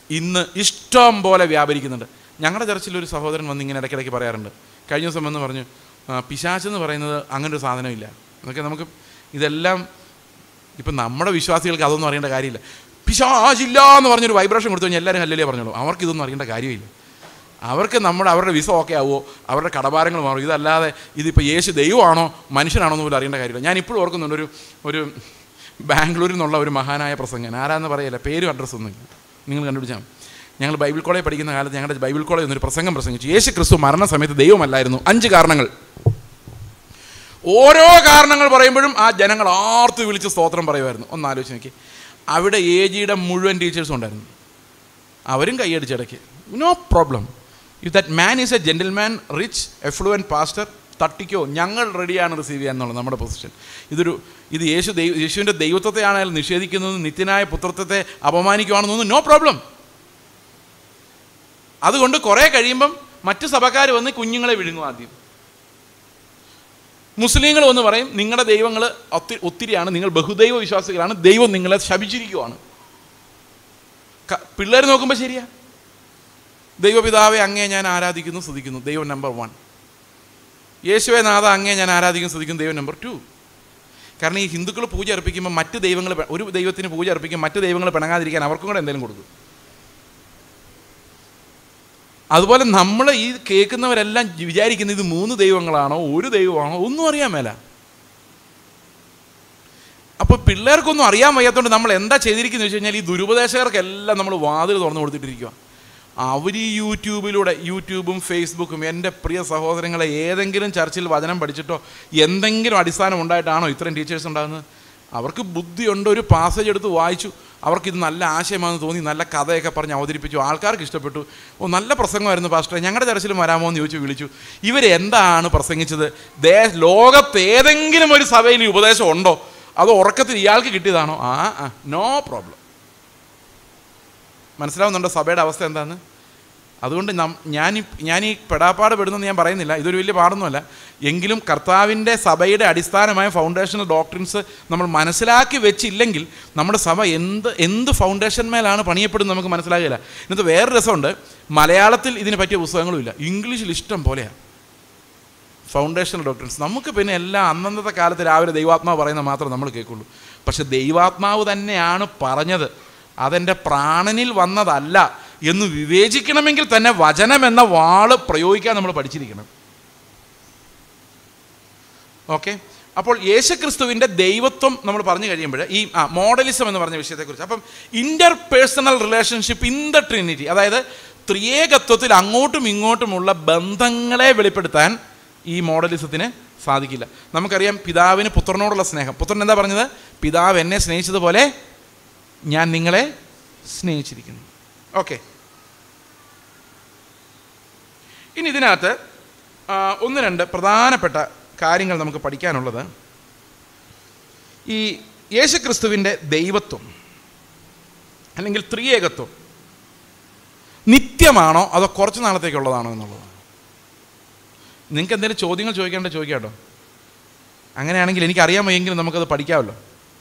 ഇന്ന് ഇഷ്ടം പോലെ വ്യാപരിക്കുന്നുണ്ട് ഞങ്ങളുടെ ചർച്ചിൽ ഒരു സഹോദരൻ വന്ന് ഇങ്ങനെ ഇടയ്ക്കിടയ്ക്ക് പറയാറുണ്ട് കഴിഞ്ഞ ദിവസം വന്ന് പറഞ്ഞു "ആ, പിശാചെന്ന് പറയുന്നത് അങ്ങനെ ഒരു സാധനമില്ല എന്നൊക്കെ നമുക്ക് ഇതെല്ലാം ഇപ്പം നമ്മുടെ വിശ്വാസികൾക്ക് അതൊന്നും അറിയേണ്ട കാര്യമില്ല പിശാചില്ല എന്ന് പറഞ്ഞൊരു വൈബ്രേഷൻ കൊടുത്തു കഴിഞ്ഞാൽ എല്ലാവരും ഹല്ലല്ലേ പറഞ്ഞോളൂ അവർക്ക് ഇതൊന്നും അറിയേണ്ട കാര്യമില്ല അവർക്ക് നമ്മുടെ അവരുടെ വിസ ഓക്കെ ആവുമോ അവരുടെ കടഭാരങ്ങൾ മാറും ഇതല്ലാതെ ഇതിപ്പോൾ യേശു ദൈവമാണോ മനുഷ്യനാണോ എന്ന് പോലും അറിയേണ്ട കാര്യമില്ല ഞാൻ ഇപ്പോഴും ഓർക്കുന്നുണ്ട് ഒരു ഒരു ബാംഗ്ലൂരിൽ നിന്നുള്ള ഒരു മഹാനായ പ്രസംഗൻ ആരാന്ന് പറയില്ല പേരും അഡ്രസ്സൊന്നും ഇല്ല നിങ്ങൾ കണ്ടുപിടിച്ചാൽ മതി. ഞങ്ങൾ ബൈബിൾ കോളേജ് പഠിക്കുന്ന കാലത്ത് ഞങ്ങളുടെ ബൈബിൾ കോളേജ് എന്നൊരു പ്രസംഗം പ്രസംഗിച്ചു യേശു ക്രിസ്തു മരണ സമയത്ത് ദൈവമല്ലായിരുന്നു അഞ്ച് കാരണങ്ങൾ ഓരോ കാരണങ്ങൾ പറയുമ്പോഴും ആ ജനങ്ങൾ ആർത്ത് വിളിച്ച് സ്തോത്രം പറയുമായിരുന്നു ഒന്ന് ആലോചിച്ച് നോക്കി അവിടെ എ ജിയുടെ മുഴുവൻ ടീച്ചേഴ്സും ഉണ്ടായിരുന്നു അവരും കൈയടിച്ചിടയ്ക്ക് no problem if that man is a gentleman rich affluent pastor തട്ടിക്കോ ഞങ്ങൾ റെഡിയാണ് റിസീവ് ചെയ്യാൻ എന്നുള്ളത് നമ്മുടെ പൊസിഷൻ ഇതൊരു ഇത് യേശു ദൈവ യേശുവിൻ്റെ ദൈവത്വത്തെയാണ് അയാൾ നിഷേധിക്കുന്നത് നിത്യനായ പുത്രത്വത്തെ അപമാനിക്കുകയാണെന്നൊന്നും നോ പ്രോബ്ലം അതുകൊണ്ട് കുറേ കഴിയുമ്പം മറ്റു സഭക്കാർ വന്ന് കുഞ്ഞുങ്ങളെ വിഴുങ്ങും ആദ്യം മുസ്ലിങ്ങൾ വന്ന് പറയും നിങ്ങളുടെ ദൈവങ്ങൾ ഒത്തിരി ഒത്തിരിയാണ് നിങ്ങൾ ബഹുദൈവ വിശ്വാസികളാണ് ദൈവം നിങ്ങളെ ശപിച്ചിരിക്കുവാണ് പിള്ളേർ നോക്കുമ്പോൾ ശരിയാ ദൈവപിതാവെ അങ്ങേ ഞാൻ ആരാധിക്കുന്നു സ്തുതിക്കുന്നു ദൈവം നമ്പർ വൺ യേശുവെ നാഥ അങ്ങേ ഞാൻ ആരാധിക്കുന്നു സ്തുതിക്കുന്നു ദൈവം നമ്പർ ടു കാരണം ഈ ഹിന്ദുക്കൾ പൂജ അർപ്പിക്കുമ്പോൾ മറ്റ് ദൈവങ്ങൾ പെ- ഒരു ദൈവത്തിന് പൂജ അർപ്പിക്കും മറ്റ് ദൈവങ്ങൾ പിണങ്ങാതിരിക്കാൻ അവർക്കും കൂടെ എന്തെങ്കിലും കൊടുക്കും അതുപോലെ നമ്മൾ ഈ കേൾക്കുന്നവരെല്ലാം വിചാരിക്കുന്നത് ഇത് മൂന്ന് ദൈവങ്ങളാണോ ഒരു ദൈവമാണോ ഒന്നും അറിയാൻ മേല അപ്പോൾ പിള്ളേർക്കൊന്നും അറിയാൻ വയ്യാത്തതുകൊണ്ട് നമ്മൾ എന്താ ചെയ്തിരിക്കുന്നത് വെച്ച് കഴിഞ്ഞാൽ ഈ ദുരുപദേശകർക്കെല്ലാം നമ്മൾ വാതിൽ തുറന്നു കൊടുത്തിട്ടിരിക്കുക അവർ ഈ യൂട്യൂബിലൂടെ യൂട്യൂബും ഫേസ്ബുക്കും എൻ്റെ പ്രിയ സഹോദരങ്ങളെ ഏതെങ്കിലും ചർച്ചിൽ വചനം പഠിച്ചിട്ടോ എന്തെങ്കിലും അടിസ്ഥാനം ഉണ്ടായിട്ടാണോ ഇത്രയും ടീച്ചേഴ്സ് ഉണ്ടാകുന്നത് അവർക്ക് ബുദ്ധിയുണ്ട് ഒരു പാസേജ് എടുത്ത് വായിച്ചു അവർക്കിത് നല്ല ആശയമാണെന്ന് തോന്നി നല്ല കഥയൊക്കെ പറഞ്ഞ് അവതരിപ്പിച്ചു ആൾക്കാർക്ക് ഇഷ്ടപ്പെട്ടു ഓ നല്ല പ്രസംഗമായിരുന്നു പാസ്റ്ററെ ഞങ്ങളുടെ ചർച്ചിൽ വരാമോ എന്ന് ചോദിച്ചു വിളിച്ചു ഇവരെന്താണ് പ്രസംഗിച്ചത് ദേ ലോകത്ത് ഏതെങ്കിലും ഒരു സഭയിൽ ഈ ഉപദേശം ഉണ്ടോ അത് ഉറക്കത്തിൽ ഇയാൾക്ക് കിട്ടിയതാണോ ആ ആ നോ പ്രോബ്ലം മനസ്സിലാവുന്നുണ്ടോ സഭയുടെ അവസ്ഥ എന്താന്ന് അതുകൊണ്ട് നം ഞാൻ ഞാൻ ഈ പെടാപ്പാട് പെടുന്നെന്ന് ഞാൻ പറയുന്നില്ല ഇതൊരു വലിയ പാടൊന്നുമല്ല എങ്കിലും കർത്താവിൻ്റെ സഭയുടെ അടിസ്ഥാനമായ ഫൗണ്ടേഷണൽ ഡോക്ട്രിൻസ് നമ്മൾ മനസ്സിലാക്കി വെച്ചില്ലെങ്കിൽ നമ്മുടെ സഭ എന്ത് എന്ത് ഫൗണ്ടേഷൻ മേലാണ് പണിയപ്പെടുന്നത് നമുക്ക് മനസ്സിലാകില്ല ഇന്നത്തെ വേറെ രസമുണ്ട് മലയാളത്തിൽ ഇതിന് പറ്റിയ പുസ്തകങ്ങളുമില്ല ഇംഗ്ലീഷിൽ ഇഷ്ടം പോലെയാണ് ഫൗണ്ടേഷണൽ ഡോക്ടറിൻസ് നമുക്ക് പിന്നെ എല്ലാം അന്നന്നത്തെ കാലത്ത് രാവിലെ ദൈവാത്മാവ് പറയുന്നത് മാത്രം നമ്മൾ കേൾക്കുള്ളൂ പക്ഷെ ദൈവാത്മാവ് തന്നെയാണ് പറഞ്ഞത് അതെൻ്റെ പ്രാണനിൽ വന്നതല്ല എന്ന് വിവേചിക്കണമെങ്കിൽ തന്നെ വചനം എന്ന വാള് പ്രയോഗിക്കാൻ നമ്മൾ പഠിച്ചിരിക്കണം ഓക്കെ അപ്പോൾ യേശുക്രിസ്തുവിൻ്റെ ദൈവത്വം നമ്മൾ പറഞ്ഞു കഴിയുമ്പോൾ ഈ ആ മോഡലിസം എന്ന് പറഞ്ഞ വിഷയത്തെക്കുറിച്ച് അപ്പം interpersonal relationship in the trinity അതായത് ത്രിയേകത്വത്തിൽ അങ്ങോട്ടും ഇങ്ങോട്ടുമുള്ള ബന്ധങ്ങളെ വെളിപ്പെടുത്താൻ ഈ മോഡലിസത്തിന് സാധിക്കില്ല നമുക്കറിയാം പിതാവിന് പുത്രനോടുള്ള സ്നേഹം പുത്രൻ എന്താ പറഞ്ഞത് പിതാവ് എന്നെ സ്നേഹിച്ചതുപോലെ ഞാൻ നിങ്ങളെ സ്നേഹിച്ചിരിക്കുന്നു ഓക്കെ ഇനി ഇതിനകത്ത് ആ, ഒന്ന് രണ്ട് പ്രധാനപ്പെട്ട കാര്യങ്ങൾ നമുക്ക് പഠിക്കാനുള്ളത് ഈ യേശുക്രിസ്തുവിൻ്റെ ദൈവത്വം അല്ലെങ്കിൽ ത്രിയേകത്വം നിത്യമാണോ അതോ കുറച്ച് നാളത്തേക്കുള്ളതാണോ എന്നുള്ളതാണ് നിങ്ങൾക്ക് എന്തെങ്കിലും ചോദ്യങ്ങൾ ചോദിക്കേണ്ട ചോദിക്കാം കേട്ടോ അങ്ങനെയാണെങ്കിൽ എനിക്കറിയാൻ വയ്യെങ്കിലും നമുക്കത് പഠിക്കാമല്ലോ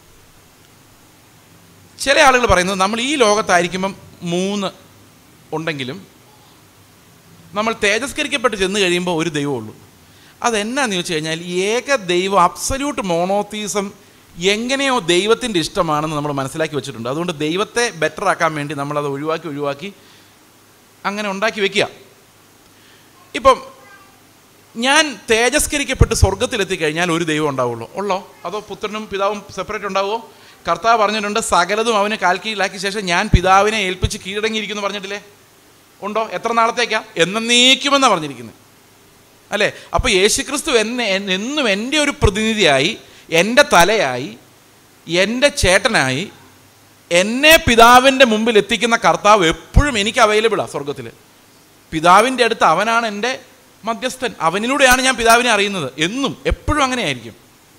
ചില ആളുകൾ പറയുന്നത് നമ്മൾ ഈ ലോകത്തായിരിക്കുമ്പം മൂന്ന് ഉണ്ടെങ്കിലും നമ്മൾ തേജസ്കരിക്കപ്പെട്ട് ചെന്ന് കഴിയുമ്പോൾ ഒരു ദൈവമുള്ളൂ അതെന്നാന്ന് ചോദിച്ചു കഴിഞ്ഞാൽ ഏക ദൈവം അബ്സല്യൂട്ട് മോണോത്തീസം എങ്ങനെയോ ദൈവത്തിൻ്റെ ഇഷ്ടമാണെന്ന് നമ്മൾ മനസ്സിലാക്കി വെച്ചിട്ടുണ്ട് അതുകൊണ്ട് ദൈവത്തെ ബെറ്റർ ആക്കാൻ വേണ്ടി നമ്മളത് ഒഴിവാക്കി ഒഴിവാക്കി അങ്ങനെ ഉണ്ടാക്കി വെക്കുക ഇപ്പം ഞാൻ തേജസ്കരിക്കപ്പെട്ട് സ്വർഗത്തിലെത്തി കഴിഞ്ഞാൽ ഒരു ദൈവം ഉണ്ടാവുള്ളൂ ഉള്ളോ അതോ പുത്രനും പിതാവും സെപ്പറേറ്റ് ഉണ്ടാവുമോ കർത്താവ് പറഞ്ഞിട്ടുണ്ട് സകലതും അവന് കാൽക്കീഴിലാക്കിയ ശേഷം ഞാൻ പിതാവിനെ ഏൽപ്പിച്ച് കീഴടങ്ങിയിരിക്കുന്നു പറഞ്ഞിട്ടില്ലേ ഉണ്ടോ എത്ര നാളത്തേക്കാ എന്നേക്കുമെന്നാണ് പറഞ്ഞിരിക്കുന്നത് അല്ലേ അപ്പോൾ യേശുക്രിസ്തു എന്നെ എൻ- എന്നും എൻ്റെ ഒരു പ്രതിനിധിയായി എൻ്റെ തലയായി എൻ്റെ ചേട്ടനായി എന്നെ പിതാവിൻ്റെ മുമ്പിൽ എത്തിക്കുന്ന കർത്താവ് എപ്പോഴും എനിക്ക് അവൈലബിളാണ് സ്വർഗത്തിൽ പിതാവിൻ്റെ അടുത്ത് അവനാണ് എൻ്റെ മധ്യസ്ഥൻ അവനിലൂടെയാണ് ഞാൻ പിതാവിനെ അറിയുന്നത് എന്നും എപ്പോഴും അങ്ങനെയായിരിക്കും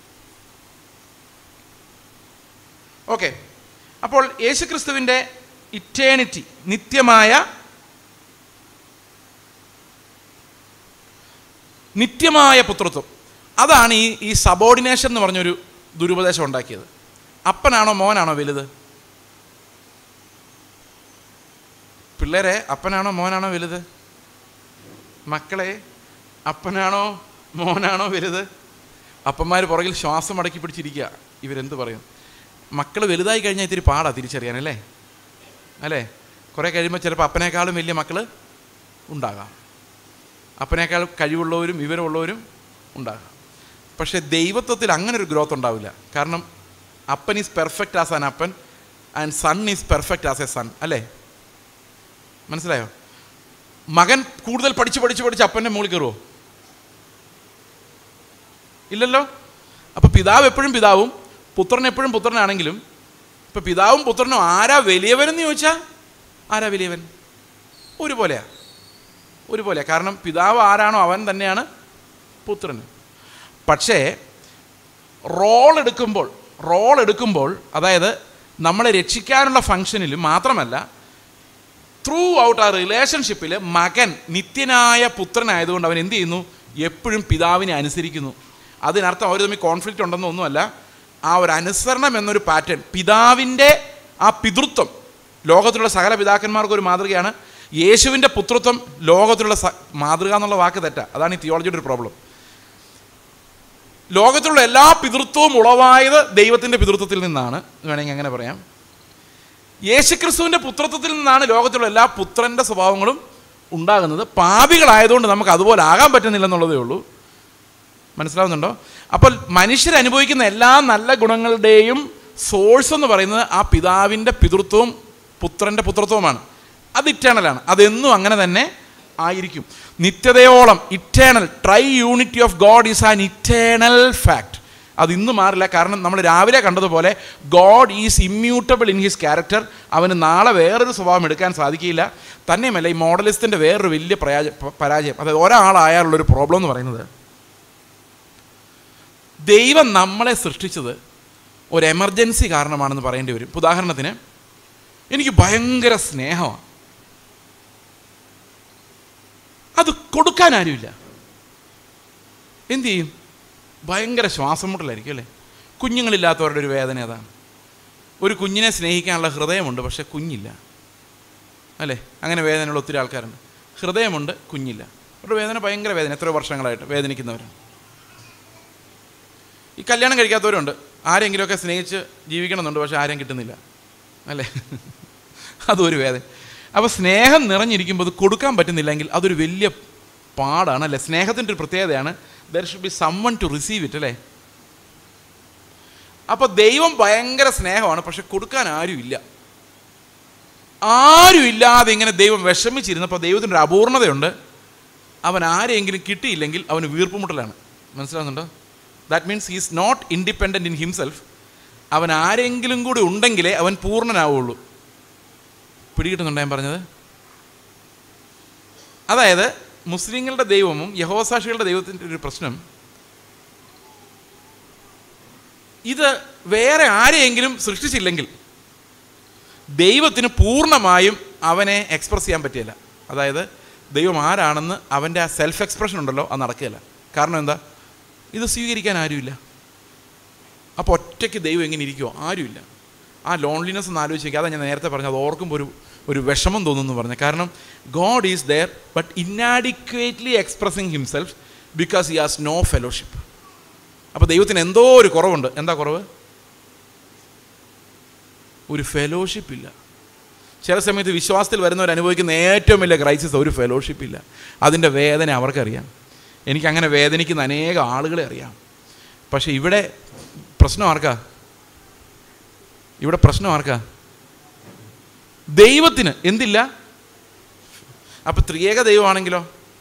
ഓക്കെ അപ്പോൾ യേശുക്രിസ്തുവിൻ്റെ ഇറ്റേണിറ്റി നിത്യമായ നിത്യമായ പുത്രത്വം അതാണ് ഈ ഈ സബോർഡിനേഷൻ എന്ന് പറഞ്ഞൊരു ദുരുപദേശം ഉണ്ടാക്കിയത് അപ്പനാണോ മോനാണോ വലുത് പിള്ളേരെ അപ്പനാണോ മോനാണോ വലുത് മക്കളെ അപ്പനാണോ മോനാണോ വലുത് അപ്പന്മാർ പുറകിൽ ശ്വാസം അടക്കി പിടിച്ചിരിക്കുക ഇവരെന്ത് പറയും മക്കൾ വലുതായി കഴിഞ്ഞാൽ ഇത്തിരി പാടാ തിരിച്ചറിയാനല്ലേ അല്ലേ കുറേ കഴിയുമ്പോൾ ചിലപ്പോൾ അപ്പനേക്കാളും വലിയ മക്കൾ ഉണ്ടാകാം അപ്പനേക്കാൾ കഴിവുള്ളവരും വിവരമുള്ളവരും ഉണ്ടാകാം പക്ഷേ ദൈവത്വത്തിൽ അങ്ങനെ ഒരു ഗ്രോത്ത് ഉണ്ടാവില്ല കാരണം അപ്പൻ ഈസ് പെർഫെക്റ്റ് ആസ് ആൻ അപ്പൻ and son is perfect as a son അല്ലേ മനസ്സിലായോ മകൻ കൂടുതൽ പഠിച്ച് പഠിച്ച് പഠിച്ച് അപ്പൻ്റെ മുകളിൽ കയറുമോ ഇല്ലല്ലോ അപ്പോൾ പിതാവ് എപ്പോഴും പിതാവും പുത്രൻ എപ്പോഴും പുത്രനാണെങ്കിലും ഇപ്പോൾ പിതാവും പുത്രനും ആരാ വലിയവനെന്ന് ചോദിച്ചാൽ ആരാ വലിയവൻ ഒരുപോലെയാ ഒരുപോലെയാ കാരണം പിതാവ് ആരാണോ അവൻ തന്നെയാണ് പുത്രന് പക്ഷേ റോൾ എടുക്കുമ്പോൾ റോൾ എടുക്കുമ്പോൾ അതായത് നമ്മളെ രക്ഷിക്കാനുള്ള ഫങ്ഷനിൽ മാത്രമല്ല ത്രൂ ഔട്ട് ആ റിലേഷൻഷിപ്പിൽ മകൻ നിത്യനായ പുത്രനായതുകൊണ്ട് അവൻ എന്ത് ചെയ്യുന്നു എപ്പോഴും പിതാവിനെ അനുസരിക്കുന്നു അതിനർത്ഥം അവർ തമ്മിൽ കോൺഫ്ലിക്റ്റ് ഉണ്ടെന്നൊന്നുമല്ല ആ ഒരു അനുസരണം എന്നൊരു പാറ്റേൺ പിതാവിൻ്റെ ആ പിതൃത്വം ലോകത്തിലുള്ള സകല പിതാക്കന്മാർക്ക് ഒരു മാതൃകയാണ് യേശുവിൻ്റെ പുത്രത്വം ലോകത്തിലുള്ള സ മാതൃക എന്നുള്ള വാക്ക് തെറ്റാ അതാണ് ഈ തിയോളജിയുടെ ഒരു പ്രോബ്ലം ലോകത്തിലുള്ള എല്ലാ പിതൃത്വവും ഉളവായത് ദൈവത്തിൻ്റെ പിതൃത്വത്തിൽ നിന്നാണ് വേണമെങ്കിൽ അങ്ങനെ പറയാം യേശുക്രിസ്തുവിൻ്റെ പുത്രത്വത്തിൽ നിന്നാണ് ലോകത്തിലുള്ള എല്ലാ പുത്രൻ്റെ സ്വഭാവങ്ങളും ഉണ്ടാകുന്നത് പാപികളായതുകൊണ്ട് നമുക്ക് അതുപോലെ ആകാൻ പറ്റുന്നില്ലെന്നുള്ളതേ ഉള്ളൂ മനസ്സിലാവുന്നുണ്ടോ അപ്പോൾ മനുഷ്യരനുഭവിക്കുന്ന എല്ലാ നല്ല ഗുണങ്ങളുടെയും സോഴ്സ് എന്ന് പറയുന്നത് ആ പിതാവിൻ്റെ പിതൃത്വവും പുത്രൻ്റെ പുത്രത്വവുമാണ് അത് ഇറ്റേണലാണ് അതെന്നും അങ്ങനെ തന്നെ ആയിരിക്കും നിത്യതയോളം eternal triunity of God is an eternal fact അത് ഇന്ന് മാറില്ല കാരണം നമ്മൾ രാവിലെ കണ്ടതുപോലെ God is immutable in his character അവന് നാളെ വേറൊരു സ്വഭാവം എടുക്കാൻ സാധിക്കില്ല തന്നെയുമല്ല ഈ മോഡലിസ്റ്റിൻ്റെ വേറൊരു വലിയ പ്രയാജ പരാജയം അതായത് ഒരാളായാലുള്ളൊരു പ്രോബ്ലം എന്ന് പറയുന്നത് ദൈവം നമ്മളെ സൃഷ്ടിച്ചത് ഒരു എമർജൻസി കാരണമാണെന്ന് പറയേണ്ടി വരും ഇപ്പൊ ഉദാഹരണത്തിന് എനിക്ക് ഭയങ്കര സ്നേഹമാണ് അത് കൊടുക്കാൻ ആരുമില്ല എന്തു ചെയ്യും ഭയങ്കര ശ്വാസം മുട്ടലായിരിക്കും അല്ലേ കുഞ്ഞുങ്ങളില്ലാത്തവരുടെ ഒരു വേദന അതാണ് ഒരു കുഞ്ഞിനെ സ്നേഹിക്കാനുള്ള ഹൃദയമുണ്ട് പക്ഷെ കുഞ്ഞില്ല അല്ലേ അങ്ങനെ വേദനയുള്ള ഒത്തിരി ആൾക്കാരുണ്ട് ഹൃദയമുണ്ട് കുഞ്ഞില്ല അവരുടെ വേദന ഭയങ്കര വേദന എത്രയോ വർഷങ്ങളായിട്ട് വേദനിക്കുന്നവരാണ് ഈ കല്യാണം കഴിക്കാത്തവരുണ്ട് ആരെങ്കിലുമൊക്കെ സ്നേഹിച്ച് ജീവിക്കണമെന്നുണ്ട് പക്ഷെ ആരെയും കിട്ടുന്നില്ല അല്ലേ അതൊരു വേദന അപ്പോൾ സ്നേഹം നിറഞ്ഞിരിക്കുമ്പോൾ അത് കൊടുക്കാൻ പറ്റുന്നില്ലെങ്കിൽ അതൊരു വലിയ പാടാണ് അല്ലേ സ്നേഹത്തിൻ്റെ ഒരു പ്രത്യേകതയാണ് there should be someone to receive it അല്ലേ അപ്പോൾ ദൈവം ഭയങ്കര സ്നേഹമാണ് പക്ഷെ കൊടുക്കാൻ ആരുമില്ല ആരും ഇല്ലാതെ ഇങ്ങനെ ദൈവം വിഷമിച്ചിരുന്നപ്പോൾ ദൈവത്തിൻ്റെ ഒരു അപൂർണതയുണ്ട് അവൻ ആരെയെങ്കിലും കിട്ടിയില്ലെങ്കിൽ അവന് വീർപ്പുമുട്ടലാണ് മനസ്സിലാവുന്നുണ്ടോ that means he's not independent in himself അവൻ ആരെങ്കിലും കൂടി ഉണ്ടെങ്കിലേ അവൻ പൂർണ്ണനാവുള്ളൂ പിടികിട്ടുന്നുണ്ടോ ഞാൻ പറഞ്ഞത് അതായത് മുസ്ലിങ്ങളുടെ ദൈവവും യഹോസാക്ഷികളുടെ ദൈവത്തിൻ്റെ ഒരു പ്രശ്നം ഇത് വേറെ ആരെയെങ്കിലും സൃഷ്ടിച്ചില്ലെങ്കിൽ ദൈവത്തിന് പൂർണ്ണമായും അവനെ എക്സ്പ്രസ് ചെയ്യാൻ പറ്റില്ല അതായത് ദൈവം ആരാണെന്ന് അവൻ്റെ ആ സെൽഫ് എക്സ്പ്രഷൻ ഉണ്ടല്ലോ അത് നടക്കുകയില്ല കാരണം എന്താ ഇത് സ്വീകരിക്കാൻ ആരുമില്ല അപ്പോൾ ഒറ്റയ്ക്ക് ദൈവം എങ്ങനെ ഇരിക്കുമോ ആരുമില്ല ആ ലോൺലിനെസ് ഒന്ന് ആലോചിച്ച് നോക്കി അതാ ഞാൻ നേരത്തെ പറഞ്ഞു അത് ഓർക്കുമ്പോൾ ഒരു ഒരു വിഷമം തോന്നുന്നു പറഞ്ഞു കാരണം God is there but inadequately expressing himself because he has no fellowship അപ്പോൾ ദൈവത്തിന് എന്തോ ഒരു കുറവുണ്ട് എന്താ കുറവ് ഒരു ഫെലോഷിപ്പ് ഇല്ല ചില സമയത്ത് വിശ്വാസത്തിൽ വരുന്നവർ അനുഭവിക്കുന്ന ഏറ്റവും വലിയ ക്രൈസിസ് ഒരു ഫെലോഷിപ്പ് ഇല്ല അതിൻ്റെ വേദന അവർക്കറിയാം എനിക്കങ്ങനെ വേദനിക്കുന്ന അനേക ആളുകളെ അറിയാം പക്ഷേ ഇവിടെ പ്രശ്നം ആർക്കാ ഇവിടെ പ്രശ്നം ആർക്കാ ദൈവത്തിന് എന്തില്ല അപ്പൊ ത്രിയേക ദൈവമാണെങ്കിലോ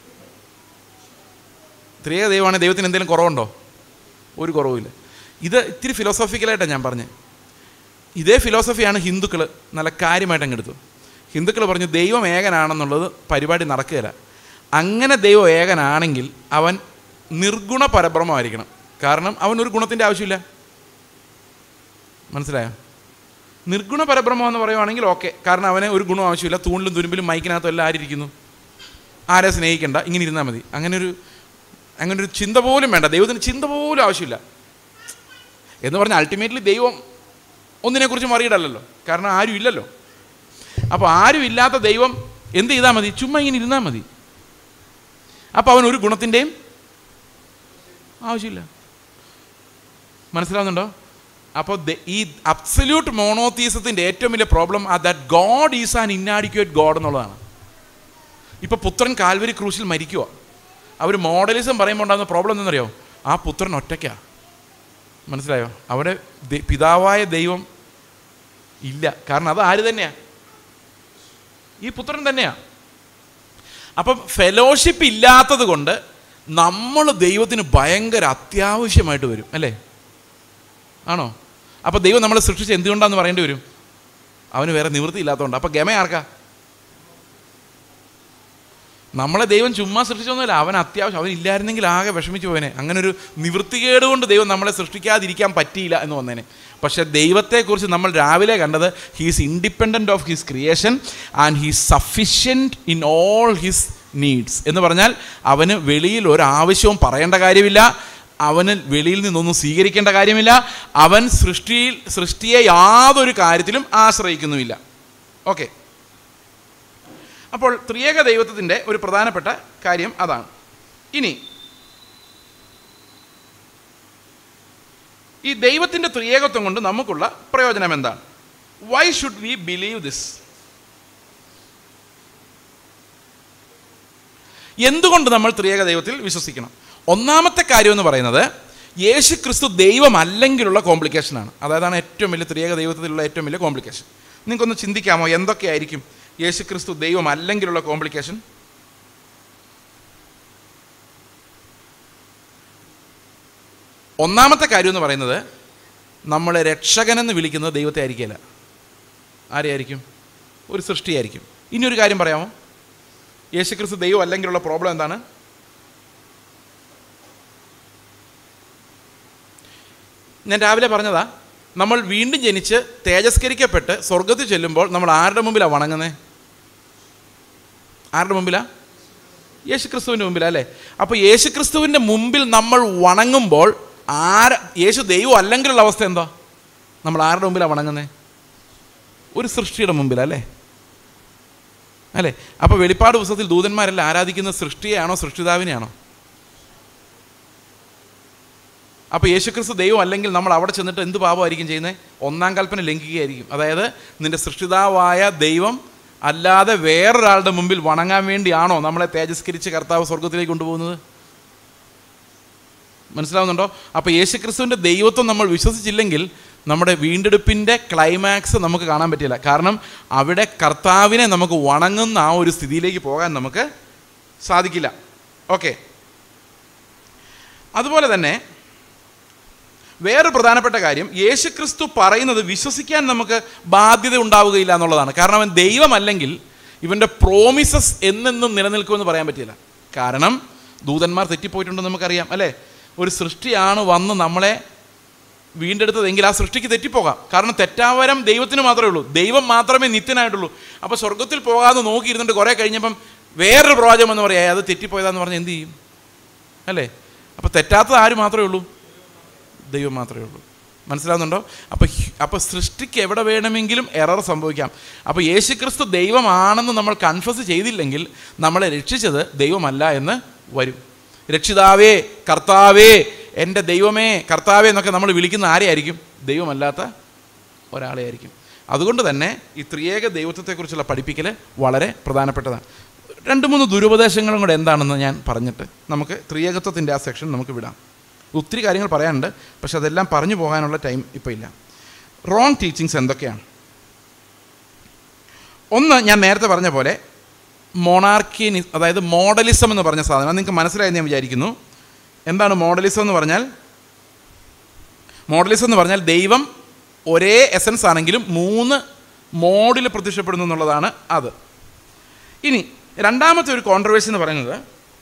ത്രിയേക ദൈവമാണെങ്കിൽ ദൈവത്തിന് എന്തെങ്കിലും കുറവുണ്ടോ ഒരു കുറവുമില്ല ഇത് ഇത്തിരി ഫിലോസോഫിക്കലായിട്ടാണ് ഞാൻ പറഞ്ഞത് ഇതേ ഫിലോസഫിയാണ് ഹിന്ദുക്കൾ നല്ല കാര്യമായിട്ട് അങ്ങ് എടുത്തു ഹിന്ദുക്കൾ പറഞ്ഞു ദൈവം ഏകനാണെന്നുള്ളത് പരിപാടി നടക്കുകയില്ല അങ്ങനെ ദൈവം ഏകനാണെങ്കിൽ അവൻ നിർഗുണ പരബ്രഹ്മമായിരിക്കണം കാരണം അവൻ ഒരു ഗുണത്തിൻ്റെ ആവശ്യമില്ല മനസ്സിലായോ നിർഗുണ പരബ്രഹ്മം എന്ന് പറയുവാണെങ്കിൽ ഓക്കെ കാരണം അവന് ഒരു ഗുണം ആവശ്യമില്ല തൂണിലും തുരുമ്പിലും മൈക്കിനകത്തും എല്ലാം ആരിയിരിക്കുന്നു ആരെ സ്നേഹിക്കണ്ട ഇങ്ങനെ ഇരുന്നാൽ മതി അങ്ങനെ ഒരു അങ്ങനെ ഒരു ചിന്ത പോലും വേണ്ട ദൈവത്തിന് ചിന്ത പോലും ആവശ്യമില്ല എന്ന് പറഞ്ഞാൽ അൾട്ടിമേറ്റ്ലി ദൈവം ഒന്നിനെക്കുറിച്ച് മറിയിടല്ലോ കാരണം ആരും ഇല്ലല്ലോ അപ്പോൾ ആരും ഇല്ലാത്ത ദൈവം എന്ത് ചെയ്താൽ മതി ചുമ്മാ ഇങ്ങനെ ഇരുന്നാൽ മതി അപ്പോൾ അവൻ ഒരു ഗുണത്തിൻ്റെയും ആവശ്യമില്ല മനസ്സിലാവുന്നുണ്ടോ അപ്പോൾ ഈ അബ്സല്യൂട്ട് മോണോത്തീസത്തിൻ്റെ ഏറ്റവും വലിയ പ്രോബ്ലം ആ that God is an inadequate God എന്നുള്ളതാണ് ഇപ്പോൾ പുത്രൻ കാൽവരി ക്രൂശിൽ മരിക്കുക അവർ മോഡലിസം പറയുമ്പോൾ ഉണ്ടാകുന്ന പ്രോബ്ലം എന്തെന്നറിയോ ആ പുത്രൻ ഒറ്റയ്ക്കാ മനസ്സിലായോ അവിടെ ദ- പിതാവായ ദൈവം ഇല്ല കാരണം അത് ആര് തന്നെയാ ഈ പുത്രൻ തന്നെയാ അപ്പം ഫെലോഷിപ്പ് ഇല്ലാത്തത് കൊണ്ട് നമ്മൾ ദൈവത്തിന് ഭയങ്കര അത്യാവശ്യമായിട്ട് വരും അല്ലേ ആണോ അപ്പോൾ ദൈവം നമ്മളെ സൃഷ്ടിച്ച് എന്തുകൊണ്ടാന്ന് പറയേണ്ടി വരും അവന് വേറെ നിവൃത്തി ഇല്ലാത്തതുകൊണ്ട് അപ്പോൾ ഗമ ആർക്കാ നമ്മളെ ദൈവം ചുമ്മാ സൃഷ്ടിച്ചൊന്നുമില്ല അവൻ അത്യാവശ്യം അവൻ ഇല്ലായിരുന്നെങ്കിൽ ആകെ വിഷമിച്ചു പോയനെ അങ്ങനെ ഒരു നിവൃത്തികേട് കൊണ്ട് ദൈവം നമ്മളെ സൃഷ്ടിക്കാതിരിക്കാൻ പറ്റിയില്ല എന്ന് വന്നേനെ പക്ഷേ ദൈവത്തെക്കുറിച്ച് നമ്മൾ രാവിലെ കണ്ടത് he's independent of his creation and he's sufficient in all his needs എന്ന് പറഞ്ഞാൽ അവന് വെളിയിൽ ഒരാവശ്യവും പറയേണ്ട കാര്യമില്ല അവന് വെളിയിൽ നിന്നൊന്നും സ്വീകരിക്കേണ്ട കാര്യമില്ല അവൻ സൃഷ്ടിയിൽ സൃഷ്ടിയെ യാതൊരു കാര്യത്തിലും ആശ്രയിക്കുന്നുമില്ല ഓക്കെ അപ്പോൾ ത്രിയേക ദൈവത്വത്തിൻ്റെ ഒരു പ്രധാനപ്പെട്ട കാര്യം അതാണ് ഇനി ഈ ദൈവത്തിൻ്റെ ത്രിയേകത്വം കൊണ്ട് നമുക്കുള്ള പ്രയോജനം എന്താണ് why should we believe this എന്തുകൊണ്ട് നമ്മൾ ത്രിയേക ദൈവത്തിൽ വിശ്വസിക്കണം ഒന്നാമത്തെ കാര്യം എന്ന് പറയുന്നത് യേശു ക്രിസ്തു ദൈവമല്ലെങ്കിലുള്ള കോംപ്ലിക്കേഷനാണ് അതായതാണ് ഏറ്റവും വലിയ ത്രിയേക ദൈവത്തിലുള്ള ഏറ്റവും വലിയ കോംപ്ലിക്കേഷൻ നിങ്ങൾക്കൊന്ന് ചിന്തിക്കാമോ എന്തൊക്കെയായിരിക്കും യേശു ക്രിസ്തു ദൈവമല്ലെങ്കിലുള്ള കോംപ്ലിക്കേഷൻ ഒന്നാമത്തെ കാര്യം എന്ന് പറയുന്നത് നമ്മളെ രക്ഷകനെന്ന് വിളിക്കുന്നത് ദൈവത്തെ ആയിരിക്കില്ല ആരെയായിരിക്കും ഒരു സൃഷ്ടിയായിരിക്കും ഇനി ഒരു കാര്യം പറയാമോ യേശുക്രിസ്തു ദൈവം അല്ലെങ്കിലുള്ള പ്രോബ്ലം എന്താണ് ഞാൻ രാവിലെ പറഞ്ഞതാ നമ്മൾ വീണ്ടും ജനിച്ച് തേജസ്കരിക്കപ്പെട്ട് സ്വർഗത്തിൽ ചെല്ലുമ്പോൾ നമ്മൾ ആരുടെ മുമ്പിലാണ് വണങ്ങുന്നത് ആരുടെ മുമ്പിലാ യേശുക്രിസ്തുവിൻ്റെ മുമ്പിലാ അല്ലേ അപ്പോൾ യേശുക്രിസ്തുവിൻ്റെ മുമ്പിൽ നമ്മൾ വണങ്ങുമ്പോൾ ആര യേശു ദൈവം അല്ലെങ്കിലുള്ള അവസ്ഥ എന്താ നമ്മൾ ആരുടെ മുമ്പിലാണ് വണങ്ങുന്നത് ഒരു സൃഷ്ടിയുടെ മുമ്പിലല്ലേ അല്ലേ അപ്പോൾ വെളിപ്പാട് പുസ്തകത്തിൽ ദൂതന്മാരെല്ലാം ആരാധിക്കുന്ന സൃഷ്ടിയെയാണോ സൃഷ്ടിതാവിനെയാണോ അപ്പോൾ യേശുക്രിസ്തു ദൈവം അല്ലെങ്കിൽ നമ്മൾ അവിടെ ചെന്നിട്ട് എന്ത് പാപമായിരിക്കും ചെയ്യുന്നത് ഒന്നാം കൽപ്പന ലംഘിക്കുകയായിരിക്കും അതായത് നിന്റെ സൃഷ്ടിതാവായ ദൈവം അല്ലാതെ വേറൊരാളുടെ മുമ്പിൽ വണങ്ങാൻ വേണ്ടിയാണോ നമ്മളെ തേജസ്കരിച്ച് കർത്താവ് സ്വർഗത്തിലേക്ക് കൊണ്ടുപോകുന്നത് മനസ്സിലാവുന്നുണ്ടോ അപ്പോൾ യേശുക്രിസ്തുവിൻ്റെ ദൈവത്വം നമ്മൾ വിശ്വസിച്ചില്ലെങ്കിൽ നമ്മുടെ വീണ്ടെടുപ്പിൻ്റെ ക്ലൈമാക്സ് നമുക്ക് കാണാൻ പറ്റില്ല കാരണം അവിടെ കർത്താവിനെ നമുക്ക് വണങ്ങുന്ന ആ ഒരു സ്ഥിതിയിലേക്ക് പോകാൻ നമുക്ക് സാധിക്കില്ല ഓക്കെ അതുപോലെ തന്നെ വേറെ പ്രധാനപ്പെട്ട കാര്യം യേശുക്രിസ്തു പറയുന്നത് വിശ്വസിക്കാൻ നമുക്ക് ബാധ്യത ഉണ്ടാവുകയില്ല എന്നുള്ളതാണ് കാരണം അവൻ ദൈവമല്ലെങ്കിൽ ഇവൻ്റെ പ്രോമിസസ് എന്നെന്നും നിലനിൽക്കുമെന്ന് പറയാൻ പറ്റില്ല കാരണം ദൂതന്മാർ തെറ്റിപ്പോയിട്ടുണ്ടെന്ന് നമുക്കറിയാം അല്ലേ ഒരു സൃഷ്ടിയാണ് വന്ന് നമ്മളെ വീണ്ടെടുത്തതെങ്കിൽ ആ സൃഷ്ടിക്ക് തെറ്റിപ്പോകാം കാരണം തെറ്റാവരം ദൈവത്തിന് മാത്രമേ ഉള്ളൂ ദൈവം മാത്രമേ നിത്യനായിട്ടുള്ളൂ അപ്പോൾ സ്വർഗത്തിൽ പോകാതെ നോക്കിയിരുന്നിട്ട് കുറേ കഴിഞ്ഞപ്പം വേറൊരു പ്രവാചകം എന്ന് പറയാം അത് തെറ്റിപ്പോയതാന്ന് പറഞ്ഞാൽ എന്ത് ചെയ്യും അല്ലേ അപ്പോൾ തെറ്റാത്തത് ആര് മാത്രമേ ഉള്ളൂ ദൈവം മാത്രമേ ഉള്ളൂ മനസ്സിലാവുന്നുണ്ടോ അപ്പോൾ അപ്പോൾ സൃഷ്ടിക്ക് എവിടെ വേണമെങ്കിലും എറർ സംഭവിക്കാം അപ്പോൾ യേശുക്രിസ്തു ദൈവമാണെന്ന് നമ്മൾ കൺഫസ് ചെയ്തില്ലെങ്കിൽ നമ്മളെ രക്ഷിച്ചത് ദൈവമല്ല എന്ന് വരും രക്ഷിതാവേ കർത്താവേ എൻ്റെ ദൈവമേ കർത്താവേ എന്നൊക്കെ നമ്മൾ വിളിക്കുന്ന ആരെയായിരിക്കും ദൈവമല്ലാത്ത ഒരാളെ ആയിരിക്കും അതുകൊണ്ട് തന്നെ ഈ ത്രിയേക ദൈവത്വത്തെക്കുറിച്ചുള്ള പഠിപ്പിക്കൽ വളരെ പ്രധാനപ്പെട്ടതാണ് രണ്ട് മൂന്ന് ദുരുപദേശങ്ങളും കൂടെ എന്താണെന്ന് ഞാൻ പറഞ്ഞിട്ട് നമുക്ക് ത്രിയേകത്വത്തിൻ്റെ ആ സെക്ഷൻ നമുക്ക് വിടാം ഒത്തിരി കാര്യങ്ങൾ പറയാനുണ്ട് പക്ഷെ അതെല്ലാം പറഞ്ഞു പോകാനുള്ള ടൈം ഇപ്പോൾ ഇല്ല റോങ് ടീച്ചിങ്സ് എന്തൊക്കെയാണ് ഒന്ന് ഞാൻ നേരത്തെ പറഞ്ഞ പോലെ മൊണാർക്കി അതായത് മോഡലിസം എന്ന് പറഞ്ഞ സാധനം അത് നിങ്ങൾക്ക് മനസ്സിലായെന്ന് ഞാൻ വിചാരിക്കുന്നു എന്താണ് മോഡലിസം എന്ന് പറഞ്ഞാൽ മോഡലിസം എന്ന് പറഞ്ഞാൽ ദൈവം ഒരേ എസൻസ് ആണെങ്കിലും മൂന്ന് മോഡിൽ പ്രത്യക്ഷപ്പെടുന്നു എന്നുള്ളതാണ് അത് ഇനി രണ്ടാമത്തെ ഒരു കോൺട്രവേഴ്സി എന്ന് പറയുന്നത്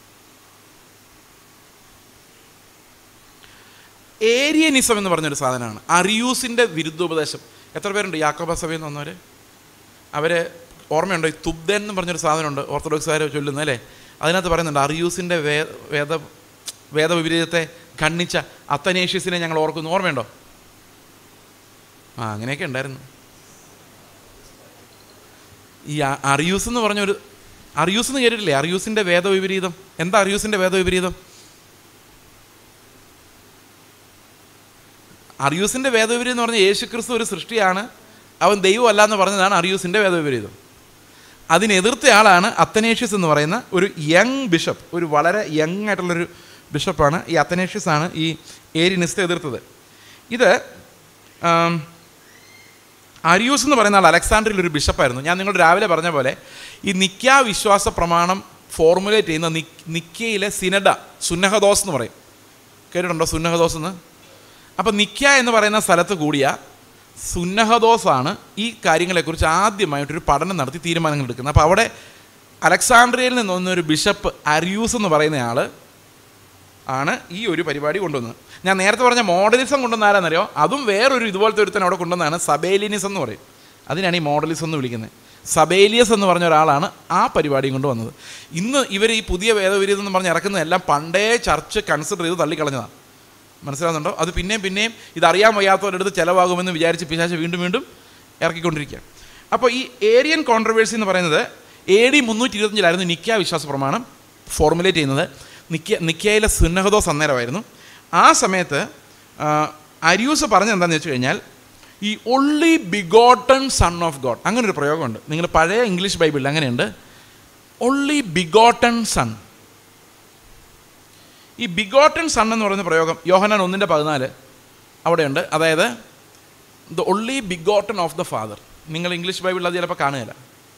ഏരിയനിസം എന്ന് പറഞ്ഞൊരു സാധനമാണ് അറിയൂസിൻ്റെ വിരുദ്ധോപദേശം എത്ര പേരുണ്ട് യാക്കോബ സഭയിൽ നിന്ന് വന്നവർ അവർ ഓർമ്മയുണ്ടോ ഈ തുബ്ദൻ എന്ന് പറഞ്ഞൊരു സാധനമുണ്ട് ഓർത്തഡോക്സുകാർ ചൊല്ലുന്നത് അല്ലേ അതിനകത്ത് പറയുന്നുണ്ട് അറിയൂസിൻ്റെ വേ വേദ വേദവിപരീതത്തെ ഖണ്ഡിച്ച അത്തനേഷ്യസിനെ ഞങ്ങൾ ഓർക്കുന്നു ഓർമ്മയുണ്ടോ ആ അങ്ങനെയൊക്കെ ഉണ്ടായിരുന്നു ഈ അ- അറിയൂസ് എന്ന് പറഞ്ഞൊരു അറിയൂസ് എന്ന് കേട്ടിട്ടില്ലേ അറിയൂസിൻ്റെ വേദവിപരീതം എന്താ അറിയൂസിൻ്റെ വേദവിപരീതം അറിയൂസിൻ്റെ വേദവിപരീതം എന്ന് പറഞ്ഞാൽ യേശു ക്രിസ്തു ഒരു സൃഷ്ടിയാണ് അവൻ ദൈവമല്ല എന്ന് പറഞ്ഞതാണ് അറിയൂസിൻ്റെ വേദവിപരീതം അതിനെതിർത്ത ആളാണ് അത്തനേഷ്യസ് എന്ന് പറയുന്ന ഒരു യങ് ബിഷപ്പ് ഒരു വളരെ യങ് ആയിട്ടുള്ളൊരു ബിഷപ്പാണ് ഈ അത്തനേഷ്യസ് ആണ് ഈ ഏരിയനിസ്റ്റ് എതിർത്തത് ഇത് ആം, അരിയൂസ് എന്ന് പറയുന്ന ആൾ അലക്സാണ്ട്രിയിൽ ഒരു ബിഷപ്പായിരുന്നു ഞാൻ നിങ്ങളോട് രാവിലെ പറഞ്ഞ പോലെ ഈ നിക്ക വിശ്വാസ പ്രമാണം ഫോർമുലേറ്റ് ചെയ്യുന്ന നിക് നിക്കയിലെ സിനഡ സുന്നഹദോസ് എന്ന് പറയും കേട്ടിട്ടുണ്ടോ സുന്നഹദോസ് എന്ന് അപ്പം നിക്ക എന്ന് പറയുന്ന സ്ഥലത്ത് കൂടിയ സുന്നഹദോസാണ് ഈ കാര്യങ്ങളെക്കുറിച്ച് ആദ്യമായിട്ടൊരു പഠനം നടത്തി തീരുമാനങ്ങൾ എടുക്കുന്നത് അപ്പോൾ അവിടെ അലക്സാണ്ട്രിയയിൽ നിന്ന് വന്ന ഒരു ബിഷപ്പ് അരിയൂസ് എന്ന് പറയുന്ന ആൾ ആണ് ഈ ഒരു പരിപാടി കൊണ്ടുവന്നത് ഞാൻ നേരത്തെ പറഞ്ഞ മോഡലിസം കൊണ്ടുവന്ന ആരാന്നറിയോ അതും വേറൊരു ഇതുപോലത്തെ ഒരുത്തൻ അവിടെ കൊണ്ടുവന്നതാണ് സബേലിനിസം എന്ന് പറയും അതിനാണ് ഈ മോഡലിസം എന്ന് വിളിക്കുന്നത് സബേലിയസ് എന്ന് പറഞ്ഞ ഒരാളാണ് ആ പരിപാടിയും കൊണ്ട് വന്നത് ഇന്ന് ഇവർ ഈ പുതിയ വേദവിരീതം എന്ന് പറഞ്ഞ് ഇറക്കുന്നതെല്ലാം പണ്ടേ ചർച്ച് കൺസിഡർ ചെയ്ത് തള്ളിക്കളഞ്ഞതാണ് മനസ്സിലാകുന്നുണ്ടോ അത് പിന്നെയും പിന്നെയും ഇതറിയാൻ വയ്യാത്തവരുടെ ചിലവാകുമെന്ന് വിചാരിച്ച് പിശാച് വീണ്ടും വീണ്ടും ഇറക്കിക്കൊണ്ടിരിക്കുക അപ്പോൾ ഈ ഏരിയൻ കോൺട്രവേഴ്സി എന്ന് പറയുന്നത് എ ഡി മുന്നൂറ്റി ഇരുപത്തഞ്ചിലായിരുന്നു നിക്ക വിശ്വാസ പ്രമാണം ഫോർമുലേറ്റ് ചെയ്യുന്നത് നിക്ക നിക്കയിലെ സുന്നഹദോസ് അന്നേരമായിരുന്നു ആ സമയത്ത് ആ, അരിയൂസ് പറഞ്ഞത് എന്താണെന്ന് വെച്ച് കഴിഞ്ഞാൽ ഈ only begotten son of God അങ്ങനെ ഒരു പ്രയോഗമുണ്ട് നിങ്ങൾ പഴയ ഇംഗ്ലീഷ് ബൈബിളിൽ അങ്ങനെയുണ്ട് ഒള്ളി ബിഗോട്ടൺ സൺ ഈ ബിഗോട്ടൺ സൺ എന്ന് പറയുന്ന പ്രയോഗം യോഹനാൻ ഒന്നിൻ്റെ പതിനാല് അവിടെയുണ്ട് അതായത് the only begotten of the father നിങ്ങൾ ഇംഗ്ലീഷ് ബൈബിളിൽ അത് ചിലപ്പോൾ കാണുകയില്ല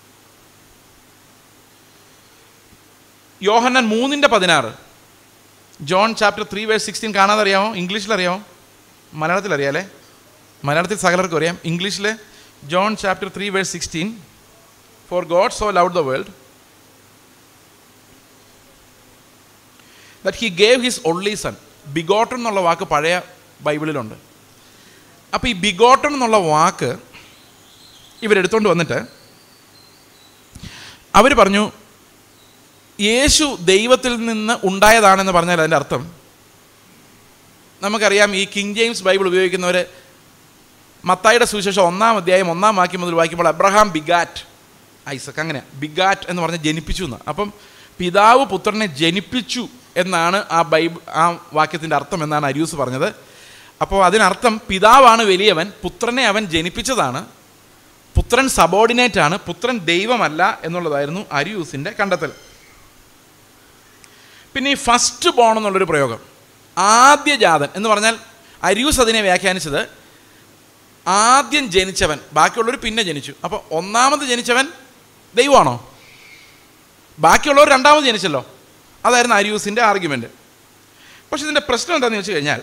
യോഹന്നാൻ മൂന്നിൻ്റെ പതിനാറ് John chapter three verse sixteen കാണാതെ അറിയാമോ ഇംഗ്ലീഷിൽ അറിയാമോ മലയാളത്തിൽ അറിയാലേ മലയാളത്തിൽ സകലർക്കും അറിയാം ഇംഗ്ലീഷിൽ John chapter three verse sixteen for God so love the world that he gave his only son begotten എന്നുള്ള വാക്ക് പഴയ ബൈബിളിലുണ്ട് അപ്പോൾ ഈ ബിഗോട്ടൺ എന്നുള്ള വാക്ക് ഇവരെടുത്തുകൊണ്ട് വന്നിട്ട് അവർ പറഞ്ഞു യേശു ദൈവത്തിൽ നിന്ന് ഉണ്ടായതാണെന്ന് പറഞ്ഞാൽ അതിൻ്റെ അർത്ഥം നമുക്കറിയാം ഈ കിങ് ജെയിംസ് ബൈബിൾ ഉപയോഗിക്കുന്നവർ മത്തായിയുടെ സുവിശേഷം ഒന്നാം അധ്യായം ഒന്നാം വാക്യം മുതൽ വായിക്കുമ്പോൾ അബ്രഹാം ബിഗാറ്റ് ഐസക് അങ്ങനെ ബിഗാറ്റ് എന്ന് പറഞ്ഞ് ജനിപ്പിച്ചു എന്ന് അപ്പം പിതാവ് പുത്രനെ ജനിപ്പിച്ചു എന്നാണ് ആ ബൈബിൾ ആ വാക്യത്തിൻ്റെ അർത്ഥം എന്നാണ് അരിയൂസ് പറഞ്ഞത് അപ്പോൾ അതിനർത്ഥം പിതാവാണ് വലിയവൻ പുത്രനെ അവൻ ജനിപ്പിച്ചതാണ് പുത്രൻ സബോർഡിനേറ്റ് ആണ് പുത്രൻ ദൈവമല്ല എന്നുള്ളതായിരുന്നു അരിയൂസിൻ്റെ കണ്ടെത്തൽ പിന്നെ ഈ ഫസ്റ്റ് ബോൺ എന്നുള്ളൊരു പ്രയോഗം ആദ്യജാതൻ എന്ന് പറഞ്ഞാൽ അരിയൂസ് അതിനെ വ്യാഖ്യാനിച്ചത് ആദ്യം ജനിച്ചവൻ ബാക്കിയുള്ളവർ പിന്നെ ജനിച്ചു അപ്പോൾ ഒന്നാമത് ജനിച്ചവൻ ദൈവമാണോ ബാക്കിയുള്ളവർ രണ്ടാമത് ജനിച്ചല്ലോ അതായിരുന്നു അരിയൂസിൻ്റെ ആർഗ്യുമെൻ്റ് പക്ഷെ ഇതിൻ്റെ പ്രശ്നം എന്താണെന്ന് വെച്ച് കഴിഞ്ഞാൽ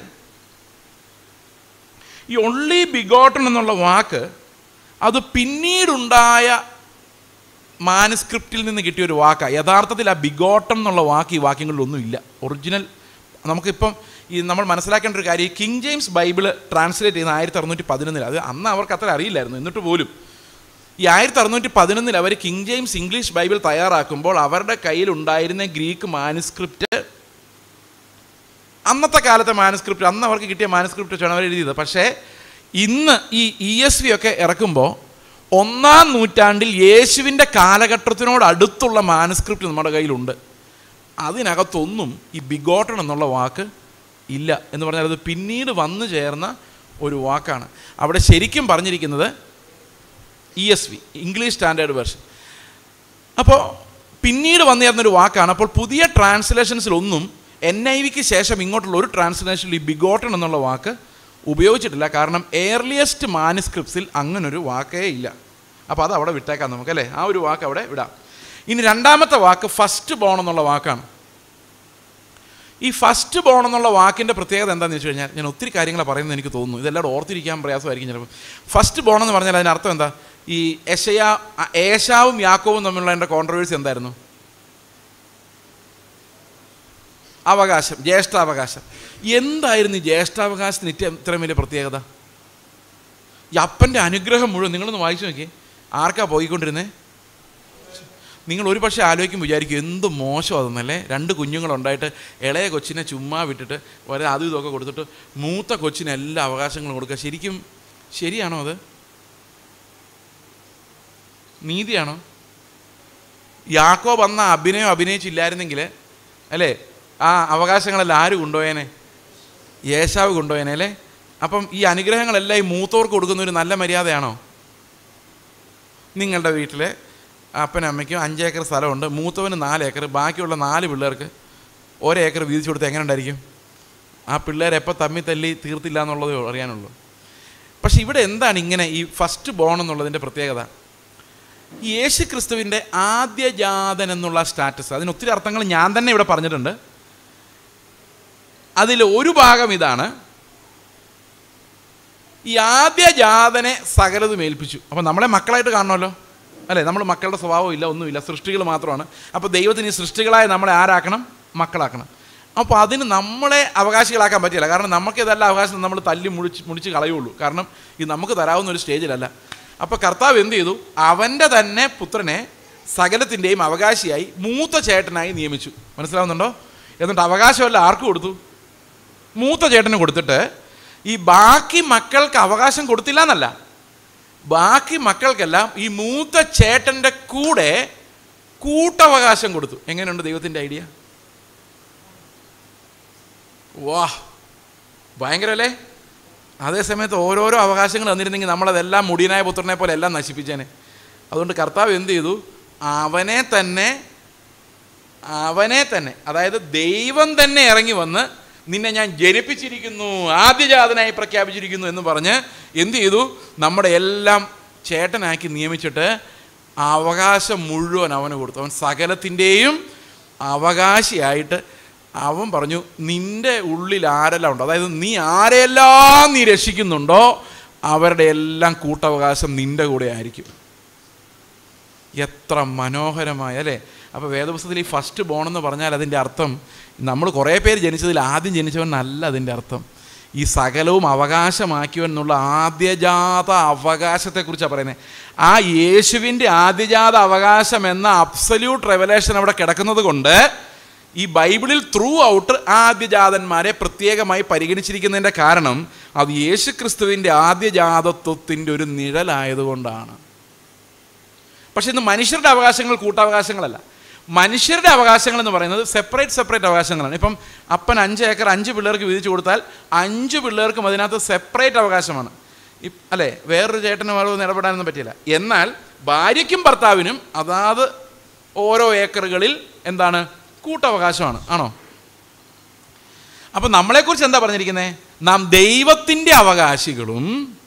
ഈ ഒൺലി ബിഗോട്ടൺ എന്നുള്ള വാക്ക് അത് പിന്നീടുണ്ടായ മാനുസ്ക്രിപ്റ്റിൽ നിന്ന് കിട്ടിയ ഒരു വാക്കാണ് യഥാർത്ഥത്തിൽ ആ ബിഗോട്ടൺ എന്നുള്ള വാക്ക് ഈ വാക്യങ്ങളിലൊന്നും ഇല്ല ഒറിജിനൽ നമുക്കിപ്പം ഈ നമ്മൾ മനസ്സിലാക്കേണ്ട ഒരു കാര്യം ഈ കിങ് ജെയിംസ് ബൈബിള് ട്രാൻസ്ലേറ്റ് ചെയ്യുന്ന ആയിരത്തി അറുന്നൂറ്റി പതിനൊന്നിൽ അത് അന്ന് അവർക്ക് അത്ര അറിയില്ലായിരുന്നു എന്നിട്ട് പോലും ഈ ആയിരത്തി അറുന്നൂറ്റി പതിനൊന്നിൽ അവർ കിങ് ജെയിംസ് ഇംഗ്ലീഷ് ബൈബിൾ തയ്യാറാക്കുമ്പോൾ അവരുടെ കയ്യിൽ ഉണ്ടായിരുന്ന ഗ്രീക്ക് മാനുസ്ക്രിപ്റ്റ് അന്നത്തെ കാലത്തെ മാനുസ്ക്രിപ്റ്റ് അന്ന് അവർക്ക് കിട്ടിയ മാനുസ്ക്രിപ്റ്റ് വെച്ചാണ് അവർ എഴുതിയത് പക്ഷേ ഇന്ന് ഈ ഇ എസ് വി ഒക്കെ ഇറക്കുമ്പോൾ ഒന്നാം നൂറ്റാണ്ടിൽ യേശുവിൻ്റെ കാലഘട്ടത്തിനോട് അടുത്തുള്ള മാനുസ്ക്രിപ്റ്റ് നമ്മുടെ കയ്യിലുണ്ട് അതിനകത്തൊന്നും ഈ ബിഗോട്ടൺ എന്നുള്ള വാക്ക് ഇല്ല എന്ന് പറഞ്ഞാൽ അത് പിന്നീട് വന്നു ചേർന്ന ഒരു വാക്കാണ് അവിടെ ശരിക്കും പറഞ്ഞിരിക്കുന്നത് E S V English standard version അപ്പോൾ പിന്നീട് വന്നു ചേർന്നൊരു വാക്കാണ് അപ്പോൾ പുതിയ ട്രാൻസ്ലേഷൻസിലൊന്നും എൻ ഐ വിക്ക് ശേഷം ഇങ്ങോട്ടുള്ള ഒരു ട്രാൻസ്ലേഷനിൽ ഈ ബിഗോട്ടൺ എന്നുള്ള വാക്ക് ഉപയോഗിച്ചിട്ടില്ല കാരണം എയർലിയസ്റ്റ് മാനുസ്ക്രിപ്റ്റ്സിൽ അങ്ങനൊരു വാക്കേ ഇല്ല അപ്പോൾ അത് അവിടെ വിട്ടേക്കാം നമുക്കല്ലേ ആ ഒരു വാക്ക് അവിടെ വിടാം ഇനി രണ്ടാമത്തെ വാക്ക് ഫസ്റ്റ് ബോൺ എന്നുള്ള വാക്കാണ് ഈ ഫസ്റ്റ് ബോൺ എന്നുള്ള വാക്കിൻ്റെ പ്രത്യേകത എന്താണെന്ന് വെച്ച് കഴിഞ്ഞാൽ ഞാൻ ഒത്തിരി കാര്യങ്ങൾ പറയുന്നത് എനിക്ക് തോന്നുന്നു ഇതെല്ലാം ഓർത്തിരിക്കാൻ പ്രയാസമായിരിക്കും ചിലപ്പോൾ ഫസ്റ്റ് ബോൺ എന്ന് പറഞ്ഞാൽ അതിനർത്ഥം എന്താ ഈ എഷയ ഏഷാവും യാക്കോവും തമ്മിലുള്ള എൻ്റെ കോൺട്രവേഴ്സി എന്തായിരുന്നു അവകാശം ജ്യേഷ്ഠാവകാശം എന്തായിരുന്നു ഈ ജ്യേഷ്ഠാവകാശത്തിന് ഇത്ര ഇത്രയും വലിയ പ്രത്യേകത ഈ അപ്പൻ്റെ അനുഗ്രഹം മുഴുവൻ നിങ്ങളൊന്ന് വായിച്ചു നോക്കി ആർക്കാ പോയിക്കൊണ്ടിരുന്നേ നിങ്ങൾ ഒരു പക്ഷേ ആലോചിക്കും വിചാരിക്കും എന്ത് മോശം അതെന്നല്ലേ രണ്ട് കുഞ്ഞുങ്ങളുണ്ടായിട്ട് ഇളയ കൊച്ചിനെ ചുമ്മാ വിട്ടിട്ട് ഒരേ അതും ഇതൊക്കെ കൊടുത്തിട്ട് മൂത്ത കൊച്ചിന് എല്ലാ അവകാശങ്ങളും കൊടുക്കുക ശരിക്കും ശരിയാണോ അത് നീതിയാണോ യാക്കോ വന്ന അഭിനയം അഭിനയിച്ചില്ലായിരുന്നെങ്കിൽ അല്ലേ ആ അവകാശങ്ങളെല്ലാം ആര് കൊണ്ടുപോയേനെ യേശാവ് കൊണ്ടുപോയേനെ അല്ലേ അപ്പം ഈ അനുഗ്രഹങ്ങളെല്ലാം ഈ മൂത്തവർക്ക് കൊടുക്കുന്ന ഒരു നല്ല മര്യാദയാണോ നിങ്ങളുടെ വീട്ടിൽ അപ്പനും അമ്മയ്ക്കും അഞ്ചേക്കർ സ്ഥലമുണ്ട് മൂത്തവന് നാല് ഏക്കർ ബാക്കിയുള്ള നാല് പിള്ളേർക്ക് ഒരേക്കർ വീതിച്ചു കൊടുത്ത് എങ്ങനെ ഉണ്ടായിരിക്കും ആ പിള്ളേർ എപ്പോൾ തമ്മി തല്ലി തീർത്തില്ല എന്നുള്ളതേ അറിയാനുള്ളൂ പക്ഷെ ഇവിടെ എന്താണ് ഇങ്ങനെ ഈ ഫസ്റ്റ് ബോൺ എന്നുള്ളതിൻ്റെ പ്രത്യേകത ഈ യേശു ക്രിസ്തുവിൻ്റെ ആദ്യജാതൻ എന്നുള്ള സ്റ്റാറ്റസ് അതിന് ഒത്തിരി അർത്ഥങ്ങൾ ഞാൻ തന്നെ ഇവിടെ പറഞ്ഞിട്ടുണ്ട് അതിൽ ഒരു ഭാഗം ഇതാണ് ഈ ആദ്യജാതനെ സകലതും ഏൽപ്പിച്ചു അപ്പോൾ നമ്മളെ മക്കളായിട്ട് കാണണമല്ലോ അല്ലേ നമ്മൾ മക്കളുടെ സ്വഭാവം ഇല്ല ഒന്നുമില്ല സൃഷ്ടികൾ മാത്രമാണ് അപ്പോൾ ദൈവത്തിന് ഈ സൃഷ്ടികളായ നമ്മളെ ആരാക്കണം മക്കളാക്കണം അപ്പോൾ അതിന് നമ്മളെ അവകാശികളാക്കാൻ പറ്റില്ല കാരണം നമുക്ക് ഇതല്ല അവകാശം നമ്മൾ തല്ലി മുടിച്ച് മുടിച്ച് കളയുള്ളൂ കാരണം ഇത് നമുക്ക് തരാവുന്ന ഒരു സ്റ്റേജിലല്ല അപ്പോൾ കർത്താവ് എന്ത് ചെയ്തു അവൻ്റെ തന്നെ പുത്രനെ സകലത്തിൻ്റെയും അവകാശിയായി മൂത്ത ചേട്ടനായി നിയമിച്ചു മനസ്സിലാവുന്നുണ്ടോ എന്നിട്ട് അവകാശമല്ല ആർക്ക് കൊടുത്തു മൂത്ത ചേട്ടന് കൊടുത്തിട്ട് ഈ ബാക്കി മക്കൾക്ക് അവകാശം കൊടുത്തില്ല എന്നല്ല ബാക്കി മക്കൾക്കെല്ലാം ഈ മൂത്ത ചേട്ടൻ്റെ കൂടെ കൂട്ടവകാശം കൊടുത്തു എങ്ങനെയുണ്ട് ദൈവത്തിൻ്റെ ഐഡിയ വാ ഭയങ്കരല്ലേ അതേ സമയത്ത് ഓരോരോ അവകാശങ്ങൾ തന്നിരുന്നെങ്കിൽ നമ്മളതെല്ലാം മുടിയനായ പുത്രനെ പോലെ എല്ലാം നശിപ്പിച്ചേനെ അതുകൊണ്ട് കർത്താവ് എന്ത് ചെയ്തു അവനെ തന്നെ അവനെ തന്നെ അതായത് ദൈവം തന്നെ ഇറങ്ങി വന്ന് നിന്നെ ഞാൻ ജനിപ്പിച്ചിരിക്കുന്നു ആദ്യജാതനായി പ്രഖ്യാപിച്ചിരിക്കുന്നു എന്ന് പറഞ്ഞ് എന്ത് ചെയ്തു നമ്മുടെ എല്ലാം ചേട്ടനാക്കി നിയമിച്ചിട്ട് ആ അവകാശം മുഴുവൻ അവന് കൊടുത്തു അവൻ സകലത്തിൻ്റെയും അവകാശിയായിട്ട് അവൻ പറഞ്ഞു നിൻ്റെ ഉള്ളിൽ ആരെല്ലാം ഉണ്ടോ അതായത് നീ ആരെല്ലാം നീ രക്ഷിക്കുന്നുണ്ടോ അവരുടെ എല്ലാം കൂട്ടവകാശം നിൻ്റെ കൂടെ ആയിരിക്കും എത്ര മനോഹരമായ അല്ലേ അപ്പോൾ വേദപുസ്തകത്തിൽ ഈ ഫസ്റ്റ് ബോൺ എന്ന് പറഞ്ഞാൽ അതിൻ്റെ അർത്ഥം നമ്മൾ കുറേ പേര് ജനിച്ചതിൽ ആദ്യം ജനിച്ചവൻ അല്ല അതിൻ്റെ അർത്ഥം ഈ സകലവും അവകാശമാക്കിയവൻ എന്നുള്ള ആദ്യജാത അവകാശത്തെക്കുറിച്ചാണ് പറയുന്നത് ആ യേശുവിൻ്റെ ആദ്യജാത അവകാശം എന്ന അബ്സല്യൂട്ട് റെവലേഷൻ അവിടെ കിടക്കുന്നത് കൊണ്ട് ഈ ബൈബിളിൽ ത്രൂ ഔട്ട് ആദ്യജാതന്മാരെ പ്രത്യേകമായി പരിഗണിച്ചിരിക്കുന്നതിൻ്റെ കാരണം അത് യേശു ക്രിസ്തുവിൻ്റെ ആദ്യജാതത്വത്തിൻ്റെ ഒരു നിഴലായതുകൊണ്ടാണ് പക്ഷെ ഇന്ന് മനുഷ്യരുടെ അവകാശങ്ങൾ കൂട്ടവകാശങ്ങളല്ല മനുഷ്യരുടെ അവകാശങ്ങൾ എന്ന് പറയുന്നത് സെപ്പറേറ്റ് സെപ്പറേറ്റ് അവകാശങ്ങളാണ് ഇപ്പം അപ്പൻ അഞ്ച് ഏക്കർ അഞ്ച് പിള്ളേർക്ക് വീതിച്ചു കൊടുത്താൽ അഞ്ച് പിള്ളേർക്കും അതിനകത്ത് സെപ്പറേറ്റ് അവകാശമാണ് ഇ- അല്ലേ വേറൊരു ചേട്ടനും വേറെ ഇടപെടാനൊന്നും പറ്റില്ല എന്നാൽ ഭാര്യയ്ക്കും ഭർത്താവിനും അതാത് ഓരോ ഏക്കറുകളിൽ എന്താണ് കൂട്ടവകാശമാണ് ആണോ അപ്പം നമ്മളെക്കുറിച്ച് എന്താ പറഞ്ഞിരിക്കുന്നത് നാം ദൈവത്തിൻ്റെ അവകാശികളും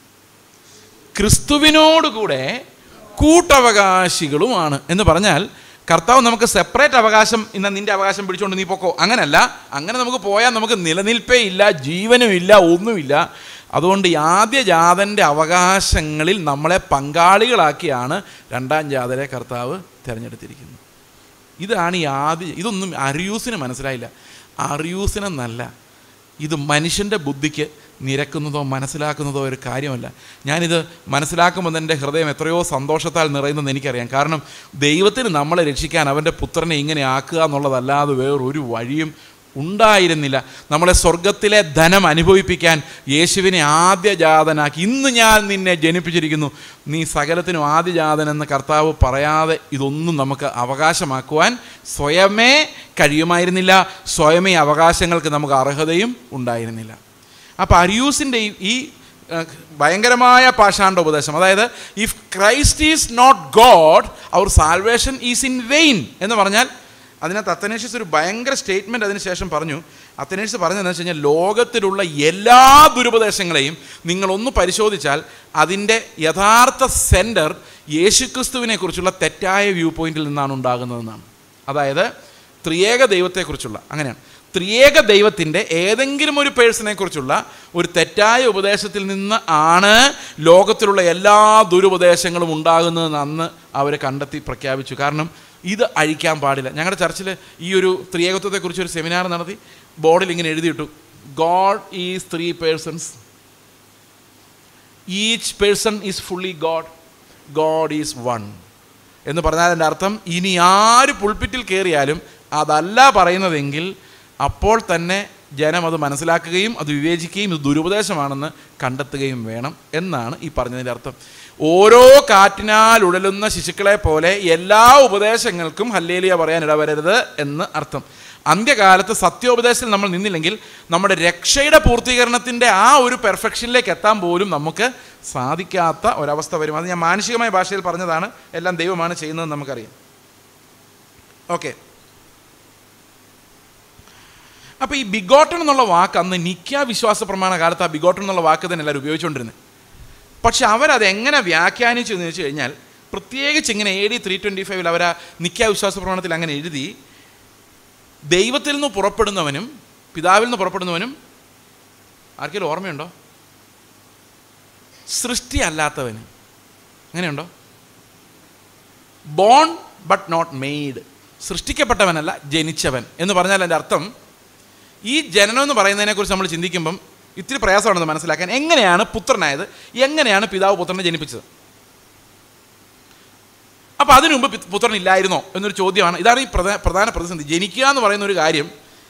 ക്രിസ്തുവിനോടുകൂടെ കൂട്ടവകാശികളുമാണ് എന്ന് പറഞ്ഞാൽ കർത്താവ് നമുക്ക് സെപ്പറേറ്റ് അവകാശം ഇന്ന് നിന്റെ അവകാശം പിടിച്ചുകൊണ്ട് നീ പൊക്കോ അങ്ങനല്ല അങ്ങനെ നമുക്ക് പോയാൽ നമുക്ക് നിലനിൽപ്പേ ഇല്ല ജീവനും ഇല്ല ഒന്നുമില്ല അതുകൊണ്ട് ഈ ആദ്യ ജാതൻ്റെ അവകാശങ്ങളിൽ നമ്മളെ പങ്കാളികളാക്കിയാണ് രണ്ടാം ജാതരെ കർത്താവ് തിരഞ്ഞെടുത്തിരിക്കുന്നത് ഇതാണ് ഈ ആദ്യ ഇതൊന്നും അറിയൂസിന് മനസ്സിലായില്ല അറിയൂസിനെന്നല്ല ഇത് മനുഷ്യൻ്റെ ബുദ്ധിക്ക് നിരക്കുന്നതോ മനസ്സിലാക്കുന്നതോ ഒരു കാര്യമല്ല ഞാനിത് മനസ്സിലാക്കുമ്പോൾ എൻ്റെ ഹൃദയം എത്രയോ സന്തോഷത്താൽ നിറയുന്നതെന്ന് എനിക്കറിയാം കാരണം ദൈവത്തിന് നമ്മളെ രക്ഷിക്കാൻ അവൻ്റെ പുത്രനെ ഇങ്ങനെ ആക്കുക എന്നുള്ളതല്ലാതെ വേറൊരു വഴിയും ഉണ്ടായിരുന്നില്ല നമ്മളെ സ്വർഗത്തിലെ ധനം അനുഭവിപ്പിക്കാൻ യേശുവിനെ ആദ്യജാതനാക്കി ഇന്ന് ഞാൻ നിന്നെ ജനിപ്പിച്ചിരിക്കുന്നു നീ സകലത്തിനും ആദ്യജാതൻ എന്ന് കർത്താവ് പറയാതെ ഇതൊന്നും നമുക്ക് അവകാശമാക്കുവാൻ സ്വയമേ കഴിയുമായിരുന്നില്ല സ്വയമേ അവകാശങ്ങൾക്ക് നമുക്ക് അർഹതയും ഉണ്ടായിരുന്നില്ല അപ്പോൾ അരിയൂസിൻ്റെ ഈ- ഈ ഏഹ്, ഭയങ്കരമായ പാഷാണ്ട ഉപദേശം അതായത് if Christ is not God our salvation is in vain എന്ന് പറഞ്ഞാൽ അതിനകത്ത് അത്തനേഷ്യസ് ഒരു ഭയങ്കര സ്റ്റേറ്റ്മെൻറ്റ് അതിന് ശേഷം പറഞ്ഞു അത്തനേഷ്യസ് പറഞ്ഞതെന്ന് വെച്ച് കഴിഞ്ഞാൽ ലോകത്തിലുള്ള എല്ലാ ദുരുപദേശങ്ങളെയും നിങ്ങളൊന്ന് പരിശോധിച്ചാൽ അതിൻ്റെ യഥാർത്ഥ സെൻറ്റർ യേശുക്രിസ്തുവിനെ കുറിച്ചുള്ള തെറ്റായ വ്യൂ പോയിന്റിൽ നിന്നാണ് ഉണ്ടാകുന്നതെന്നാണ് അതായത് ത്രിയേക ദൈവത്തെക്കുറിച്ചുള്ള അങ്ങനെയാണ് ത്രിയേക ദൈവത്തിൻ്റെ ഏതെങ്കിലും ഒരു പേഴ്സണെ കുറിച്ചുള്ള ഒരു തെറ്റായ ഉപദേശത്തിൽ നിന്ന് ആണ് ലോകത്തിലുള്ള എല്ലാ ദുരുപദേശങ്ങളും ഉണ്ടാകുന്നതെന്ന് അന്ന് അവർ കണ്ടെത്തി പ്രഖ്യാപിച്ചു കാരണം ഇത് അഴിക്കാൻ പാടില്ല ഞങ്ങളുടെ ചർച്ചിൽ ഈ ഒരു ത്രിയേകത്വത്തെക്കുറിച്ച് ഒരു സെമിനാർ നടത്തി ബോർഡിൽ ഇങ്ങനെ എഴുതിയിട്ടു God is three persons each person is fully God God is one എന്ന് പറഞ്ഞാൽ അതിൻ്റെ അർത്ഥം ഇനി ആര് പുൾപ്പിറ്റിൽ കയറിയാലും അതല്ല പറയുന്നതെങ്കിൽ അപ്പോൾ തന്നെ ജനം അത് മനസ്സിലാക്കുകയും അത് വിവേചിക്കുകയും ഇത് ദുരുപദേശമാണെന്ന് കണ്ടെത്തുകയും വേണം എന്നാണ് ഈ പറഞ്ഞതിൻ്റെ അർത്ഥം ഓരോ കാറ്റിനാൽ ഉഴലുന്ന ശിശുക്കളെ പോലെ എല്ലാ ഉപദേശങ്ങൾക്കും ഹല്ലേലിയ പറയാൻ ഇടവരരുത് എന്ന് അർത്ഥം അന്ത്യകാലത്ത് സത്യോപദേശത്തിൽ നമ്മൾ നിന്നില്ലെങ്കിൽ നമ്മുടെ രക്ഷയുടെ പൂർത്തീകരണത്തിൻ്റെ ആ ഒരു പെർഫെക്ഷനിലേക്ക് എത്താൻ പോലും നമുക്ക് സാധിക്കാത്ത ഒരവസ്ഥ വരും അത് ഞാൻ മാനുഷികമായ ഭാഷയിൽ പറഞ്ഞതാണ് എല്ലാം ദൈവമാണ് ചെയ്യുന്നതെന്ന് നമുക്കറിയാം ഓക്കെ അപ്പോൾ ഈ ബിഗോട്ടൺ എന്നുള്ള വാക്ക് അന്ന് നിക്ക വിശ്വാസ പ്രമാണ കാലത്ത് ആ ബിഗോട്ടൺ എന്നുള്ള വാക്ക് തന്നെ എല്ലാവരും ഉപയോഗിച്ചുകൊണ്ടിരുന്നത് പക്ഷെ അവരത് എങ്ങനെ വ്യാഖ്യാനിച്ചു എന്ന് വെച്ച് കഴിഞ്ഞാൽ പ്രത്യേകിച്ച് ഇങ്ങനെ എ ഡി ത്രീ ട്വൻറ്റി ഫൈവിൽ അവർ ആ നിക്ക വിശ്വാസ പ്രമാണത്തിൽ അങ്ങനെ എഴുതി ദൈവത്തിൽ നിന്ന് പുറപ്പെടുന്നവനും പിതാവിൽ നിന്ന് പുറപ്പെടുന്നവനും ആർക്കെങ്കിലും ഓർമ്മയുണ്ടോ സൃഷ്ടി അല്ലാത്തവനും അങ്ങനെയുണ്ടോ ബോൺ ബട്ട് നോട്ട് മെയ്ഡ് സൃഷ്ടിക്കപ്പെട്ടവനല്ല ജനിച്ചവൻ എന്ന് പറഞ്ഞാൽ എൻ്റെ അർത്ഥം ഈ ജനനം എന്ന് പറയുന്നതിനെക്കുറിച്ച് നമ്മൾ ചിന്തിക്കുമ്പം ഇത്തിരി പ്രയാസമാണെന്ന് മനസ്സിലാക്കാൻ എങ്ങനെയാണ് പുത്രനായത് എങ്ങനെയാണ് പിതാവ് പുത്രനെ ജനിപ്പിച്ചത് അപ്പോൾ അതിനു മുമ്പ് പി- പുത്രൻ ഇല്ലായിരുന്നോ എന്നൊരു ചോദ്യമാണ് ഇതാണ് ഈ പ്രധാന പ്രധാന പ്രതിസന്ധി ജനിക്കുക എന്ന് പറയുന്ന ഒരു കാര്യം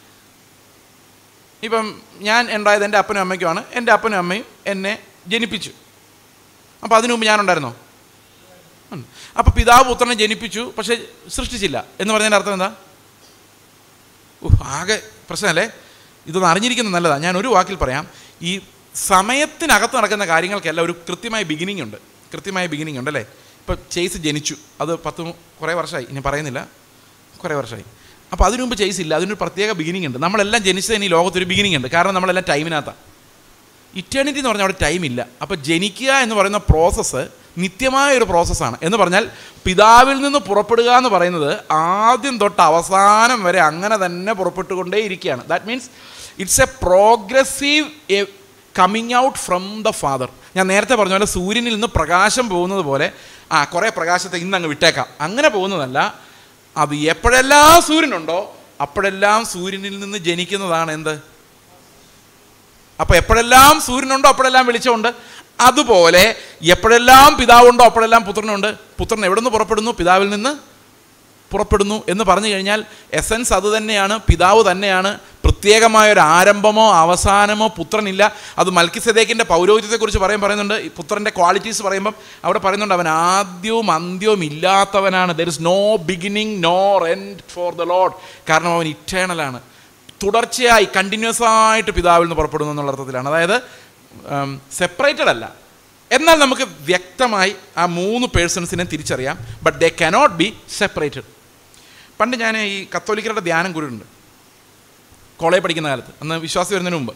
ഇപ്പം ഞാൻ ഉണ്ടായത് എൻ്റെ അപ്പനും അമ്മയ്ക്കുമാണ് എൻ്റെ അപ്പനും അമ്മയും എന്നെ ജനിപ്പിച്ചു അപ്പോൾ അതിനു മുമ്പ് ഞാനുണ്ടായിരുന്നോ ഉണ്ട്. അപ്പോൾ പിതാവ് പുത്രനെ ജനിപ്പിച്ചു പക്ഷേ സൃഷ്ടിച്ചില്ല എന്ന് പറഞ്ഞതിൻ്റെ അർത്ഥം എന്താ ഉഹ്, ആകെ പ്രശ്നമല്ലേ ഇതൊന്ന് അറിഞ്ഞിരിക്കുന്നത് നല്ലതാണ് ഞാൻ ഒരു വാക്കിൽ പറയാം ഈ സമയത്തിനകത്ത് നടക്കുന്ന കാര്യങ്ങൾക്കെല്ലാം ഒരു കൃത്യമായ ബിഗിനിങ് ഉണ്ട് കൃത്യമായ ബിഗിനിങ് ഉണ്ട് അല്ലേ ഇപ്പോൾ ചേസ് ജനിച്ചു അത് പത്ത് മു- കുറേ വർഷമായി ഇനി പറയുന്നില്ല കുറേ വർഷമായി അപ്പോൾ അതിനു മുമ്പ് ചേസ് ഇല്ല അതിനൊരു പ്രത്യേക ബിഗിനിങ് ഉണ്ട് നമ്മളെല്ലാം ജനിച്ചതിന് ഈ ലോകത്തൊരു ബിഗിനിങ് ഉണ്ട് കാരണം നമ്മളെല്ലാം ടൈമിനകത്താണ് ഇറ്റേണിറ്റി എന്ന് പറഞ്ഞാൽ അവിടെ ടൈം ഇല്ല അപ്പോൾ ജനിക്കുക എന്ന് പറയുന്ന പ്രോസസ്സ് നിത്യമായ ഒരു പ്രോസസ്സാണ് എന്ന് പറഞ്ഞാൽ പിതാവിൽ നിന്ന് പുറപ്പെടുക എന്ന് പറയുന്നത് ആദ്യം തൊട്ട് അവസാനം വരെ അങ്ങനെ തന്നെ പുറപ്പെട്ടുകൊണ്ടേ ഇരിക്കുകയാണ് that means it's a progressive coming out from the father ഞാൻ നേരത്തെ പറഞ്ഞ പോലെ സൂര്യനിൽ നിന്ന് പ്രകാശം പോകുന്നത് പോലെ ആ കുറേ പ്രകാശത്തെ ഇന്ന് അങ്ങ് വിട്ടേക്കാം അങ്ങനെ പോകുന്നതല്ല അത് എപ്പോഴെല്ലാം സൂര്യനുണ്ടോ അപ്പോഴെല്ലാം സൂര്യനിൽ നിന്ന് ജനിക്കുന്നതാണ് എന്ത് അപ്പോൾ എപ്പോഴെല്ലാം സൂര്യനുണ്ടോ അപ്പോഴെല്ലാം വെളിച്ചമുണ്ട് അതുപോലെ എപ്പോഴെല്ലാം പിതാവുണ്ടോ അപ്പോഴെല്ലാം പുത്രനുണ്ട് പുത്രൻ എവിടെ നിന്ന് പുറപ്പെടുന്നു പിതാവിൽ നിന്ന് പുറപ്പെടുന്നു എന്ന് പറഞ്ഞു കഴിഞ്ഞാൽ എസൻസ് അത് തന്നെയാണ് പിതാവ് തന്നെയാണ് പ്രത്യേകമായ ഒരു ആരംഭമോ അവസാനമോ പുത്രനില്ല അത് മൽക്കിസദേക്കിൻ്റെ പൗരോഹിത്യത്തെക്കുറിച്ച് പറയും പറയുന്നുണ്ട് ഈ പുത്രൻ്റെ ക്വാളിറ്റീസ് പറയുമ്പം അവിടെ പറയുന്നുണ്ട് അവൻ ആദ്യവും അന്ത്യവും ഇല്ലാത്തവനാണ് there is no beginning no end for the lord കാരണം അവൻ ഇറ്റേണലാണ് തുടർച്ചയായി കണ്ടിന്യൂസ് ആയിട്ട് പിതാവിൽ നിന്ന് പുറപ്പെടുന്നു എന്നുള്ള അർത്ഥത്തിലാണ് അതായത് സെപ്പറേറ്റഡ് അല്ല എന്നാൽ നമുക്ക് വ്യക്തമായി ആ മൂന്ന് പേഴ്സൺസിനെ തിരിച്ചറിയാം but they cannot be separated പണ്ട് ഞാൻ ഈ കത്തോലിക്കരുടെ ധ്യാനം കൂടിയുണ്ട് കോളേജ് പഠിക്കുന്ന കാലത്ത് അന്ന് വിശ്വാസി വരുന്നതിന് മുമ്പ്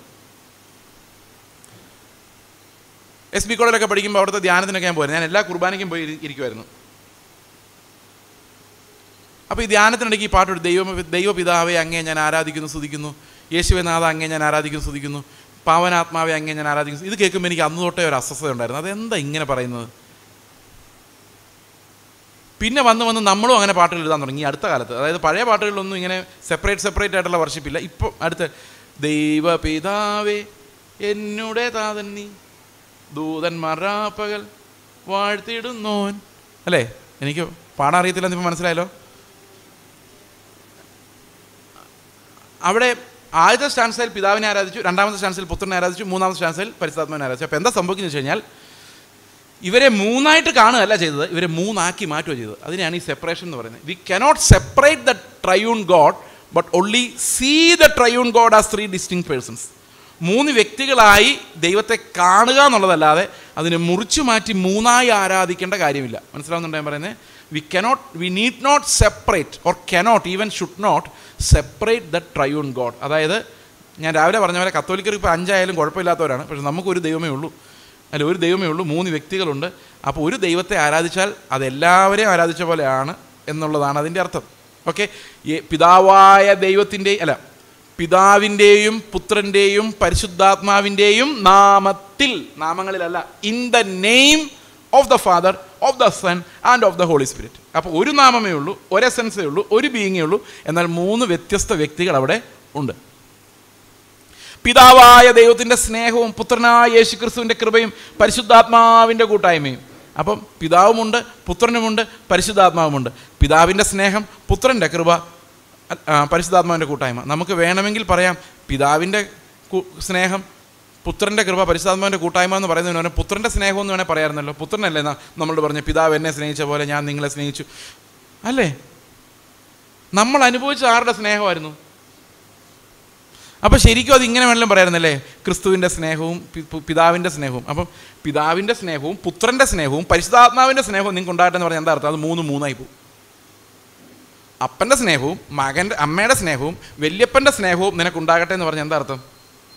എസ് ബി കോളേജിലൊക്കെ പഠിക്കുമ്പോൾ അവിടുത്തെ ധ്യാനത്തിനൊക്കെ ഞാൻ പോയിരുന്നു ഞാൻ എല്ലാ കുർബാനയ്ക്കും പോയി ഇരി- ഇരിക്കുമായിരുന്നു അപ്പോൾ ഈ ധ്യാനത്തിനിടയ്ക്ക് ഈ പാട്ട് ദൈവം ദൈവപിതാവെ അങ്ങേ ഞാൻ ആരാധിക്കുന്നു സ്തുതിക്കുന്നു യേശുവെ നാഥ അങ്ങേ ഞാൻ ആരാധിക്കുന്നു സ്തുതിക്കുന്നു പാവനാത്മാവെ അങ്ങേ ഞാൻ ആരാധിക്കുന്നു ഇത് കേൾക്കുമ്പോൾ എനിക്ക് അന്ന് തൊട്ടേ ഒരു അസ്വസ്ഥത ഉണ്ടായിരുന്നു അതെന്താ ഇങ്ങനെ പറയുന്നത് പിന്നെ വന്ന് വന്ന് നമ്മളും അങ്ങനെ പാട്ടുകൾ എഴുതാൻ തുടങ്ങി ഈ അടുത്ത കാലത്ത് അതായത് പഴയ പാട്ടുകളിലൊന്നും ഇങ്ങനെ സെപ്പറേറ്റ് സെപ്പറേറ്റ് ആയിട്ടുള്ള വർഷിപ്പില്ല ഇപ്പം അടുത്ത ദൈവപിതാവേ എന്നുടെ താതൻ നീ ദൂതന്മാരാപ്പകൽ വാഴ്ത്തിയിടുന്നോൻ അല്ലേ എനിക്ക് പാടാൻ അറിയത്തില്ലെന്ന് ഇപ്പം മനസ്സിലായല്ലോ അവിടെ ആദ്യത്തെ സ്റ്റാൻസിൽ പിതാവിനെ ആരാധിച്ചു രണ്ടാമത്തെ സ്റ്റാൻസിൽ പുത്രനെ ആരാധിച്ചു മൂന്നാമത്തെ സ്റ്റാൻസിൽ പരിശുദ്ധാത്മാവിനെ ആരാധിച്ചു അപ്പോൾ എന്താ സംഭവിക്കുന്നത് വെച്ച് കഴിഞ്ഞാൽ ഇവരെ മൂന്നായിട്ട് കാണുകയല്ല ചെയ്തത് ഇവരെ മൂന്നാക്കി മാറ്റുകയാണ് ചെയ്തത് അതിനെയാണ് ഈ സെപ്പറേഷൻ എന്ന് പറയുന്നത് we cannot separate the triune God but only see the triune God as three distinct persons മൂന്ന് വ്യക്തികളായി ദൈവത്തെ കാണുക എന്നുള്ളതല്ലാതെ അതിനെ മുറിച്ചു മാറ്റി മൂന്നായി ആരാധിക്കേണ്ട കാര്യമില്ല മനസ്സിലാവുന്നുണ്ടോ ഞാൻ പറയുന്നത് we cannot we need not separate or cannot even should not separate the triune God അതായത് ഞാൻ രാവിലെ പറഞ്ഞ പോലെ കത്തോലിക്കർ ഇപ്പോൾ അഞ്ചായാലും കുഴപ്പമില്ലാത്തവരാണ് പക്ഷെ നമുക്കൊരു ദൈവമേ ഉള്ളൂ അല്ല ഒരു ദൈവമേ ഉള്ളൂ മൂന്ന് വ്യക്തികളുണ്ട് അപ്പോൾ ഒരു ദൈവത്തെ ആരാധിച്ചാൽ അതെല്ലാവരെയും ആരാധിച്ച പോലെയാണ് എന്നുള്ളതാണ് അതിൻ്റെ അർത്ഥം ഓക്കെ പിതാവായ ദൈവത്തിൻ്റെ അല്ല പിതാവിൻ്റെയും പുത്രൻ്റെയും പരിശുദ്ധാത്മാവിൻ്റെയും നാമത്തിൽ നാമങ്ങളിലല്ല in the name of the father of the son and of the Holy Spirit അപ്പോൾ ഒരു നാമമേ ഉള്ളൂ ഒരു എസൻസേ ഉള്ളൂ ഒരു ബീയിങ്ങേ ഉള്ളൂ എന്നാൽ മൂന്ന് വ്യത്യസ്ത വ്യക്തികൾ അവിടെ ഉണ്ട് പിതാവായ ദൈവത്തിൻ്റെ സ്നേഹവും പുത്രനായ യേശു ക്രിസ്തുവിൻ്റെ കൃപയും പരിശുദ്ധാത്മാവിൻ്റെ കൂട്ടായ്മയും അപ്പം പിതാവുമുണ്ട് പുത്രനുമുണ്ട് പരിശുദ്ധാത്മാവുമുണ്ട് പിതാവിൻ്റെ സ്നേഹം പുത്രൻ്റെ കൃപ ആ, പരിശുദ്ധാത്മാവിൻ്റെ കൂട്ടായ്മ നമുക്ക് വേണമെങ്കിൽ പറയാം പിതാവിൻ്റെ കു- സ്നേഹം പുത്രൻ്റെ കൃപ പരിശുദ്ധാത്മാവിൻ്റെ കൂട്ടായ്മ എന്ന് പറയുന്നതിന് പകരം പുത്രൻ്റെ സ്നേഹം എന്ന് വേണേൽ പറയാറുന്നല്ലോ പുത്രനല്ലേ ന- നമ്മളോട് പറഞ്ഞ പിതാവ് എന്നെ സ്നേഹിച്ച പോലെ ഞാൻ നിങ്ങളെ സ്നേഹിച്ചു അല്ലേ നമ്മൾ അനുഭവിച്ച ആരുടെ സ്നേഹമായിരുന്നു അപ്പോൾ ശരിക്കും അത് ഇങ്ങനെ വേണമെങ്കിലും പറയായിരുന്നല്ലേ ക്രിസ്തുവിൻ്റെ സ്നേഹവും പി- പു- പിതാവിൻ്റെ സ്നേഹവും അപ്പം പിതാവിൻ്റെ സ്നേഹവും പുത്രൻ്റെ സ്നേഹവും പരിശുദ്ധാത്മാവിൻ്റെ സ്നേഹവും നിങ്ങൾക്ക് ഉണ്ടാകട്ടെ എന്ന് പറഞ്ഞാൽ എന്താ അർത്ഥം അത് മൂന്ന് മൂന്നായി പോകും അപ്പൻ്റെ സ്നേഹവും മകൻ്റെ അമ്മയുടെ സ്നേഹവും വല്യപ്പൻ്റെ സ്നേഹവും നിനക്കുണ്ടാകട്ടെ എന്ന് പറഞ്ഞാൽ എന്താ അർത്ഥം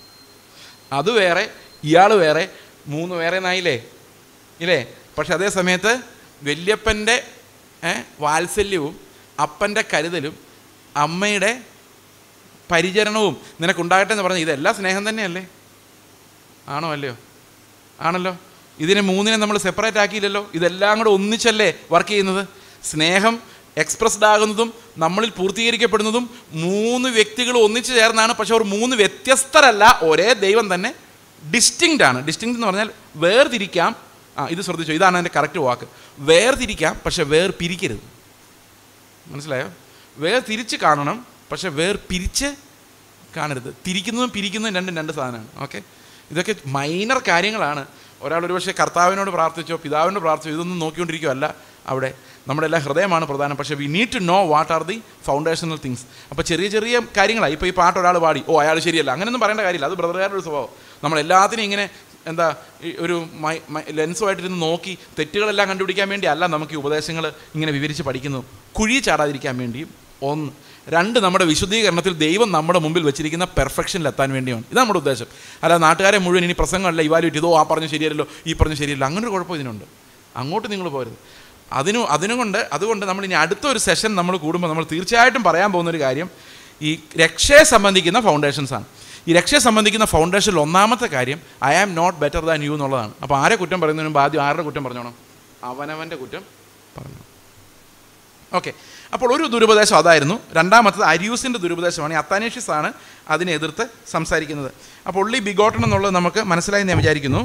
അത് വേറെ ഇയാൾ വേറെ മൂന്ന് വേറെ എന്നായില്ലേ ഇല്ലേ പക്ഷെ അതേ സമയത്ത് വല്യപ്പൻ്റെ ഏ, വാത്സല്യവും അപ്പൻ്റെ കരുതലും അമ്മയുടെ പരിചരണവും നിനക്കുണ്ടാകട്ടെ എന്ന് പറഞ്ഞാൽ ഇതെല്ലാം സ്നേഹം തന്നെയല്ലേ ആണോ അല്ലയോ ആണല്ലോ ഇതിനെ മൂന്നിനെ നമ്മൾ സെപ്പറേറ്റ് ആക്കിയില്ലല്ലോ ഇതെല്ലാം കൂടെ ഒന്നിച്ചല്ലേ വർക്ക് ചെയ്യുന്നത് സ്നേഹം എക്സ്പ്രസ്ഡ് ആകുന്നതും നമ്മളിൽ പൂർത്തീകരിക്കപ്പെടുന്നതും മൂന്ന് വ്യക്തികൾ ഒന്നിച്ചു ചേർന്നാണ് പക്ഷെ അവർ മൂന്ന് വ്യത്യസ്തരല്ല ഒരേ ദൈവം തന്നെ ഡിസ്റ്റിങ്ക്റ്റ് ആണ് ഡിസ്റ്റിങ്ക്റ്റ് എന്ന് പറഞ്ഞാൽ വേർതിരിക്കാം ആ ഇത് ശ്രദ്ധിച്ചോ ഇതാണ് എൻ്റെ കറക്റ്റ് വാക്ക് വേർതിരിക്കാം പക്ഷെ വേർ പിരിക്കരുത് മനസ്സിലായോ വേർ തിരിച്ച് കാണണം പക്ഷെ വേർ പിരിച്ച് കാണരുത് തിരിക്കുന്നതും പിരിക്കുന്നതും രണ്ടും രണ്ട് സാധനമാണ് ഓക്കെ ഇതൊക്കെ മൈനർ കാര്യങ്ങളാണ് ഒരാൾ ഒരുപക്ഷെ കർത്താവിനോട് പ്രാർത്ഥിച്ചോ പിതാവിനോട് പ്രാർത്ഥിച്ചോ ഇതൊന്നും നോക്കിക്കൊണ്ടിരിക്കുകയല്ല അവിടെ നമ്മുടെ എല്ലാ ഹൃദയമാണ് പ്രധാനം പക്ഷേ we need to know what are the foundational things അപ്പോൾ ചെറിയ ചെറിയ കാര്യങ്ങളാണ് ഇപ്പോൾ ഈ പാട്ട് ഒരാൾ പാടി ഓ അയാൾ ശരിയല്ല അങ്ങനെയൊന്നും പറയേണ്ട കാര്യമില്ല അത് ബ്രദറുകാരുടെ ഒരു സ്വഭാവം നമ്മൾ എല്ലാത്തിനും ഇങ്ങനെ എന്താ ഈ ഒരു മൈ മൈ ലെൻസുമായിട്ടിരുന്ന് നോക്കി തെറ്റുകളെല്ലാം കണ്ടുപിടിക്കാൻ വേണ്ടി അല്ല നമുക്ക് ഈ ഉപദേശങ്ങൾ ഇങ്ങനെ വിവരിച്ച് പഠിക്കുന്നു കുഴി ചാടാതിരിക്കാൻ വേണ്ടിയും ഒന്ന് രണ്ട് നമ്മുടെ വിശുദ്ധീകരണത്തിൽ ദൈവം നമ്മുടെ മുമ്പിൽ വെച്ചിരിക്കുന്ന പെർഫെക്ഷനിൽ എത്താൻ വേണ്ടിയാണ് ഇത് നമ്മുടെ ഉദ്ദേശം അല്ല നാട്ടുകാരെ മുഴുവൻ ഇനി പ്രസംഗമല്ല ഇവാലുവേറ്റ് ചെയ്തോ ആ പറഞ്ഞു ശരിയല്ലോ ഈ പറഞ്ഞു ശരിയല്ലോ അങ്ങനെ ഒരു കുഴപ്പം ഇതിനുണ്ട് അങ്ങോട്ട് നിങ്ങൾ പോരുത് അതിനു അതിനുകൊണ്ട് അതുകൊണ്ട് നമ്മൾ ഇനി അടുത്ത ഒരു സെഷൻ നമ്മൾ കൂടുമ്പോൾ നമ്മൾ തീർച്ചയായിട്ടും പറയാൻ പോകുന്ന ഒരു കാര്യം ഈ രക്ഷയെ സംബന്ധിക്കുന്ന ഫൗണ്ടേഷൻസ് ആണ് ഈ രക്ഷയെ സംബന്ധിക്കുന്ന ഫൗണ്ടേഷനിൽ ഒന്നാമത്തെ കാര്യം I am not better than you എന്നുള്ളതാണ് അപ്പോൾ ആരെ കുറ്റം പറയുന്നതിന് മുമ്പ് ആദ്യം ആരുടെ കുറ്റം പറഞ്ഞോണം അവനവൻ്റെ കുറ്റം പറഞ്ഞു ഓക്കെ അപ്പോൾ ഒരു ദുരുപദേശം അതായിരുന്നു രണ്ടാമത്തത് അരിയൂസിൻ്റെ ദുരുപദേശമാണ് ഈ അത്താനേഷ്യസ് ആണ് അതിനെ എതിർത്ത് സംസാരിക്കുന്നത് അപ്പോൾ ഉള്ളി ബിഗോട്ടൺ എന്നുള്ളത് നമുക്ക് മനസ്സിലായി ഞാൻ വിചാരിക്കുന്നു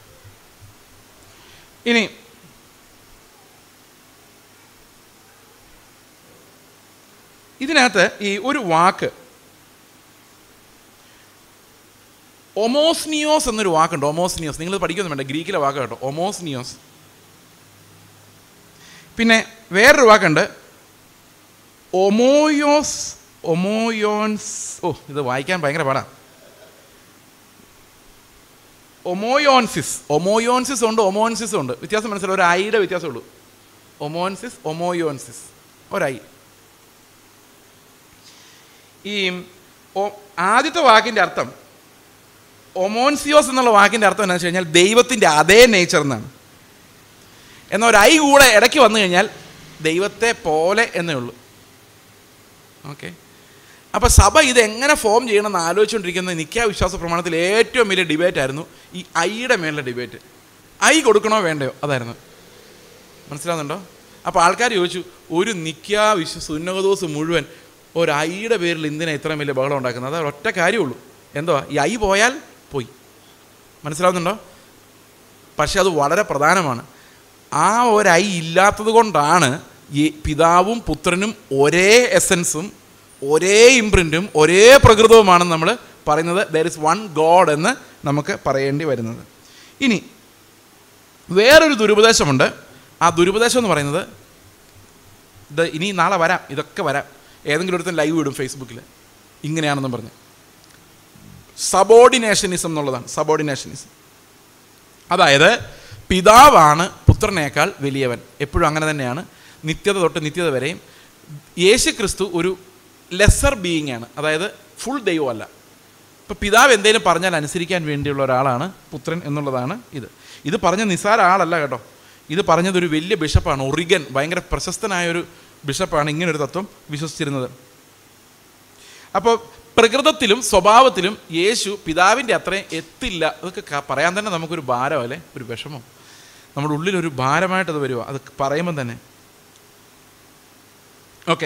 ഇനി ഇതിനകത്ത് ഈ ഒരു വാക്ക് ഒമോസ്നിയോസ് എന്നൊരു വാക്കുണ്ട് ഒമോസ്നിയോസ് നിങ്ങൾ പഠിക്കൊന്നും വേണ്ട ഗ്രീക്കിലെ വാക്ക് കേട്ടോ ഒമോസ്നിയോസ് പിന്നെ വേറൊരു വാക്കുണ്ട് ഒമോയോസ് ഒമോയോൻസ് ഓ ഇത് വായിക്കാൻ ഭയങ്കര പാടാ ഒമോയോൻസിസ് ഒമോയോൻസിസ് ഉണ്ട് ഒമോൻസിസ് ഉണ്ട് വ്യത്യാസം മനസ്സിലാവും ഒരു ഐയുടെ വ്യത്യാസമുള്ളൂ ഒമോൻസിസ് ഒമോയോൻസിസ് ഒരൈ ഈ ഒ- ആദ്യത്തെ വാക്കിൻ്റെ അർത്ഥം ഒമോൻസിയോസ് എന്നുള്ള വാക്കിൻ്റെ അർത്ഥം എന്താണെന്ന് വെച്ച് കഴിഞ്ഞാൽ ദൈവത്തിൻ്റെ അതേ നേച്ചർ എന്നാണ് എന്നാൽ ഒരു ഐ കൂടെ ഇടയ്ക്ക് വന്നു കഴിഞ്ഞാൽ ദൈവത്തെ പോലെ എന്നേ ഉള്ളൂ ഓക്കെ അപ്പോൾ സഭ ഇത് എങ്ങനെ ഫോം ചെയ്യണമെന്ന് ആലോചിച്ചുകൊണ്ടിരിക്കുന്ന നിത്യ വിശ്വാസ പ്രമാണത്തിൽ ഏറ്റവും വലിയ ഡിബേറ്റ് ആയിരുന്നു ഈ ഐയുടെ മേലുള്ള ഡിബേറ്റ് ഐ കൊടുക്കണോ വേണ്ടയോ അതായിരുന്നു മനസ്സിലാവുന്നുണ്ടോ അപ്പോൾ ആൾക്കാർ ചോദിച്ചു ഒരു നിത്യ വിശ്വ സുന്നകദോസ് മുഴുവൻ ഒരു ഐയുടെ പേരിൽ എന്തിനാണ് ഇത്രയും വലിയ ബഹളം ഉണ്ടാക്കുന്നത് അത് ഒറ്റ കാര്യമുള്ളൂ എന്തോ ഈ ഐ പോയാൽ പോയി മനസ്സിലാവുന്നുണ്ടോ പക്ഷെ അത് വളരെ പ്രധാനമാണ് ആ ഒരു ഐ ഇല്ലാത്തത് കൊണ്ടാണ് ഈ പിതാവും പുത്രനും ഒരേ എസൻസും ഒരേ ഇംപ്രിൻറ്റും ഒരേ പ്രകൃതവുമാണെന്ന് നമ്മൾ പറയുന്നത് ദർ ഇസ് വൺ ഗോഡ് എന്ന് നമുക്ക് പറയേണ്ടി വരുന്നത് ഇനി വേറൊരു ദുരുപദേശമുണ്ട് ആ ദുരുപദേശം എന്ന് പറയുന്നത് ഇത് ഇനി നാളെ വരാം ഇതൊക്കെ വരാം ഏതെങ്കിലും ഒരുത്തൻ ലൈവ് ഇടും ഫേസ്ബുക്കിൽ ഇങ്ങനെയാണെന്നും പറഞ്ഞ് സബോർഡിനേഷനിസം എന്നുള്ളതാണ് സബോർഡിനേഷനിസം അതായത് പിതാവാണ് പുത്രനേക്കാൾ വലിയവൻ എപ്പോഴും അങ്ങനെ തന്നെയാണ് നിത്യത തൊട്ട് നിത്യത വരെയും യേശു ക്രിസ്തു ഒരു ലെസർ ബീയിങ് ആണ് അതായത് ഫുൾ ദൈവമല്ല ഇപ്പോൾ പിതാവ് എന്തെങ്കിലും പറഞ്ഞാൽ അനുസരിക്കാൻ വേണ്ടിയുള്ള ഒരാളാണ് പുത്രൻ എന്നുള്ളതാണ് ഇത് ഇത് പറഞ്ഞ നിസ്സാര ആളല്ല കേട്ടോ ഇത് പറഞ്ഞത് ഒരു വലിയ ബിഷപ്പാണ് ഒറിഗൻ ഭയങ്കര പ്രശസ്തനായ ഒരു ബിഷപ്പാണ് ഇങ്ങനൊരു തത്വം വിശ്വസിച്ചിരുന്നത് അപ്പോൾ പ്രകൃതത്തിലും സ്വഭാവത്തിലും യേശു പിതാവിൻ്റെ അത്രയും എത്തില്ല അതൊക്കെ ക- പറയാൻ തന്നെ നമുക്കൊരു ഭാരം അല്ലേ ഒരു വിഷമം നമ്മുടെ ഉള്ളിലൊരു ഭാരമായിട്ടത് വരുമോ അത് പറയുമ്പം തന്നെ ഓക്കെ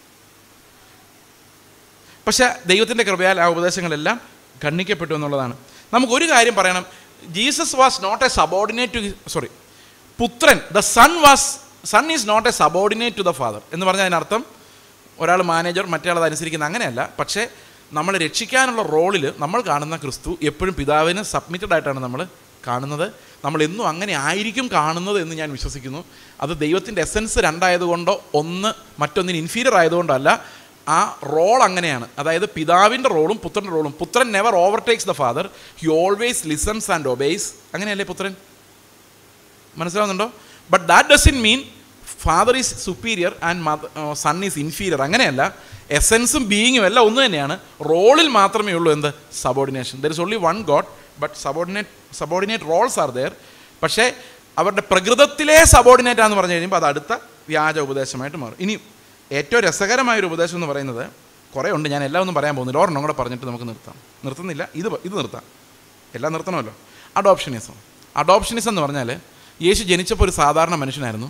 പക്ഷെ ദൈവത്തിൻ്റെ കൃപയാൽ ആ ഉപദേശങ്ങളെല്ലാം ഖണ്ഡിക്കപ്പെട്ടു എന്നുള്ളതാണ് നമുക്കൊരു കാര്യം പറയണം Jesus was not a subordinate to sorry പുത്രൻ the son was son is not a subordinate to the father എന്ന് പറഞ്ഞാൽ അതിനർത്ഥം ഒരാൾ മാനേജർ മറ്റേ അത് അനുസരിക്കുന്ന അങ്ങനെയല്ല പക്ഷേ നമ്മളെ രക്ഷിക്കാനുള്ള റോളിൽ നമ്മൾ കാണുന്ന ക്രിസ്തു എപ്പോഴും പിതാവിന് സബ്മിറ്റഡ് ആയിട്ടാണ് നമ്മൾ കാണുന്നത് നമ്മൾ എന്നും അങ്ങനെ ആയിരിക്കും കാണുന്നത് എന്ന് ഞാൻ വിശ്വസിക്കുന്നു അത് ദൈവത്തിൻ്റെ എസൻസ് രണ്ടായതുകൊണ്ടോ ഒന്ന് മറ്റൊന്നിന് ഇൻഫീരിയർ ആയതുകൊണ്ടല്ല ആ റോൾ അങ്ങനെയാണ് അതായത് പിതാവിൻ്റെ റോളും പുത്രൻ്റെ റോളും പുത്രൻ never overtakes the father he always listens and obeys അങ്ങനെയല്ലേ പുത്രൻ മനസ്സിലാവുന്നുണ്ടോ but that doesn't mean father is superior and mother son is inferior അങ്ങനെയല്ല എസെൻസും ബീയിങ്ങും എല്ലാം ഒന്ന് തന്നെയാണ് റോളിൽ മാത്രമേ ഉള്ളൂ എന്ത് subordination there is only one God but subordinate subordinate roles are there പക്ഷേ അവരുടെ പ്രകൃതത്തിലെ സബോർഡിനേറ്റ് ആണെന്ന് പറഞ്ഞു കഴിയുമ്പോൾ അത് അടുത്ത വ്യാജ ഉപദേശമായിട്ട് മാറും ഇനി ഏറ്റവും രസകരമായ ഒരു ഉപദേശം എന്ന് പറയുന്നത് കുറേ ഉണ്ട് ഞാൻ എല്ലാം ഒന്നും പറയാൻ പോകുന്നില്ല ഒരെണ്ണം കൂടെ പറഞ്ഞിട്ട് നമുക്ക് നിർത്താം നിർത്തുന്നില്ല ഇത് പ- ഇത് നിർത്താം എല്ലാം നിർത്തണമല്ലോ അഡോപ്ഷനിസം അഡോപ്ഷനിസം എന്ന് പറഞ്ഞാൽ യേശു ജനിച്ചപ്പോൾ ഒരു സാധാരണ മനുഷ്യനായിരുന്നു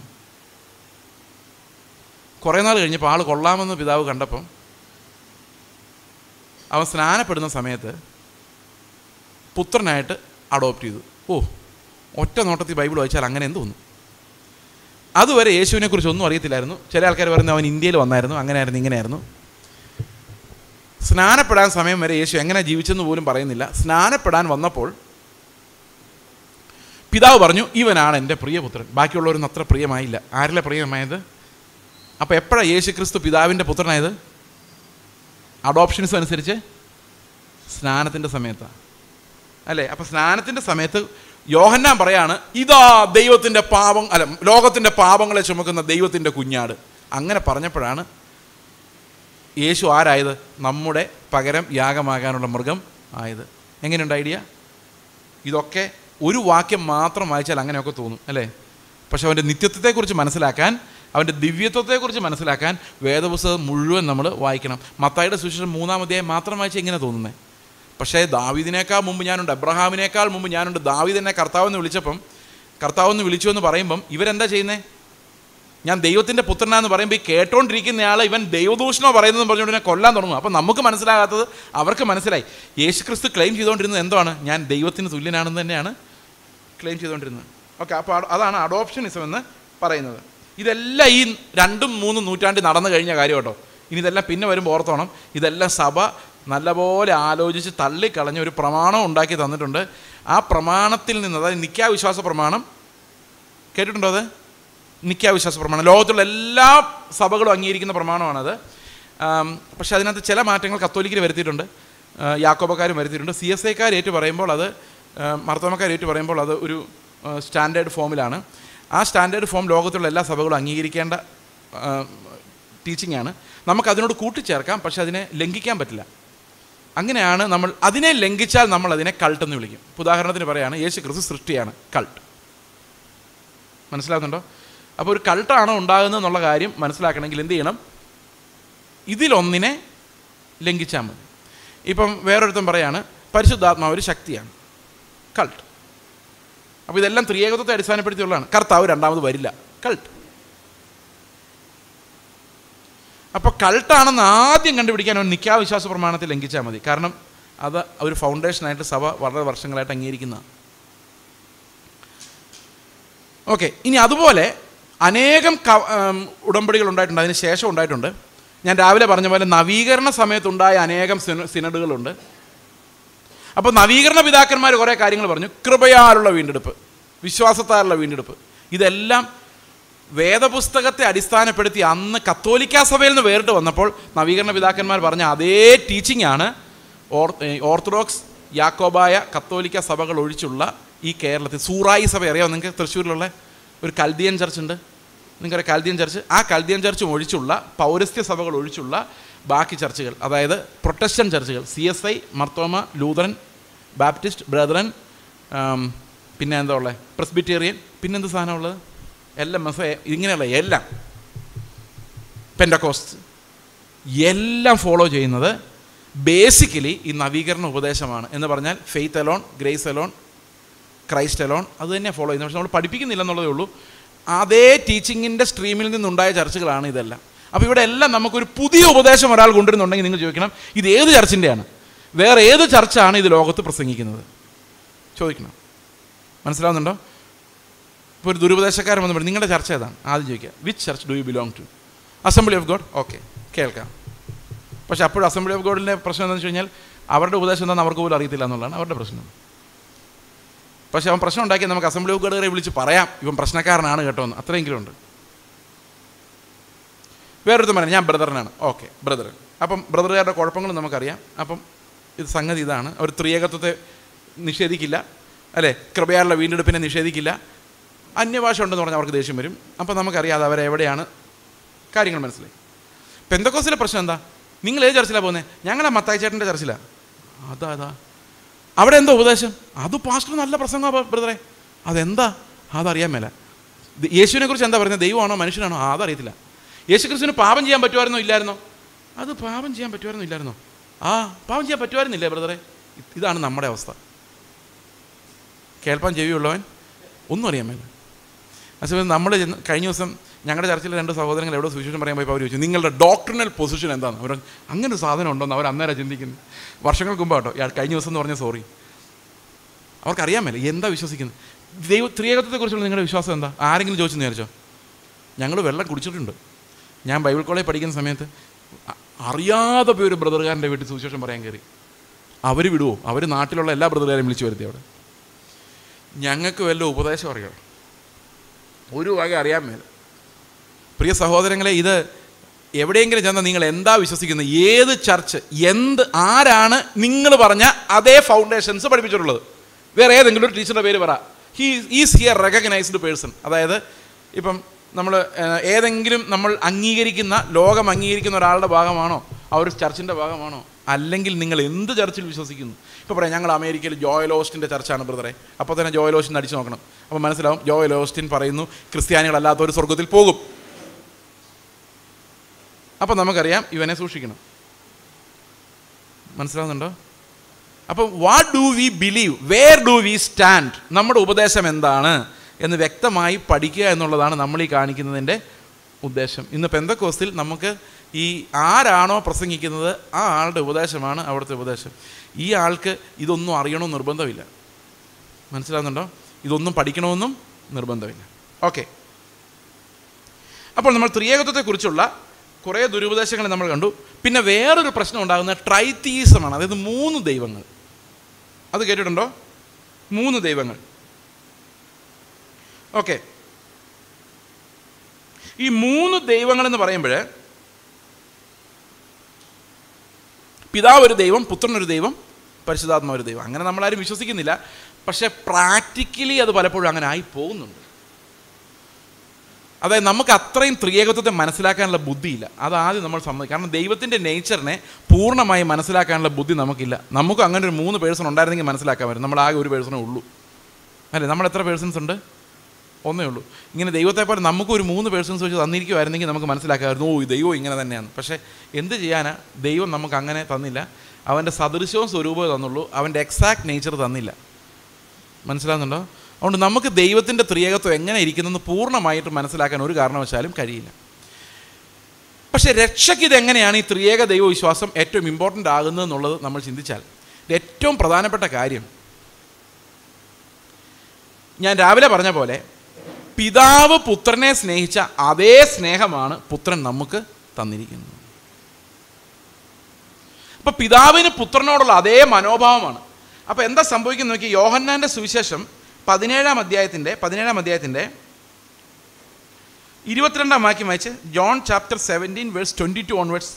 കുറേ നാൾ കഴിഞ്ഞപ്പോൾ ആൾ കൊള്ളാമെന്ന് പിതാവ് കണ്ടപ്പം അവൻ സ്നാനപ്പെടുന്ന സമയത്ത് പുത്രനായിട്ട് അഡോപ്റ്റ് ചെയ്തു ഓ ഒറ്റ നോട്ടത്തിൽ ബൈബിൾ വായിച്ചാൽ അങ്ങനെ എന്ത് തോന്നും അതുവരെ യേശുവിനെ കുറിച്ച് ഒന്നും അറിയത്തില്ലായിരുന്നു ചില ആൾക്കാർ പറയുന്നത് അവൻ ഇന്ത്യയിൽ വന്നായിരുന്നു അങ്ങനെയായിരുന്നു ഇങ്ങനെയായിരുന്നു സ്നാനപ്പെടാൻ സമയം വരെ യേശു എങ്ങനെ ജീവിച്ചെന്ന് പോലും പറയുന്നില്ല സ്നാനപ്പെടാൻ വന്നപ്പോൾ പിതാവ് പറഞ്ഞു ഇവനാണ് എൻ്റെ പ്രിയപുത്രൻ ബാക്കിയുള്ളവരൊന്നും അത്ര പ്രിയമായില്ല ആരിലെ പ്രിയമായത് അപ്പോൾ എപ്പോഴാണ് യേശു ക്രിസ്തു പിതാവിൻ്റെ പുത്രനായത് അഡോപ്ഷൻസ് അനുസരിച്ച് സ്നാനത്തിൻ്റെ സമയത്താണ് അല്ലേ അപ്പോൾ സ്നാനത്തിൻ്റെ സമയത്ത് യോഹന്നാൻ പറയാണ് ഇതാ ദൈവത്തിൻ്റെ പാപം അല്ല ലോകത്തിൻ്റെ പാപങ്ങളെ ചുമക്കുന്ന ദൈവത്തിൻ്റെ കുഞ്ഞാട് അങ്ങനെ പറഞ്ഞപ്പോഴാണ് യേശു ആരായത് നമ്മുടെ പകരം യാഗമാകാനുള്ള മൃഗം ആയത് എങ്ങനെയുണ്ട് ഐഡിയ ഇതൊക്കെ ഒരു വാക്യം മാത്രം വായിച്ചാൽ അങ്ങനെയൊക്കെ തോന്നും അല്ലേ പക്ഷെ അവൻ്റെ നിത്യത്വത്തെക്കുറിച്ച് മനസ്സിലാക്കാൻ അവൻ്റെ ദിവ്യത്വത്തെക്കുറിച്ച് മനസ്സിലാക്കാൻ വേദപുസ്തകം മുഴുവൻ നമ്മൾ വായിക്കണം മത്തായിയുടെ സുവിശേഷം മൂന്നാം അധ്യായം മാത്രം വായിച്ചാൽ ഇങ്ങനെ തോന്നുന്നത് പക്ഷേ ദാവീദിനേക്കാൾ മുമ്പ് ഞാനുണ്ട് അബ്രഹാമിനേക്കാൾ മുമ്പ് ഞാനുണ്ട് ദാവീദ് എന്നെ കർത്താവെന്ന് വിളിച്ചപ്പം കർത്താവെന്ന് വിളിച്ചു എന്ന് പറയുമ്പം ഇവരെന്താ ചെയ്യുന്നത് ഞാൻ ദൈവത്തിൻ്റെ പുത്രനാന്ന് പറയുമ്പോൾ ഈ കേട്ടോണ്ടിരിക്കുന്നയാൾ ഇവൻ ദൈവദൂഷണോ പറയുന്നതെന്ന് പറഞ്ഞുകൊണ്ട് എന്നെ കൊല്ലാൻ തുടങ്ങും അപ്പം നമുക്ക് മനസ്സിലാകാത്തത് അവർക്ക് മനസ്സിലായി യേശു ക്രിസ്തു ക്ലെയിം ചെയ്തുകൊണ്ടിരുന്നത് എന്താണ് ഞാൻ ദൈവത്തിന് തുല്യനാണെന്ന് തന്നെയാണ് ക്ലെയിം ചെയ്തുകൊണ്ടിരുന്നത് ഓക്കെ അപ്പോൾ അ- അതാണ് അഡോപ്ഷനിസം എന്ന് പറയുന്നത് ഇതെല്ലാം ഈ രണ്ടും മൂന്നും നൂറ്റാണ്ടിൽ നടന്നു കഴിഞ്ഞ കാര്യം കേട്ടോ ഇനി ഇതെല്ലാം പിന്നെ വരുമ്പോൾ ഓർത്തോണം ഇതെല്ലാം സഭ നല്ലപോലെ ആലോചിച്ച് തള്ളിക്കളഞ്ഞ് ഒരു പ്രമാണം ഉണ്ടാക്കി തന്നിട്ടുണ്ട് ആ പ്രമാണത്തിൽ നിന്ന് അതായത് നിത്യാവിശ്വാസ പ്രമാണം കേട്ടിട്ടുണ്ടോ അത് നിത്യാവിശ്വാസ പ്രമാണം ലോകത്തുള്ള എല്ലാ സഭകളും അംഗീകരിക്കുന്ന പ്രമാണമാണത് ആം, പക്ഷേ അതിനകത്ത് ചില മാറ്റങ്ങൾ കത്തോലിക്കർ വരുത്തിയിട്ടുണ്ട് ആ, യാക്കോബക്കാരും വരുത്തിയിട്ടുണ്ട് സി എസ് ഐക്കാർ ഏറ്റു പറയുമ്പോൾ അത് മർത്തോമക്കാർ ഏറ്റു പറയുമ്പോൾ അത് ഒരു സ്റ്റാൻഡേർഡ് ഫോമിലാണ് ആ സ്റ്റാൻഡേർഡ് ഫോം ലോകത്തുള്ള എല്ലാ സഭകളും അംഗീകരിക്കേണ്ട ടീച്ചിങ് ആണ് നമുക്ക് അതിനോട് കൂട്ടിച്ചേർക്കാം പക്ഷെ അതിനെ ലംഘിക്കാൻ പറ്റില്ല അങ്ങനെയാണ് നമ്മൾ അതിനെ ലംഘിച്ചാൽ നമ്മൾ അതിനെ കൾട്ട് എന്ന് വിളിക്കും ഇപ്പൊ ഉദാഹരണത്തിന് പറയാണ് യേശു ക്രിസ്തു സൃഷ്ടിയാണ് കൾട്ട് മനസ്സിലാകുന്നുണ്ടോ അപ്പോൾ ഒരു കൾട്ടാണോ ഉണ്ടാകുന്നത് എന്നുള്ള കാര്യം മനസ്സിലാക്കണമെങ്കിൽ എന്ത് ചെയ്യണം ഇതിലൊന്നിനെ ലംഘിച്ചാൽ മതി ഇപ്പം വേറൊരുത്തൻ പറയാണ് പരിശുദ്ധാത്മാവ് ഒരു ശക്തിയാണ് കൾട്ട് അപ്പോൾ ഇതെല്ലാം ത്രിയേകത്വത്തെ അടിസ്ഥാനപ്പെടുത്തിയുള്ളതാണ് കർത്താവ് രണ്ടാമത് വരില്ല കൾട്ട് അപ്പോൾ കൾട്ടാണെന്ന് ആദ്യം കണ്ടുപിടിക്കാൻ അവൻ നിത്യാവിശ്വാസ പ്രമാണത്തിൽ ലംഘിച്ചാൽ മതി കാരണം അത് ഒരു ഫൗണ്ടേഷനായിട്ട് സഭ വളരെ വർഷങ്ങളായിട്ട് അംഗീകരിക്കുന്നതാണ് ഓക്കെ ഇനി അതുപോലെ അനേകം ക- ഉം, ഉടമ്പടികൾ ഉണ്ടായിട്ടുണ്ട് അതിന് ശേഷം ഉണ്ടായിട്ടുണ്ട് ഞാൻ രാവിലെ പറഞ്ഞ പോലെ നവീകരണ സമയത്തുണ്ടായ അനേകം സിന സിനഡുകളുണ്ട് അപ്പോൾ നവീകരണ പിതാക്കന്മാർ കുറേ കാര്യങ്ങൾ പറഞ്ഞു കൃപയാലുള്ള വീണ്ടെടുപ്പ് വിശ്വാസത്താലുള്ള വീണ്ടെടുപ്പ് ഇതെല്ലാം വേദപുസ്തകത്തെ അടിസ്ഥാനപ്പെടുത്തി അന്ന് കത്തോലിക്ക സഭയിൽ നിന്ന് വേറിട്ട് വന്നപ്പോൾ നവീകരണ പിതാക്കന്മാർ പറഞ്ഞ അതേ ടീച്ചിങ് ആണ് ഓർ ഏ, ഓർത്തഡോക്സ് യാക്കോബായ കത്തോലിക്ക സഭകൾ ഒഴിച്ചുള്ള ഈ കേരളത്തിൽ സൂറായി സഭ അറിയാമോ നിങ്ങൾക്ക് തൃശ്ശൂരിലുള്ള ഒരു കൽദിയൻ ചർച്ച് ഉണ്ട് നിങ്ങൾക്കറിയാം കൽദിയൻ ചർച്ച് ആ കൽദിയൻ ചർച്ചും ഒഴിച്ചുള്ള പൗരസ്ത്യ സഭകൾ ഒഴിച്ചുള്ള ബാക്കി ചർച്ചുകൾ അതായത് പ്രൊട്ടസ്റ്റൻ ചർച്ചുകൾ C S I Marthoma Lutheran Baptist Brethren um, പിന്നെ എന്താ ഉള്ളത് പ്രസ്ബിറ്റേറിയൻ പിന്നെന്ത് സാധനമുള്ളത് എല്ലാം മെസ്സ ഇങ്ങനെയുള്ള എല്ലാം പെൻഡക്കോസ്റ്റ് എല്ലാം ഫോളോ ചെയ്യുന്നത് ബേസിക്കലി ഈ നവീകരണ ഉപദേശമാണ് എന്ന് പറഞ്ഞാൽ faith alone grace alone Christ alone അത് തന്നെ ഫോളോ ചെയ്യുന്നത് പക്ഷെ നമ്മൾ പഠിപ്പിക്കുന്നില്ല എന്നുള്ളതേ ഉള്ളൂ അതേ ടീച്ചിങ്ങിൻ്റെ സ്ട്രീമിൽ നിന്നുണ്ടായ ചർച്ചകളാണ് ഇതെല്ലാം അപ്പോൾ ഇവിടെ എല്ലാം നമുക്കൊരു പുതിയ ഉപദേശം ഒരാൾ കൊണ്ടുവരുന്നുണ്ടെങ്കിൽ നിങ്ങൾ ചോദിക്കണം ഇത് ഏത് ചർച്ചിൻ്റെയാണ് വേറെ ഏത് ചർച്ചാണ് ഇത് ലോകത്ത് പ്രസംഗിക്കുന്നത് ചോദിക്കണം മനസ്സിലാവുന്നുണ്ടോ ഇപ്പോൾ ഒരു ദുരുപദേശക്കാരൻ വന്ന് പറയും നിങ്ങളുടെ ചർച്ച ഏതാണ് ആദ്യം ചോദിക്കുക which church do you belong to Assembly of God okay കേൾക്കാം പക്ഷേ അപ്പോഴും അസംബ്ലി ഓഫ് ഗോഡിൻ്റെ പ്രശ്നം എന്താണെന്ന് വെച്ച് കഴിഞ്ഞാൽ അവരുടെ ഉപദേശം എന്താണെന്ന് അവർക്ക് പോലും അറിയത്തില്ല എന്നുള്ളതാണ് അവരുടെ പ്രശ്നം പക്ഷേ അവൻ പ്രശ്നം ഉണ്ടാക്കി നമുക്ക് അസംബ്ലി ഓഫ് ഗോഡുകാരെ വിളിച്ച് പറയാം ഇവൻ പ്രശ്നക്കാരനാണ് കേട്ടോ എന്ന് അത്രയെങ്കിലും ഉണ്ട് വേറൊരുത്തം പറയാം ഞാൻ ബ്രദറിനാണ് ഓക്കെ ബ്രദർ അപ്പം ബ്രദറുകാരുടെ കുഴപ്പങ്ങൾ നമുക്കറിയാം അപ്പം ഇത് സംഗതി ഇതാണ് അവർ ത്രിയേകത്വത്തെ നിഷേധിക്കില്ല അല്ലേ കൃപയാലുള്ള വീണ്ടെടുപ്പിനെ നിഷേധിക്കില്ല അന്യഭാഷ ഉണ്ടെന്ന് പറഞ്ഞാൽ അവർക്ക് ദേഷ്യം വരും അപ്പം നമുക്കറിയാതെ അവരെവിടെയാണ് കാര്യങ്ങൾ മനസ്സിലായി പെന്തക്കോസിലെ പ്രശ്നം എന്താ നിങ്ങൾ ഏത് ചർച്ചിലാണ് പോകുന്നത് ഞങ്ങളാ മത്തായി ചേട്ടൻ്റെ ചർച്ചിലാണ് അതാ അതാ അവിടെ എന്താ ഉപദേശം അത് പാസ്റ്റർ നല്ല പ്രസംഗമാണ് ബ്രദറെ അതെന്താ അതറിയാൻ മേല ഇത് യേശുവിനെ കുറിച്ച് എന്താ പറയുന്നത് ദൈവമാണോ മനുഷ്യനാണോ ആ, അതറിയത്തില്ല യേശു ക്രിസ്തുവിന് പാപം ചെയ്യാൻ പറ്റുമായിരുന്നോ ഇല്ലായിരുന്നോ അത് പാപം ചെയ്യാൻ പറ്റുമായിരുന്നോ ഇല്ലായിരുന്നോ ആ പാപം ചെയ്യാൻ പറ്റുമായിരുന്നില്ലേ ബ്രദറെ ഇത് ഇതാണ് നമ്മുടെ അവസ്ഥ കേൾപ്പാൻ ചെവിയുള്ളവൻ ഒന്നും അറിയാൻ മേല അതേസമയം നമ്മൾ ചെന്ന് കഴിഞ്ഞ ദിവസം ഞങ്ങളുടെ ചർച്ചിലെ രണ്ട് സഹോദരങ്ങൾ എവിടെ സുവിശേഷം പറയാൻ പോയപ്പോൾ അവർ ചോദിച്ചു നിങ്ങളുടെ ഡോക്ടറിനൽ പൊസിഷൻ എന്താണ് അവർ അങ്ങനെ ഒരു സാധനം ഉണ്ടോന്ന് അവർ അന്നേരം ചിന്തിക്കുന്നു വർഷങ്ങൾക്ക് മുമ്പ് കേട്ടോ ഇയാൾ കഴിഞ്ഞ ദിവസം എന്ന് പറഞ്ഞ സോറി അവർക്കറിയാൻ മേല എന്താ വിശ്വസിക്കുന്നത് ദൈവ ത്രിയേകത്വത്തെക്കുറിച്ചുള്ള നിങ്ങളുടെ വിശ്വാസം എന്താ ആരെങ്കിലും ചോദിച്ചെന്ന് വിചാരിച്ചോ ഞങ്ങൾ വെള്ളം കുടിച്ചിട്ടുണ്ട് ഞാൻ ബൈബിൾ കോളേജ് പഠിക്കുന്ന സമയത്ത് അ- അറിയാതെ പോയി ഒരു ബ്രദറുകാരൻ്റെ വീട്ടിൽ സുവിശേഷം പറയാൻ കയറി അവർ വിടുവോ അവർ നാട്ടിലുള്ള എല്ലാ ബ്രദറുകാരെയും വിളിച്ചു വരുത്തി അവിടെ ഞങ്ങൾക്ക് വല്ല ഉപദേശം അറിയണം ഒരു വക അറിയാൻ മേല പ്രിയ സഹോദരങ്ങളെ ഇത് എവിടെയെങ്കിലും ചെന്നാൽ നിങ്ങൾ എന്താ വിശ്വസിക്കുന്നത് ഏത് ചർച്ച് എന്ത് ആരാണ് നിങ്ങൾ പറഞ്ഞ അതേ ഫൗണ്ടേഷൻസ് പഠിപ്പിച്ചിട്ടുള്ളത് വേറെ ഏതെങ്കിലും ഒരു ടീച്ചറുടെ പേര് പറ he is here recognised person അതായത് ഇപ്പം നമ്മൾ ഏതെങ്കിലും നമ്മൾ അംഗീകരിക്കുന്ന ലോകം അംഗീകരിക്കുന്ന ഒരാളുടെ ഭാഗമാണോ ആ ഒരു ചർച്ചിൻ്റെ ഭാഗമാണോ അല്ലെങ്കിൽ നിങ്ങൾ എന്ത് ചർച്ചിൽ വിശ്വസിക്കുന്നു ഇപ്പോൾ പറയാം ഞങ്ങൾ അമേരിക്കയിൽ ജോയൽ ഓസ്റ്റിൻ്റെ ചർച്ചാണ് ബ്രദറെ അപ്പോൾ തന്നെ ജോയൽ ഓസ്റ്റിൻ അടിച്ചു നോക്കണം അപ്പോൾ മനസ്സിലാവും ജോയൽ ഓസ്റ്റിൻ പറയുന്നു ക്രിസ്ത്യാനികളല്ലാത്തവർ സ്വർഗത്തിൽ പോകും അപ്പം നമുക്കറിയാം ഇവനെ സൂക്ഷിക്കണം മനസ്സിലാവുന്നുണ്ടോ അപ്പം what do we believe where do we stand നമ്മുടെ ഉപദേശം എന്താണ് എന്ന് വ്യക്തമായി പഠിക്കുക എന്നുള്ളതാണ് നമ്മൾ ഈ കാണിക്കുന്നതിൻ്റെ ഉദ്ദേശം ഇന്ന് പെന്തക്കോസ്തിൽ നമുക്ക് ഈ ആരാണോ പ്രസംഗിക്കുന്നത് ആ ആളുടെ ഉപദേശമാണ് അവിടുത്തെ ഉപദേശം ഈ ആൾക്ക് ഇതൊന്നും അറിയണമെന്ന് നിർബന്ധമില്ല മനസ്സിലാവുന്നുണ്ടോ ഇതൊന്നും പഠിക്കണമെന്നും നിർബന്ധമില്ല ഓക്കെ അപ്പോൾ നമ്മൾ ത്രിയേകത്വത്തെക്കുറിച്ചുള്ള കുറേ ദുരുപദേശങ്ങൾ നമ്മൾ കണ്ടു പിന്നെ വേറൊരു പ്രശ്നം ഉണ്ടാകുന്ന ട്രൈത്തീസമാണ് അതായത് മൂന്ന് ദൈവങ്ങൾ അത് കേട്ടിട്ടുണ്ടോ മൂന്ന് ദൈവങ്ങൾ ഓക്കെ ഈ മൂന്ന് ദൈവങ്ങൾ എന്ന് പറയുമ്പോൾ പിതാവ് ഒരു ദൈവം പുത്രൻ ഒരു ദൈവം പരിശുദ്ധാത്മ ഒരു ദൈവം അങ്ങനെ നമ്മളാരും വിശ്വസിക്കുന്നില്ല പക്ഷേ പ്രാക്ടിക്കലി അത് പലപ്പോഴും അങ്ങനെ ആയി പോകുന്നുണ്ട് അതായത് നമുക്ക് അത്രയും ത്രിയേകത്വത്തെ മനസ്സിലാക്കാനുള്ള ബുദ്ധിയില്ല അത് ആദ്യം നമ്മൾ സമ്മതിക്കും കാരണം ദൈവത്തിൻ്റെ നേച്ചറിനെ പൂർണ്ണമായി മനസ്സിലാക്കാനുള്ള ബുദ്ധി നമുക്കില്ല നമുക്ക് അങ്ങനെ ഒരു മൂന്ന് പേഴ്സൺ ഉണ്ടായിരുന്നെങ്കിൽ മനസ്സിലാക്കാൻ പറ്റും നമ്മൾ ആകെ ഒരു പേഴ്സണേ ഉള്ളൂ അല്ലേ നമ്മൾ എത്ര പേഴ്സൺസ് ഉണ്ട് ഒന്നേ ഉള്ളൂ ഇങ്ങനെ ദൈവത്തെ പോലെ നമുക്ക് ഒരു മൂന്ന് പേഴ്സൺസ് വെച്ച് തന്നിരിക്കുമായിരുന്നെങ്കിൽ നമുക്ക് മനസ്സിലാക്കാമായിരുന്നു ഓ ഈ ദൈവം ഇങ്ങനെ തന്നെയാണ് പക്ഷേ എന്ത് ചെയ്യാനാ ദൈവം നമുക്ക് അങ്ങനെ തന്നില്ല അവൻ്റെ സദൃശവും സ്വരൂപവും തന്നുള്ളൂ അവൻ്റെ എക്സാക്ട് നേച്ചർ തന്നില്ല മനസ്സിലാകുന്നുണ്ടോ അതുകൊണ്ട് നമുക്ക് ദൈവത്തിൻ്റെ ത്രിയേകത്വം എങ്ങനെ ഇരിക്കുന്നെന്ന് പൂർണ്ണമായിട്ട് മനസ്സിലാക്കാൻ ഒരു കാരണവശാലും കഴിയില്ല പക്ഷേ രക്ഷയ്ക്ക് ഇതെങ്ങനെയാണ് ഈ ത്രിയേക ദൈവവിശ്വാസം ഏറ്റവും ഇമ്പോർട്ടൻ്റ് ആകുന്നത് എന്നുള്ളത് നമ്മൾ ചിന്തിച്ചാൽ ഇത് ഏറ്റവും പ്രധാനപ്പെട്ട കാര്യം ഞാൻ രാവിലെ പറഞ്ഞ പോലെ പിതാവ് പുത്രനെ സ്നേഹിച്ച അതേ സ്നേഹമാണ് പുത്രൻ നമുക്ക് തന്നിരിക്കുന്നത് അപ്പൊ പിതാവിന് പുത്രനോടുള്ള അതേ മനോഭാവമാണ് അപ്പൊ എന്താ സംഭവിക്കുന്നത് നോക്കി യോഹന്നാന്റെ സുവിശേഷം പതിനേഴാം അധ്യായത്തിന്റെ പതിനേഴാം അധ്യായത്തിന്റെ ഇരുപത്തിരണ്ടാം വാക്യം വായിച്ച് John chapter seventeen verse twenty two onwards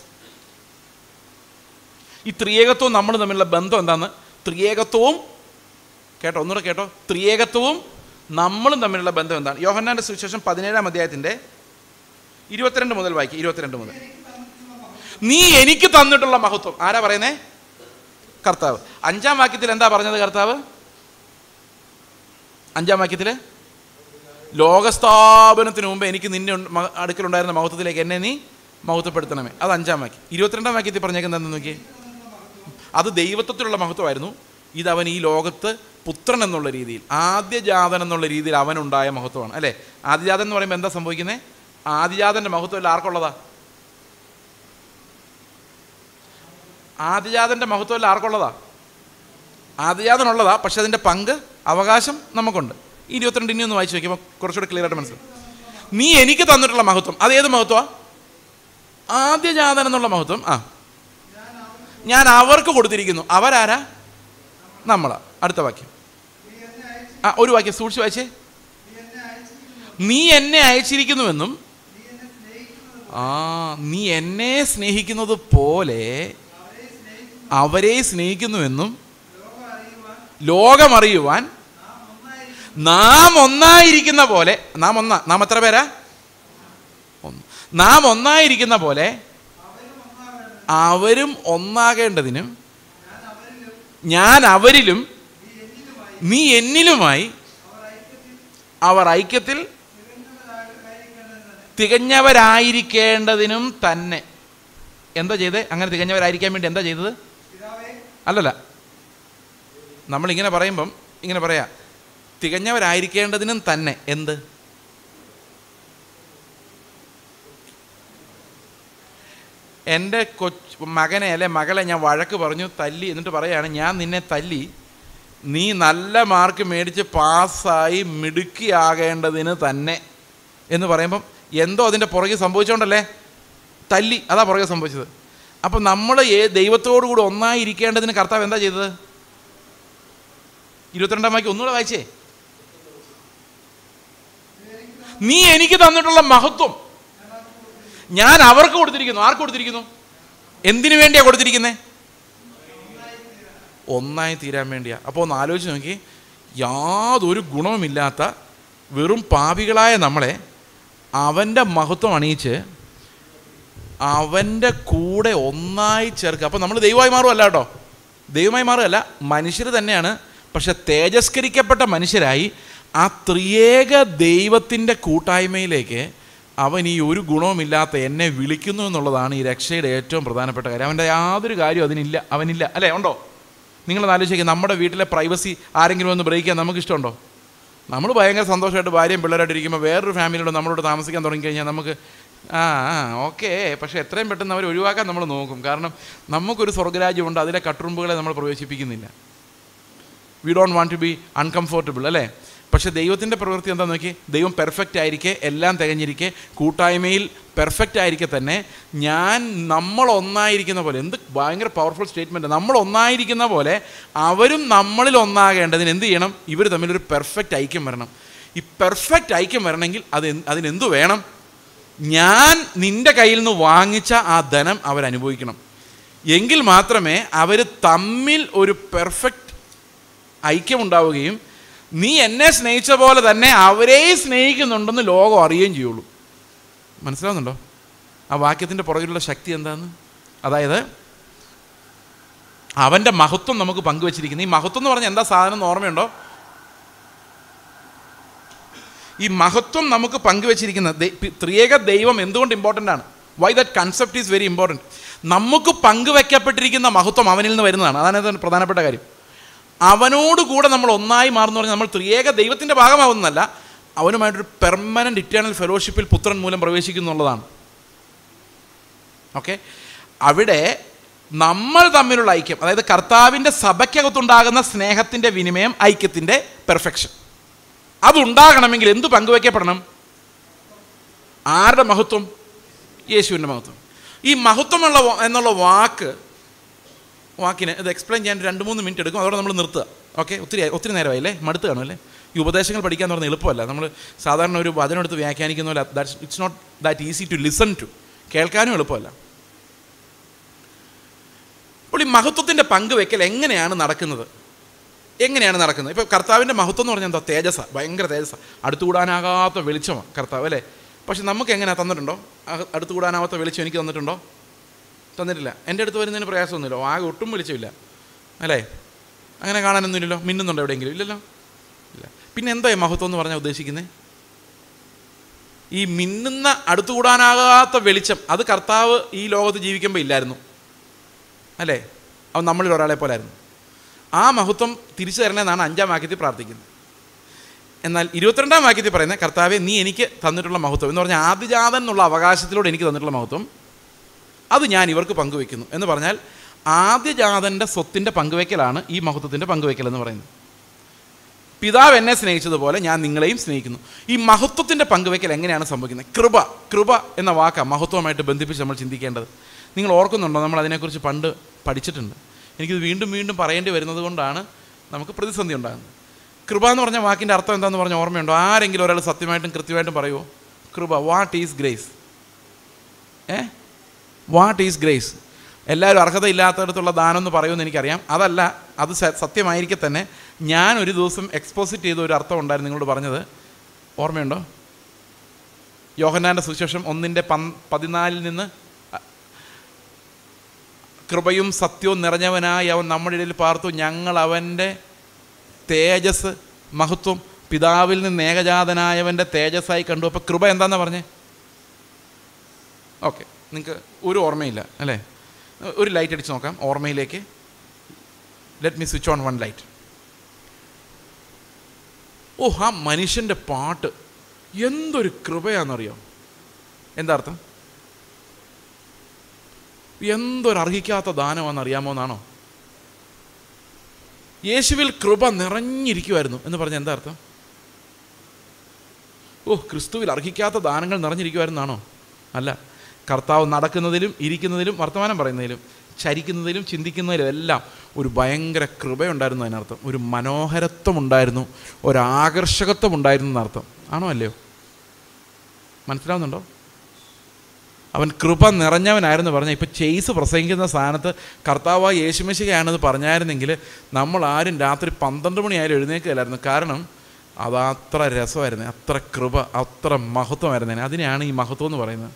ഈ ത്രിയേകത്വവും നമ്മൾ തമ്മിലുള്ള ബന്ധം എന്താന്ന് ത്രിയേകത്വവും കേട്ടോ ഒന്നുകൂടെ കേട്ടോ ത്രിയേകത്വവും നമ്മളും തമ്മിലുള്ള ബന്ധം എന്താണ് യോഹന്നാന്റെ സുവിശേഷം പതിനേഴാം അധ്യായത്തിന്റെ ഇരുപത്തിരണ്ട് മുതൽ വായിക്കും ഇരുപത്തിരണ്ട് മുതൽ നീ എനിക്ക് തന്നിട്ടുള്ള മഹത്വം ആരാ പറയുന്നേ കർത്താവ് അഞ്ചാം വാക്യത്തിൽ എന്താ പറഞ്ഞത് കർത്താവ് അഞ്ചാം വാക്യത്തിൽ ലോകസ്ഥാപനത്തിന് മുമ്പ് എനിക്ക് നിന്നെ ഉണ്ട്- മ- അടുക്കലുണ്ടായിരുന്ന മഹത്വത്തിലേക്ക് എന്നെ നീ മഹത്വപ്പെടുത്തണമേ അത് അഞ്ചാം വാക്യം ഇരുപത്തിരണ്ടാം വാക്യത്തിൽ പറഞ്ഞേക്കുന്നത് എന്താണെന്ന് നോക്കിയേ അത് ദൈവത്വത്തിലുള്ള മഹത്വമായിരുന്നു ഇത് അവൻ ഈ ലോകത്ത് പുത്രൻ എന്നുള്ള രീതിയിൽ ആദ്യജാതൻ എന്നുള്ള രീതിയിൽ അവനുണ്ടായ മഹത്വമാണ് അല്ലേ ആദ്യജാതൻ എന്ന് പറയുമ്പോൾ എന്താ സംഭവിക്കുന്നത് ആദ്യജാതൻ്റെ മഹത്വം എല്ലാം ആർക്കുള്ളതാ ആദ്യജാതൻ്റെ മഹത്വം എല്ലാം ആർക്കുള്ളതാ ആദ്യജാതനുള്ളതാ പക്ഷെ അതിൻ്റെ പങ്ക് അവകാശം നമുക്കുണ്ട് ഈ ഇരുപത്തിരണ്ട് ഇനി ഒന്ന് വായിച്ചു നോക്കിയപ്പോൾ കുറച്ചുകൂടെ ക്ലിയർ ആയിട്ട് മനസ്സിലാവും നീ എനിക്ക് തന്നിട്ടുള്ള മഹത്വം അത് ഏത് മഹത്വമാ ആദ്യജാതൻ എന്നുള്ള മഹത്വം ആ ഞാൻ അവർക്ക് കൊടുത്തിരിക്കുന്നു അവരാരാ നമ്മളാ അടുത്ത വാക്യം നീ എന്നെ അയച്ചു ആ ഒരു വാക്യം സൂക്ഷിച്ച് വായിച്ചേ നീ എന്നെ അയച്ചിരിക്കുന്നു നീ എന്നെ അയച്ചിരിക്കുന്നുവെന്നും നീ എന്നെ സ്നേഹിക്കുന്നത് ആ നീ എന്നെ സ്നേഹിക്കുന്നത് പോലെ അവരെ സ്നേഹിക്കുന്നു അവരെ സ്നേഹിക്കുന്നുവെന്നും ലോകം അറിയുവാൻ ലോകമറിയുവാൻ നാം നാം ഒന്നായിരിക്കുന്നു ഒന്നായിരിക്കുന്ന പോലെ നാം ഒന്നാ നാം എത്ര പേരാ ഒന്ന് നാം ഒന്നായിരിക്കുന്ന പോലെ അവരും ഒന്നാകേണ്ടത് അവരും ഒന്നാകേണ്ടതിനും ഞാൻ അവരിലും ഞാൻ അവരിലും നീ എന്നിലുമായി നീ എന്നിലുമായി അവർ ഐക്യത്തിൽ അവർ ഐക്യത്തിൽ തികഞ്ഞവരായിരിക്കേണ്ടത് തന്നെ തികഞ്ഞവരായിരിക്കേണ്ടതിനും തന്നെ എന്താ ചെയ്തേ അങ്ങനെ തികഞ്ഞവരായിരിക്കാൻ വേണ്ടി എന്താ ചെയ്തത് പിതാവേ അല്ലല്ല നമ്മളിങ്ങനെ പറയുമ്പം ഇങ്ങനെ പറയാ തികഞ്ഞവരായിരിക്കേണ്ടതിനും തന്നെ എന്ത് എൻ്റെ കൊച്ച് മകനെ അല്ലെ മകളെ ഞാൻ വഴക്ക് പറഞ്ഞു തല്ലി എന്നിട്ട് പറയാണ് ഞാൻ നിന്നെ തല്ലി നീ നല്ല മാർക്ക് മേടിച്ച് പാസ്സായി മിടുക്കിയാകേണ്ടതിന് തന്നെ എന്ന് പറയുമ്പം എന്തോ അതിൻ്റെ പുറകെ സംഭവിച്ചോണ്ടല്ലേ തല്ലി അതാ പുറകെ സംഭവിച്ചത് അപ്പം നമ്മൾ ഏ ദൈവത്തോടു കൂടി ഒന്നായി ഇരിക്കേണ്ടതിന് കർത്താവ് എന്താ ചെയ്തത് ഇരുപത്തിരണ്ടാം വാക്യം ഒന്നുകൂടെ വായിച്ചേ നീ എനിക്ക് തന്നിട്ടുള്ള മഹത്വം ഞാൻ അവർക്ക് കൊടുത്തിരിക്കുന്നു ആർക്ക് കൊടുത്തിരിക്കുന്നു എന്തിനു വേണ്ടിയാ കൊടുത്തിരിക്കുന്നത് ഒന്നായി തീരാൻ വേണ്ടിയാ അപ്പോൾ ഒന്ന് ആലോചിച്ച് നോക്കി യാതൊരു ഗുണവുമില്ലാത്ത വെറും പാപികളായ നമ്മളെ അവൻ്റെ മഹത്വം അണിയിച്ച് അവൻ്റെ കൂടെ ഒന്നായി ചേർക്കുക അപ്പോൾ നമ്മൾ ദൈവമായി മാറുമല്ല കേട്ടോ ദൈവമായി മാറുകയല്ല മനുഷ്യർ തന്നെയാണ് പക്ഷെ തേജസ്കരിക്കപ്പെട്ട മനുഷ്യരായി ആ ത്രിയേക ദൈവത്തിൻ്റെ കൂട്ടായ്മയിലേക്ക് അവൻ ഈ ഒരു ഗുണവുമില്ലാത്ത എന്നെ വിളിക്കുന്നു എന്നുള്ളതാണ് ഈ രക്ഷയുടെ ഏറ്റവും പ്രധാനപ്പെട്ട കാര്യം അവൻ്റെ യാതൊരു കാര്യവും അതിനില്ല അവനില്ല അല്ലേ ഉണ്ടോ നിങ്ങൾ ആലോചിക്കുക നമ്മുടെ വീട്ടിലെ പ്രൈവസി ആരെങ്കിലും ഒന്ന് ബ്രേക്ക് ചെയ്യാൻ നമുക്ക് ഇഷ്ടമുണ്ടോ നമ്മൾ ഭയങ്കര സന്തോഷമായിട്ട് ഭാര്യയും പിള്ളേരായിട്ട് ഇരിക്കുമ്പോൾ വേറൊരു ഫാമിലിയോട് നമ്മളോട് താമസിക്കാൻ തുടങ്ങിക്കഴിഞ്ഞാൽ നമുക്ക് ആ ആ ഓക്കെ പക്ഷേ എത്രയും പെട്ടെന്ന് അവർ ഒഴിവാക്കാൻ നമ്മൾ നോക്കും കാരണം നമുക്കൊരു സ്വർഗരാജ്യമുണ്ട് അതിലെ കട്ടുറുമ്പുകളെ നമ്മൾ പ്രവേശിപ്പിക്കുന്നില്ല we don't want to be uncomfortable അല്ലേ പക്ഷേ ദൈവത്തിൻ്റെ പ്രവൃത്തി എന്താ നോക്കി ദൈവം പെർഫെക്റ്റ് ആയിരിക്കെ എല്ലാം തികഞ്ഞിരിക്കെ കൂട്ടായ്മയിൽ പെർഫെക്റ്റ് ആയിരിക്കെ തന്നെ ഞാൻ നമ്മൾ ഒന്നായിരിക്കുന്ന പോലെ എന്ത് ഭയങ്കര പവർഫുൾ സ്റ്റേറ്റ്മെൻറ്റ് നമ്മൾ ഒന്നായിരിക്കുന്ന പോലെ അവരും നമ്മളിൽ ഒന്നാകേണ്ടതിന് എന്ത് ചെയ്യണം ഇവർ തമ്മിലൊരു പെർഫെക്റ്റ് ഐക്യം വരണം ഈ പെർഫെക്റ്റ് ഐക്യം വരണമെങ്കിൽ അത് എന്ത്- അതിനെന്തു വേണം ഞാൻ നിൻ്റെ കയ്യിൽ നിന്ന് വാങ്ങിച്ച ആ ധനം അവരനുഭവിക്കണം എങ്കിൽ മാത്രമേ അവർ തമ്മിൽ ഒരു പെർഫെക്റ്റ് ഐക്യമുണ്ടാവുകയും നീ എന്നെ സ്നേഹിച്ച പോലെ തന്നെ അവരെയും സ്നേഹിക്കുന്നുണ്ടെന്ന് ലോകം അറിയുകയും ചെയ്യുള്ളൂ മനസ്സിലാവുന്നുണ്ടോ ആ വാക്യത്തിൻ്റെ പുറകിലുള്ള ശക്തി എന്താന്ന് അതായത് അവൻ്റെ മഹത്വം നമുക്ക് പങ്കുവച്ചിരിക്കുന്നു ഈ മഹത്വം എന്ന് പറഞ്ഞാൽ എന്താ സാധനം എന്ന് ഓർമ്മയുണ്ടോ ഈ മഹത്വം നമുക്ക് പങ്കുവച്ചിരിക്കുന്ന ദൈ- പി- ത്രിയേക ദൈവം എന്തുകൊണ്ട് ഇമ്പോർട്ടൻ്റ് ആണ് why that concept is very important നമുക്ക് പങ്കുവെക്കപ്പെട്ടിരിക്കുന്ന മഹത്വം അവനിൽ നിന്ന് വരുന്നതാണ് അതാണ് ഇതിന് പ്രധാനപ്പെട്ട കാര്യം അവനോട് കൂടെ നമ്മൾ ഒന്നായി മാറുന്നു പറഞ്ഞാൽ നമ്മൾ ത്രിയേക ദൈവത്തിൻ്റെ ഭാഗമാവുന്നതല്ല അവനുമായിട്ടൊരു പെർമനൻ്റ് ഇറ്റേണൽ ഫെലോഷിപ്പിൽ പുത്രൻ മൂലം പ്രവേശിക്കുന്നു എന്നുള്ളതാണ് ഓക്കെ അവിടെ നമ്മൾ തമ്മിലുള്ള ഐക്യം അതായത് കർത്താവിൻ്റെ സഭയ്ക്കകത്തുണ്ടാകുന്ന സ്നേഹത്തിൻ്റെ വിനിമയം ഐക്യത്തിൻ്റെ പെർഫെക്ഷൻ അതുണ്ടാകണമെങ്കിൽ എന്ത് പങ്കുവയ്ക്കപ്പെടണം ആരുടെ മഹത്വം യേശുവിൻ്റെ മഹത്വം ഈ മഹത്വമുള്ള വ- എന്നുള്ള വാക്ക് വാക്കിന് ഇത് എക്സ്പ്ലെയിൻ ചെയ്യാൻ രണ്ട് മൂന്ന് മിനിറ്റ് എടുക്കും അതോടെ നമ്മൾ നിർത്തുക ഓക്കെ ഒത്തിരി ഒത്തിരി നേരമായില്ലേ മടുത്ത് കാണുമല്ലേ ഈ ഉപദേശങ്ങൾ പഠിക്കാൻ പറഞ്ഞാൽ എളുപ്പമല്ല നമ്മൾ സാധാരണ ഒരു വചനം എടുത്ത് വ്യാഖ്യാനിക്കുന്ന പോലെ that's it's not that easy to listen to കേൾക്കാനും എളുപ്പമല്ല അപ്പോൾ ഈ മഹത്വത്തിൻ്റെ പങ്കുവെക്കൽ എങ്ങനെയാണ് നടക്കുന്നത് എങ്ങനെയാണ് നടക്കുന്നത് ഇപ്പോൾ കർത്താവിൻ്റെ മഹത്വം എന്ന് പറഞ്ഞാൽ എന്താ തേജസ്സ ഭയങ്കര തേജസ്സ അടുത്തുകൂടാനാകാത്ത വെളിച്ചമാണ് കർത്താവ് അല്ലേ പക്ഷെ നമുക്ക് എങ്ങനെയാണ് തന്നിട്ടുണ്ടോ അഹ് അടുത്തുകൂടാനാവാത്ത വെളിച്ചം എനിക്ക് തന്നിട്ടുണ്ടോ തന്നിട്ടില്ല എൻ്റെ അടുത്ത് വരുന്നതിന് പ്രയാസമൊന്നുമില്ല ആകെ ഒട്ടും വെളിച്ചമില്ല അല്ലേ അങ്ങനെ കാണാനൊന്നുമില്ലല്ലോ മിന്നുന്നുണ്ടോ എവിടെയെങ്കിലും ഇല്ലല്ലോ ഇല്ല പിന്നെ എന്താ ഈ മഹത്വം എന്ന് പറഞ്ഞാൽ ഉദ്ദേശിക്കുന്നത് ഈ മിന്നുന്ന അടുത്തുകൂടാനാകാത്ത വെളിച്ചം അത് കർത്താവ് ഈ ലോകത്ത് ജീവിക്കുമ്പോൾ ഇല്ലായിരുന്നു അല്ലേ അവൻ നമ്മളിൽ ഒരാളെ പോലായിരുന്നു ആ മഹത്വം തിരിച്ചു തരണമെന്നാണ് അഞ്ചാം വാക്യത്തിൽ പ്രാർത്ഥിക്കുന്നത് എന്നാൽ ഇരുപത്തിരണ്ടാം വാക്യത്തിൽ പറയുന്നത് കർത്താവെ നീ എനിക്ക് തന്നിട്ടുള്ള മഹത്വം എന്ന് പറഞ്ഞാൽ ആദിജാതൻ എന്നുള്ള അവകാശത്തിലൂടെ എനിക്ക് തന്നിട്ടുള്ള മഹത്വം അത് ഞാൻ ഇവർക്ക് പങ്കുവെക്കുന്നു എന്ന് പറഞ്ഞാൽ ആദ്യജാതൻ്റെ സ്വത്തിൻ്റെ പങ്കുവെക്കലാണ് ഈ മഹത്വത്തിൻ്റെ പങ്കുവെക്കൽ എന്ന് പറയുന്നത് പിതാവ് എന്നെ സ്നേഹിച്ചതുപോലെ ഞാൻ നിങ്ങളെയും സ്നേഹിക്കുന്നു ഈ മഹത്വത്തിൻ്റെ പങ്കുവെക്കൽ എങ്ങനെയാണ് സംഭവിക്കുന്നത് കൃപ കൃപ എന്ന വാക്കാണ് മഹത്വമായിട്ട് ബന്ധിപ്പിച്ച് നമ്മൾ ചിന്തിക്കേണ്ടത് നിങ്ങൾ ഓർക്കുന്നുണ്ടോ നമ്മൾ അതിനെക്കുറിച്ച് പണ്ട് പഠിച്ചിട്ടുണ്ട് എനിക്കിത് വീണ്ടും വീണ്ടും പറയേണ്ടി വരുന്നത് കൊണ്ടാണ് നമുക്ക് പ്രതിസന്ധി ഉണ്ടാകുന്നത് കൃപ എന്ന് പറഞ്ഞ വാക്കിൻ്റെ അർത്ഥം എന്താണെന്ന് പറഞ്ഞ ഓർമ്മയുണ്ടോ ആരെങ്കിലും ഒരാൾ സത്യമായിട്ടും കൃത്യമായിട്ടും പറയുമോ കൃപ what is grace uh what is grace എല്ലാവരും അർഹതയില്ലാത്തടത്തുള്ള ദാനം എന്ന് പറയുമെന്ന് എനിക്കറിയാം അതല്ല അത് സ- സത്യമായിരിക്കെ തന്നെ ഞാൻ ഒരു ദിവസം എക്സ്പോസിറ്റ് ചെയ്ത ഒരു അർത്ഥം ഉണ്ടായിരുന്നു നിങ്ങളോട് പറഞ്ഞത് ഓർമ്മയുണ്ടോ യോഹന്നാൻ്റെ സുവിശേഷം ഒന്നിൻ്റെ പൻ പതിനാലിൽ നിന്ന് അ- കൃപയും സത്യവും നിറഞ്ഞവനായി അവൻ നമ്മുടെ ഇടയിൽ പാർത്തു ഞങ്ങൾ അവൻ്റെ തേജസ് മഹത്വം പിതാവിൽ നിന്ന് ഏകജാതനായവൻ്റെ തേജസ്സായി കണ്ടു അപ്പോൾ കൃപ എന്താണെന്നാ പറഞ്ഞേ ഓക്കെ നിങ്ങൾക്ക് ഒരു ഓർമ്മയില്ല അല്ലേ ഒരു ലൈറ്റ് അടിച്ച് നോക്കാം ഓർമ്മയിലേക്ക് let me switch on one light ഓ ആ മനുഷ്യൻ്റെ പാട്ട് എന്തൊരു കൃപയാണെന്നറിയോ എന്താ അർത്ഥം എന്തൊരു അർഹിക്കാത്ത ദാനമാണെന്ന് അറിയാമോ എന്നാണോ യേശുവിൽ കൃപ നിറഞ്ഞിരിക്കുമായിരുന്നു എന്ന് പറഞ്ഞ എന്താ അർത്ഥം ഓ ക്രിസ്തുവിൽ അർഹിക്കാത്ത ദാനങ്ങൾ നിറഞ്ഞിരിക്കുമായിരുന്നാണോ അല്ല കർത്താവ് നടക്കുന്നതിലും ഇരിക്കുന്നതിലും വർത്തമാനം പറയുന്നതിലും ചരിക്കുന്നതിലും ചിന്തിക്കുന്നതിലും എല്ലാം ഒരു ഭയങ്കര കൃപയുണ്ടായിരുന്നു അതിനർത്ഥം ഒരു മനോഹരത്വം ഉണ്ടായിരുന്നു ഒരാകർഷകത്വം ഉണ്ടായിരുന്നു എന്നർത്ഥം ആണോ അല്ലയോ മനസ്സിലാവുന്നുണ്ടോ അവൻ കൃപ നിറഞ്ഞവനായിരുന്നു പറഞ്ഞ ഇപ്പം ചെയ്സ് പ്രസംഗിക്കുന്ന സ്ഥാനത്ത് കർത്താവ് യേശുമശികയാണെന്ന് പറഞ്ഞായിരുന്നെങ്കിൽ നമ്മൾ ആരും രാത്രി പന്ത്രണ്ട് മണിയായാലും എഴുന്നേൽക്കില്ലായിരുന്നു കാരണം അത് അത്ര രസമായിരുന്നു അത്ര കൃപ അത്ര മഹത്വമായിരുന്നു അതിനെയാണ് ഈ മഹത്വം എന്ന് പറയുന്നത്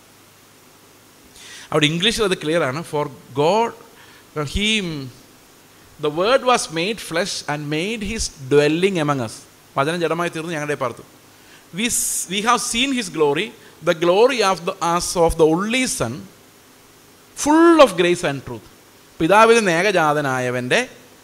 അവിടെ ഇംഗ്ലീഷിൽ അത് ക്ലിയർ ആണ് for God he the word was made flesh and made his dwelling among us വചനം ജഡമായി തീർന്ന് ഞങ്ങളുടെ പാർത്തു we we have seen his glory the glory of the as of the only son full of grace and truth പിതാവിൽ നിന്ന് ഏകജാതനായവൻ്റെ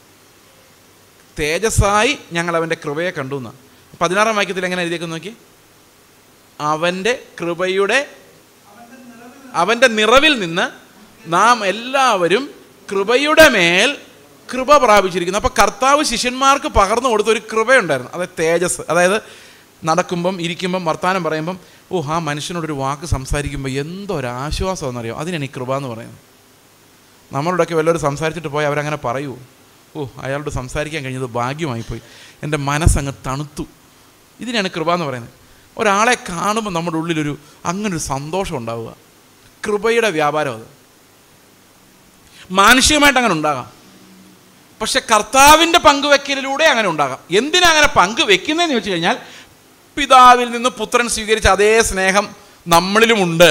തേജസ്സായി ഞങ്ങൾ അവൻ്റെ കൃപയെ കണ്ടു എന്നാണ് പതിനാറാം വാക്യത്തിൽ എങ്ങനെ എഴുതിയേക്കും നോക്കി അവൻ്റെ കൃപയുടെ അവൻ്റെ നിറവിൽ നിന്ന് നാം എല്ലാവരും കൃപയുടെ മേൽ കൃപ പ്രാപിച്ചിരിക്കുന്നു അപ്പോൾ കർത്താവ് ശിഷ്യന്മാർക്ക് പകർന്നു കൊടുത്ത ഒരു കൃപയുണ്ടായിരുന്നു അതായത് തേജസ് അതായത് നടക്കുമ്പം ഇരിക്കുമ്പം വർത്തമാനം പറയുമ്പം ഓ ആ മനുഷ്യനോടൊരു വാക്ക് സംസാരിക്കുമ്പോൾ എന്തൊരാശ്വാസമെന്നറിയോ അതിനാണ് ഈ കൃപ എന്ന് പറയുന്നത് നമ്മളോടൊക്കെ വല്ലവരും സംസാരിച്ചിട്ട് പോയി അവരങ്ങനെ പറയൂ ഓ അയാളോട് സംസാരിക്കാൻ കഴിഞ്ഞത് ഭാഗ്യമായിപ്പോയി എൻ്റെ മനസ്സങ്ങ് തണുത്തു ഇതിനാണ് കൃപ എന്ന് പറയുന്നത് ഒരാളെ കാണുമ്പോൾ നമ്മുടെ ഉള്ളിലൊരു അങ്ങനൊരു സന്തോഷം ഉണ്ടാവുക കൃപയുടെ വ്യാപാരം അത് മാനുഷികമായിട്ട് അങ്ങനെ ഉണ്ടാകാം പക്ഷെ കർത്താവിൻ്റെ പങ്കുവെക്കലിലൂടെ അങ്ങനെ ഉണ്ടാകാം എന്തിനാ അങ്ങനെ പങ്കുവെക്കുന്നതെന്ന് വെച്ച് കഴിഞ്ഞാൽ പിതാവിൽ നിന്ന് പുത്രൻ സ്വീകരിച്ച അതേ സ്നേഹം നമ്മളിലുമുണ്ട്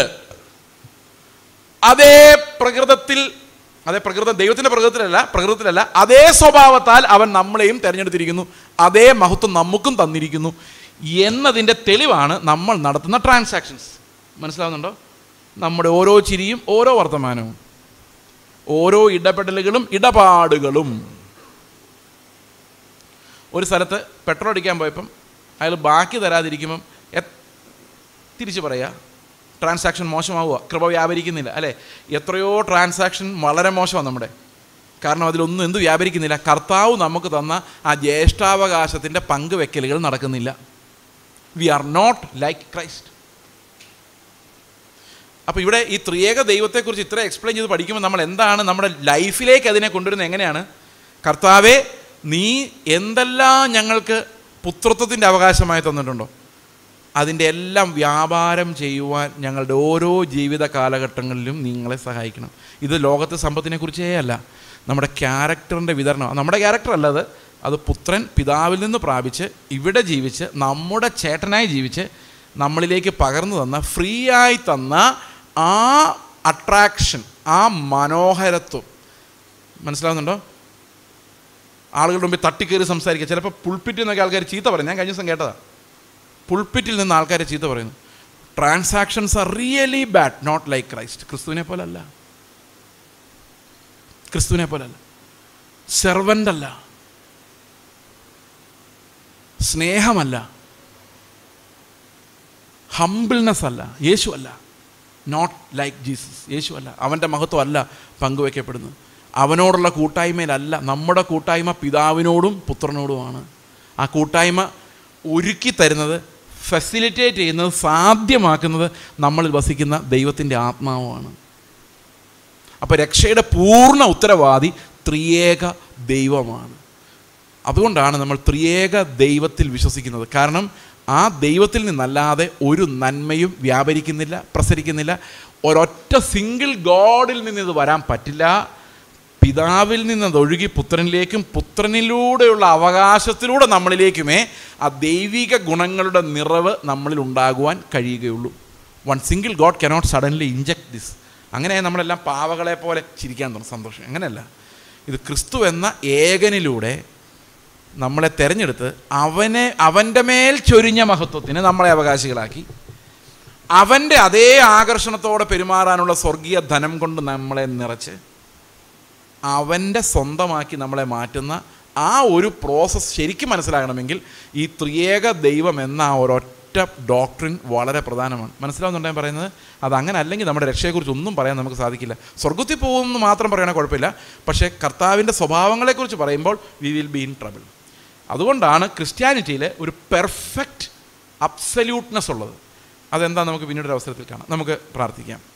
അതേ പ്രകൃതത്തിൽ അതേ പ്രകൃതം ദൈവത്തിൻ്റെ പ്രകൃതത്തിലല്ല പ്രകൃതത്തിലല്ല അതേ സ്വഭാവത്താൽ അവൻ നമ്മളെയും തിരഞ്ഞെടുത്തിരിക്കുന്നു അതേ മഹത്വം നമുക്കും തന്നിരിക്കുന്നു എന്നതിൻ്റെ തെളിവാണ് നമ്മൾ നടത്തുന്ന ട്രാൻസാക്ഷൻസ് മനസ്സിലാവുന്നുണ്ടോ നമ്മുടെ ഓരോ ചിരിയും ഓരോ വർത്തമാനവും ഓരോ ഇടപെടലുകളും ഇടപാടുകളും ഒരു സ്ഥലത്ത് പെട്രോൾ അടിക്കാൻ പോയപ്പം അയാൾ ബാക്കി തരാതിരിക്കുമ്പം എ- തിരിച്ച് പറയുക ട്രാൻസാക്ഷൻ മോശമാവുക കൃപ വ്യാപരിക്കുന്നില്ല അല്ലേ എത്രയോ ട്രാൻസാക്ഷൻ വളരെ മോശമാണ് നമ്മുടെ കാരണം അതിലൊന്നും എന്ത് വ്യാപരിക്കുന്നില്ല കർത്താവ് നമുക്ക് തന്ന ആ ജ്യേഷ്ഠാവകാശത്തിൻ്റെ പങ്കുവെക്കലുകൾ നടക്കുന്നില്ല we are not like Christ അപ്പോൾ ഇവിടെ ഈ ത്രിയേക ദൈവത്തെക്കുറിച്ച് ഇത്ര എക്സ്പ്ലെയിൻ ചെയ്ത് പഠിക്കുമ്പോൾ നമ്മൾ എന്താണ് നമ്മുടെ ലൈഫിലേക്ക് അതിനെ കൊണ്ടുവരുന്നത് എങ്ങനെയാണ് കർത്താവെ നീ എന്തെല്ലാം ഞങ്ങൾക്ക് പുത്രത്വത്തിൻ്റെ അവകാശമായി തന്നിട്ടുണ്ടോ അതിൻ്റെ എല്ലാം വ്യാപാരം ചെയ്യുവാൻ ഞങ്ങളുടെ ഓരോ ജീവിത കാലഘട്ടങ്ങളിലും നിങ്ങളെ സഹായിക്കണം ഇത് ലോകത്തെ സമ്പത്തിനെക്കുറിച്ചേ അല്ല നമ്മുടെ ക്യാരക്ടറിൻ്റെ വിതരണം നമ്മുടെ ക്യാരക്ടർ അല്ലത് അത് പുത്രൻ പിതാവിൽ നിന്ന് പ്രാപിച്ച് ഇവിടെ ജീവിച്ച് നമ്മുടെ ചേട്ടനായി ജീവിച്ച് നമ്മളിലേക്ക് പകർന്നു തന്ന ഫ്രീ ആയി തന്ന ആ അട്രാക്ഷൻ ആ മനോഹരത്വം മനസ്സിലാവുന്നുണ്ടോ ആളുകളുടെ മുമ്പിൽ തട്ടിക്കേറി സംസാരിക്കുക ചിലപ്പോൾ പുൾപ്പിറ്റിൽ നിന്നൊക്കെ ആൾക്കാർ ചീത്ത പറയും ഞാൻ കഴിഞ്ഞ ദിവസം കേട്ടതാ പുൾപ്പിറ്റിൽ നിന്ന് ആൾക്കാരെ ചീത്ത പറയുന്നു transactions are really bad not like Christ ക്രിസ്തുവിനെ പോലല്ല ക്രിസ്തുവിനെ പോലല്ല സെർവൻ്റ് അല്ല സ്നേഹമല്ല ഹംബിൾനെസ് അല്ല യേശു അല്ല നോട്ട് ലൈക്ക് ജീസസ് യേശു അല്ല അവൻ്റെ മഹത്വം അല്ല പങ്കുവയ്ക്കപ്പെടുന്നത് അവനോടുള്ള കൂട്ടായ്മയിലല്ല നമ്മുടെ കൂട്ടായ്മ പിതാവിനോടും പുത്രനോടുമാണ് ആ കൂട്ടായ്മ ഒരുക്കി തരുന്നത് ഫെസിലിറ്റേറ്റ് ചെയ്യുന്നത് സാധ്യമാക്കുന്നത് നമ്മളിൽ വസിക്കുന്ന ദൈവത്തിൻ്റെ ആത്മാവുമാണ് അപ്പോൾ രക്ഷയുടെ പൂർണ്ണ ഉത്തരവാദി ത്രിയേക ദൈവമാണ് അതുകൊണ്ടാണ് നമ്മൾ ത്രിയേക ദൈവത്തിൽ വിശ്വസിക്കുന്നത് കാരണം ആ ദൈവത്തിൽ നിന്നല്ലാതെ ഒരു നന്മയും വ്യാപരിക്കുന്നില്ല പ്രസരിക്കുന്നില്ല ഒരൊറ്റ സിംഗിൾ ഗോഡിൽ നിന്ന് ഇത് വരാൻ പറ്റില്ല പിതാവിൽ നിന്ന് ഒഴുകി പുത്രനിലേക്കും പുത്രനിലൂടെയുള്ള അവകാശത്തിലൂടെ നമ്മളിലേക്കുമേ ആ ദൈവിക ഗുണങ്ങളുടെ നിറവ് നമ്മളിൽ ഉണ്ടാകുവാൻ കഴിയുകയുള്ളൂ one single God cannot suddenly inject this അങ്ങനെ നമ്മളെല്ലാം പാവകളെ പോലെ ചിരിക്കാൻ തുടങ്ങും സന്തോഷം അങ്ങനെയല്ല ഇത് ക്രിസ്തു എന്ന ഏകനിലൂടെ നമ്മളെ തിരഞ്ഞെടുത്ത് അവനെ അവൻ്റെ മേൽ ചൊരിഞ്ഞ മഹത്വത്തിന് നമ്മളെ അവകാശികളാക്കി അവൻ്റെ അതേ ആകർഷണത്തോടെ പെരുമാറാനുള്ള സ്വർഗീയ ധനം കൊണ്ട് നമ്മളെ നിറച്ച് അവൻ്റെ സ്വന്തമാക്കി നമ്മളെ മാറ്റുന്ന ആ ഒരു പ്രോസസ്സ് ശരിക്കും മനസ്സിലാകണമെങ്കിൽ ഈ ത്രിയേക ദൈവം എന്ന ആ ഒരൊറ്റ ഡോക്ട്രിൻ വളരെ പ്രധാനമാണ് മനസ്സിലാവുന്നുണ്ടോ ഞാൻ പറയുന്നത് അത് അങ്ങനെ അല്ലെങ്കിൽ നമ്മുടെ രക്ഷയെക്കുറിച്ച് ഒന്നും പറയാൻ നമുക്ക് സാധിക്കില്ല സ്വർഗത്തിൽ പോകുമെന്ന് മാത്രം പറയണ കുഴപ്പമില്ല പക്ഷേ കർത്താവിൻ്റെ സ്വഭാവങ്ങളെക്കുറിച്ച് പറയുമ്പോൾ we will be in trouble അതുകൊണ്ടാണ് ക്രിസ്ത്യാനിറ്റിയിൽ ഒരു പെർഫെക്റ്റ് അബ്സല്യൂട്ട്നെസ് ഉള്ളത് അതെന്താ നമുക്ക് പിന്നീട് ഒരു അവസരത്തിൽ കാണാം നമുക്ക് പ്രാർത്ഥിക്കാം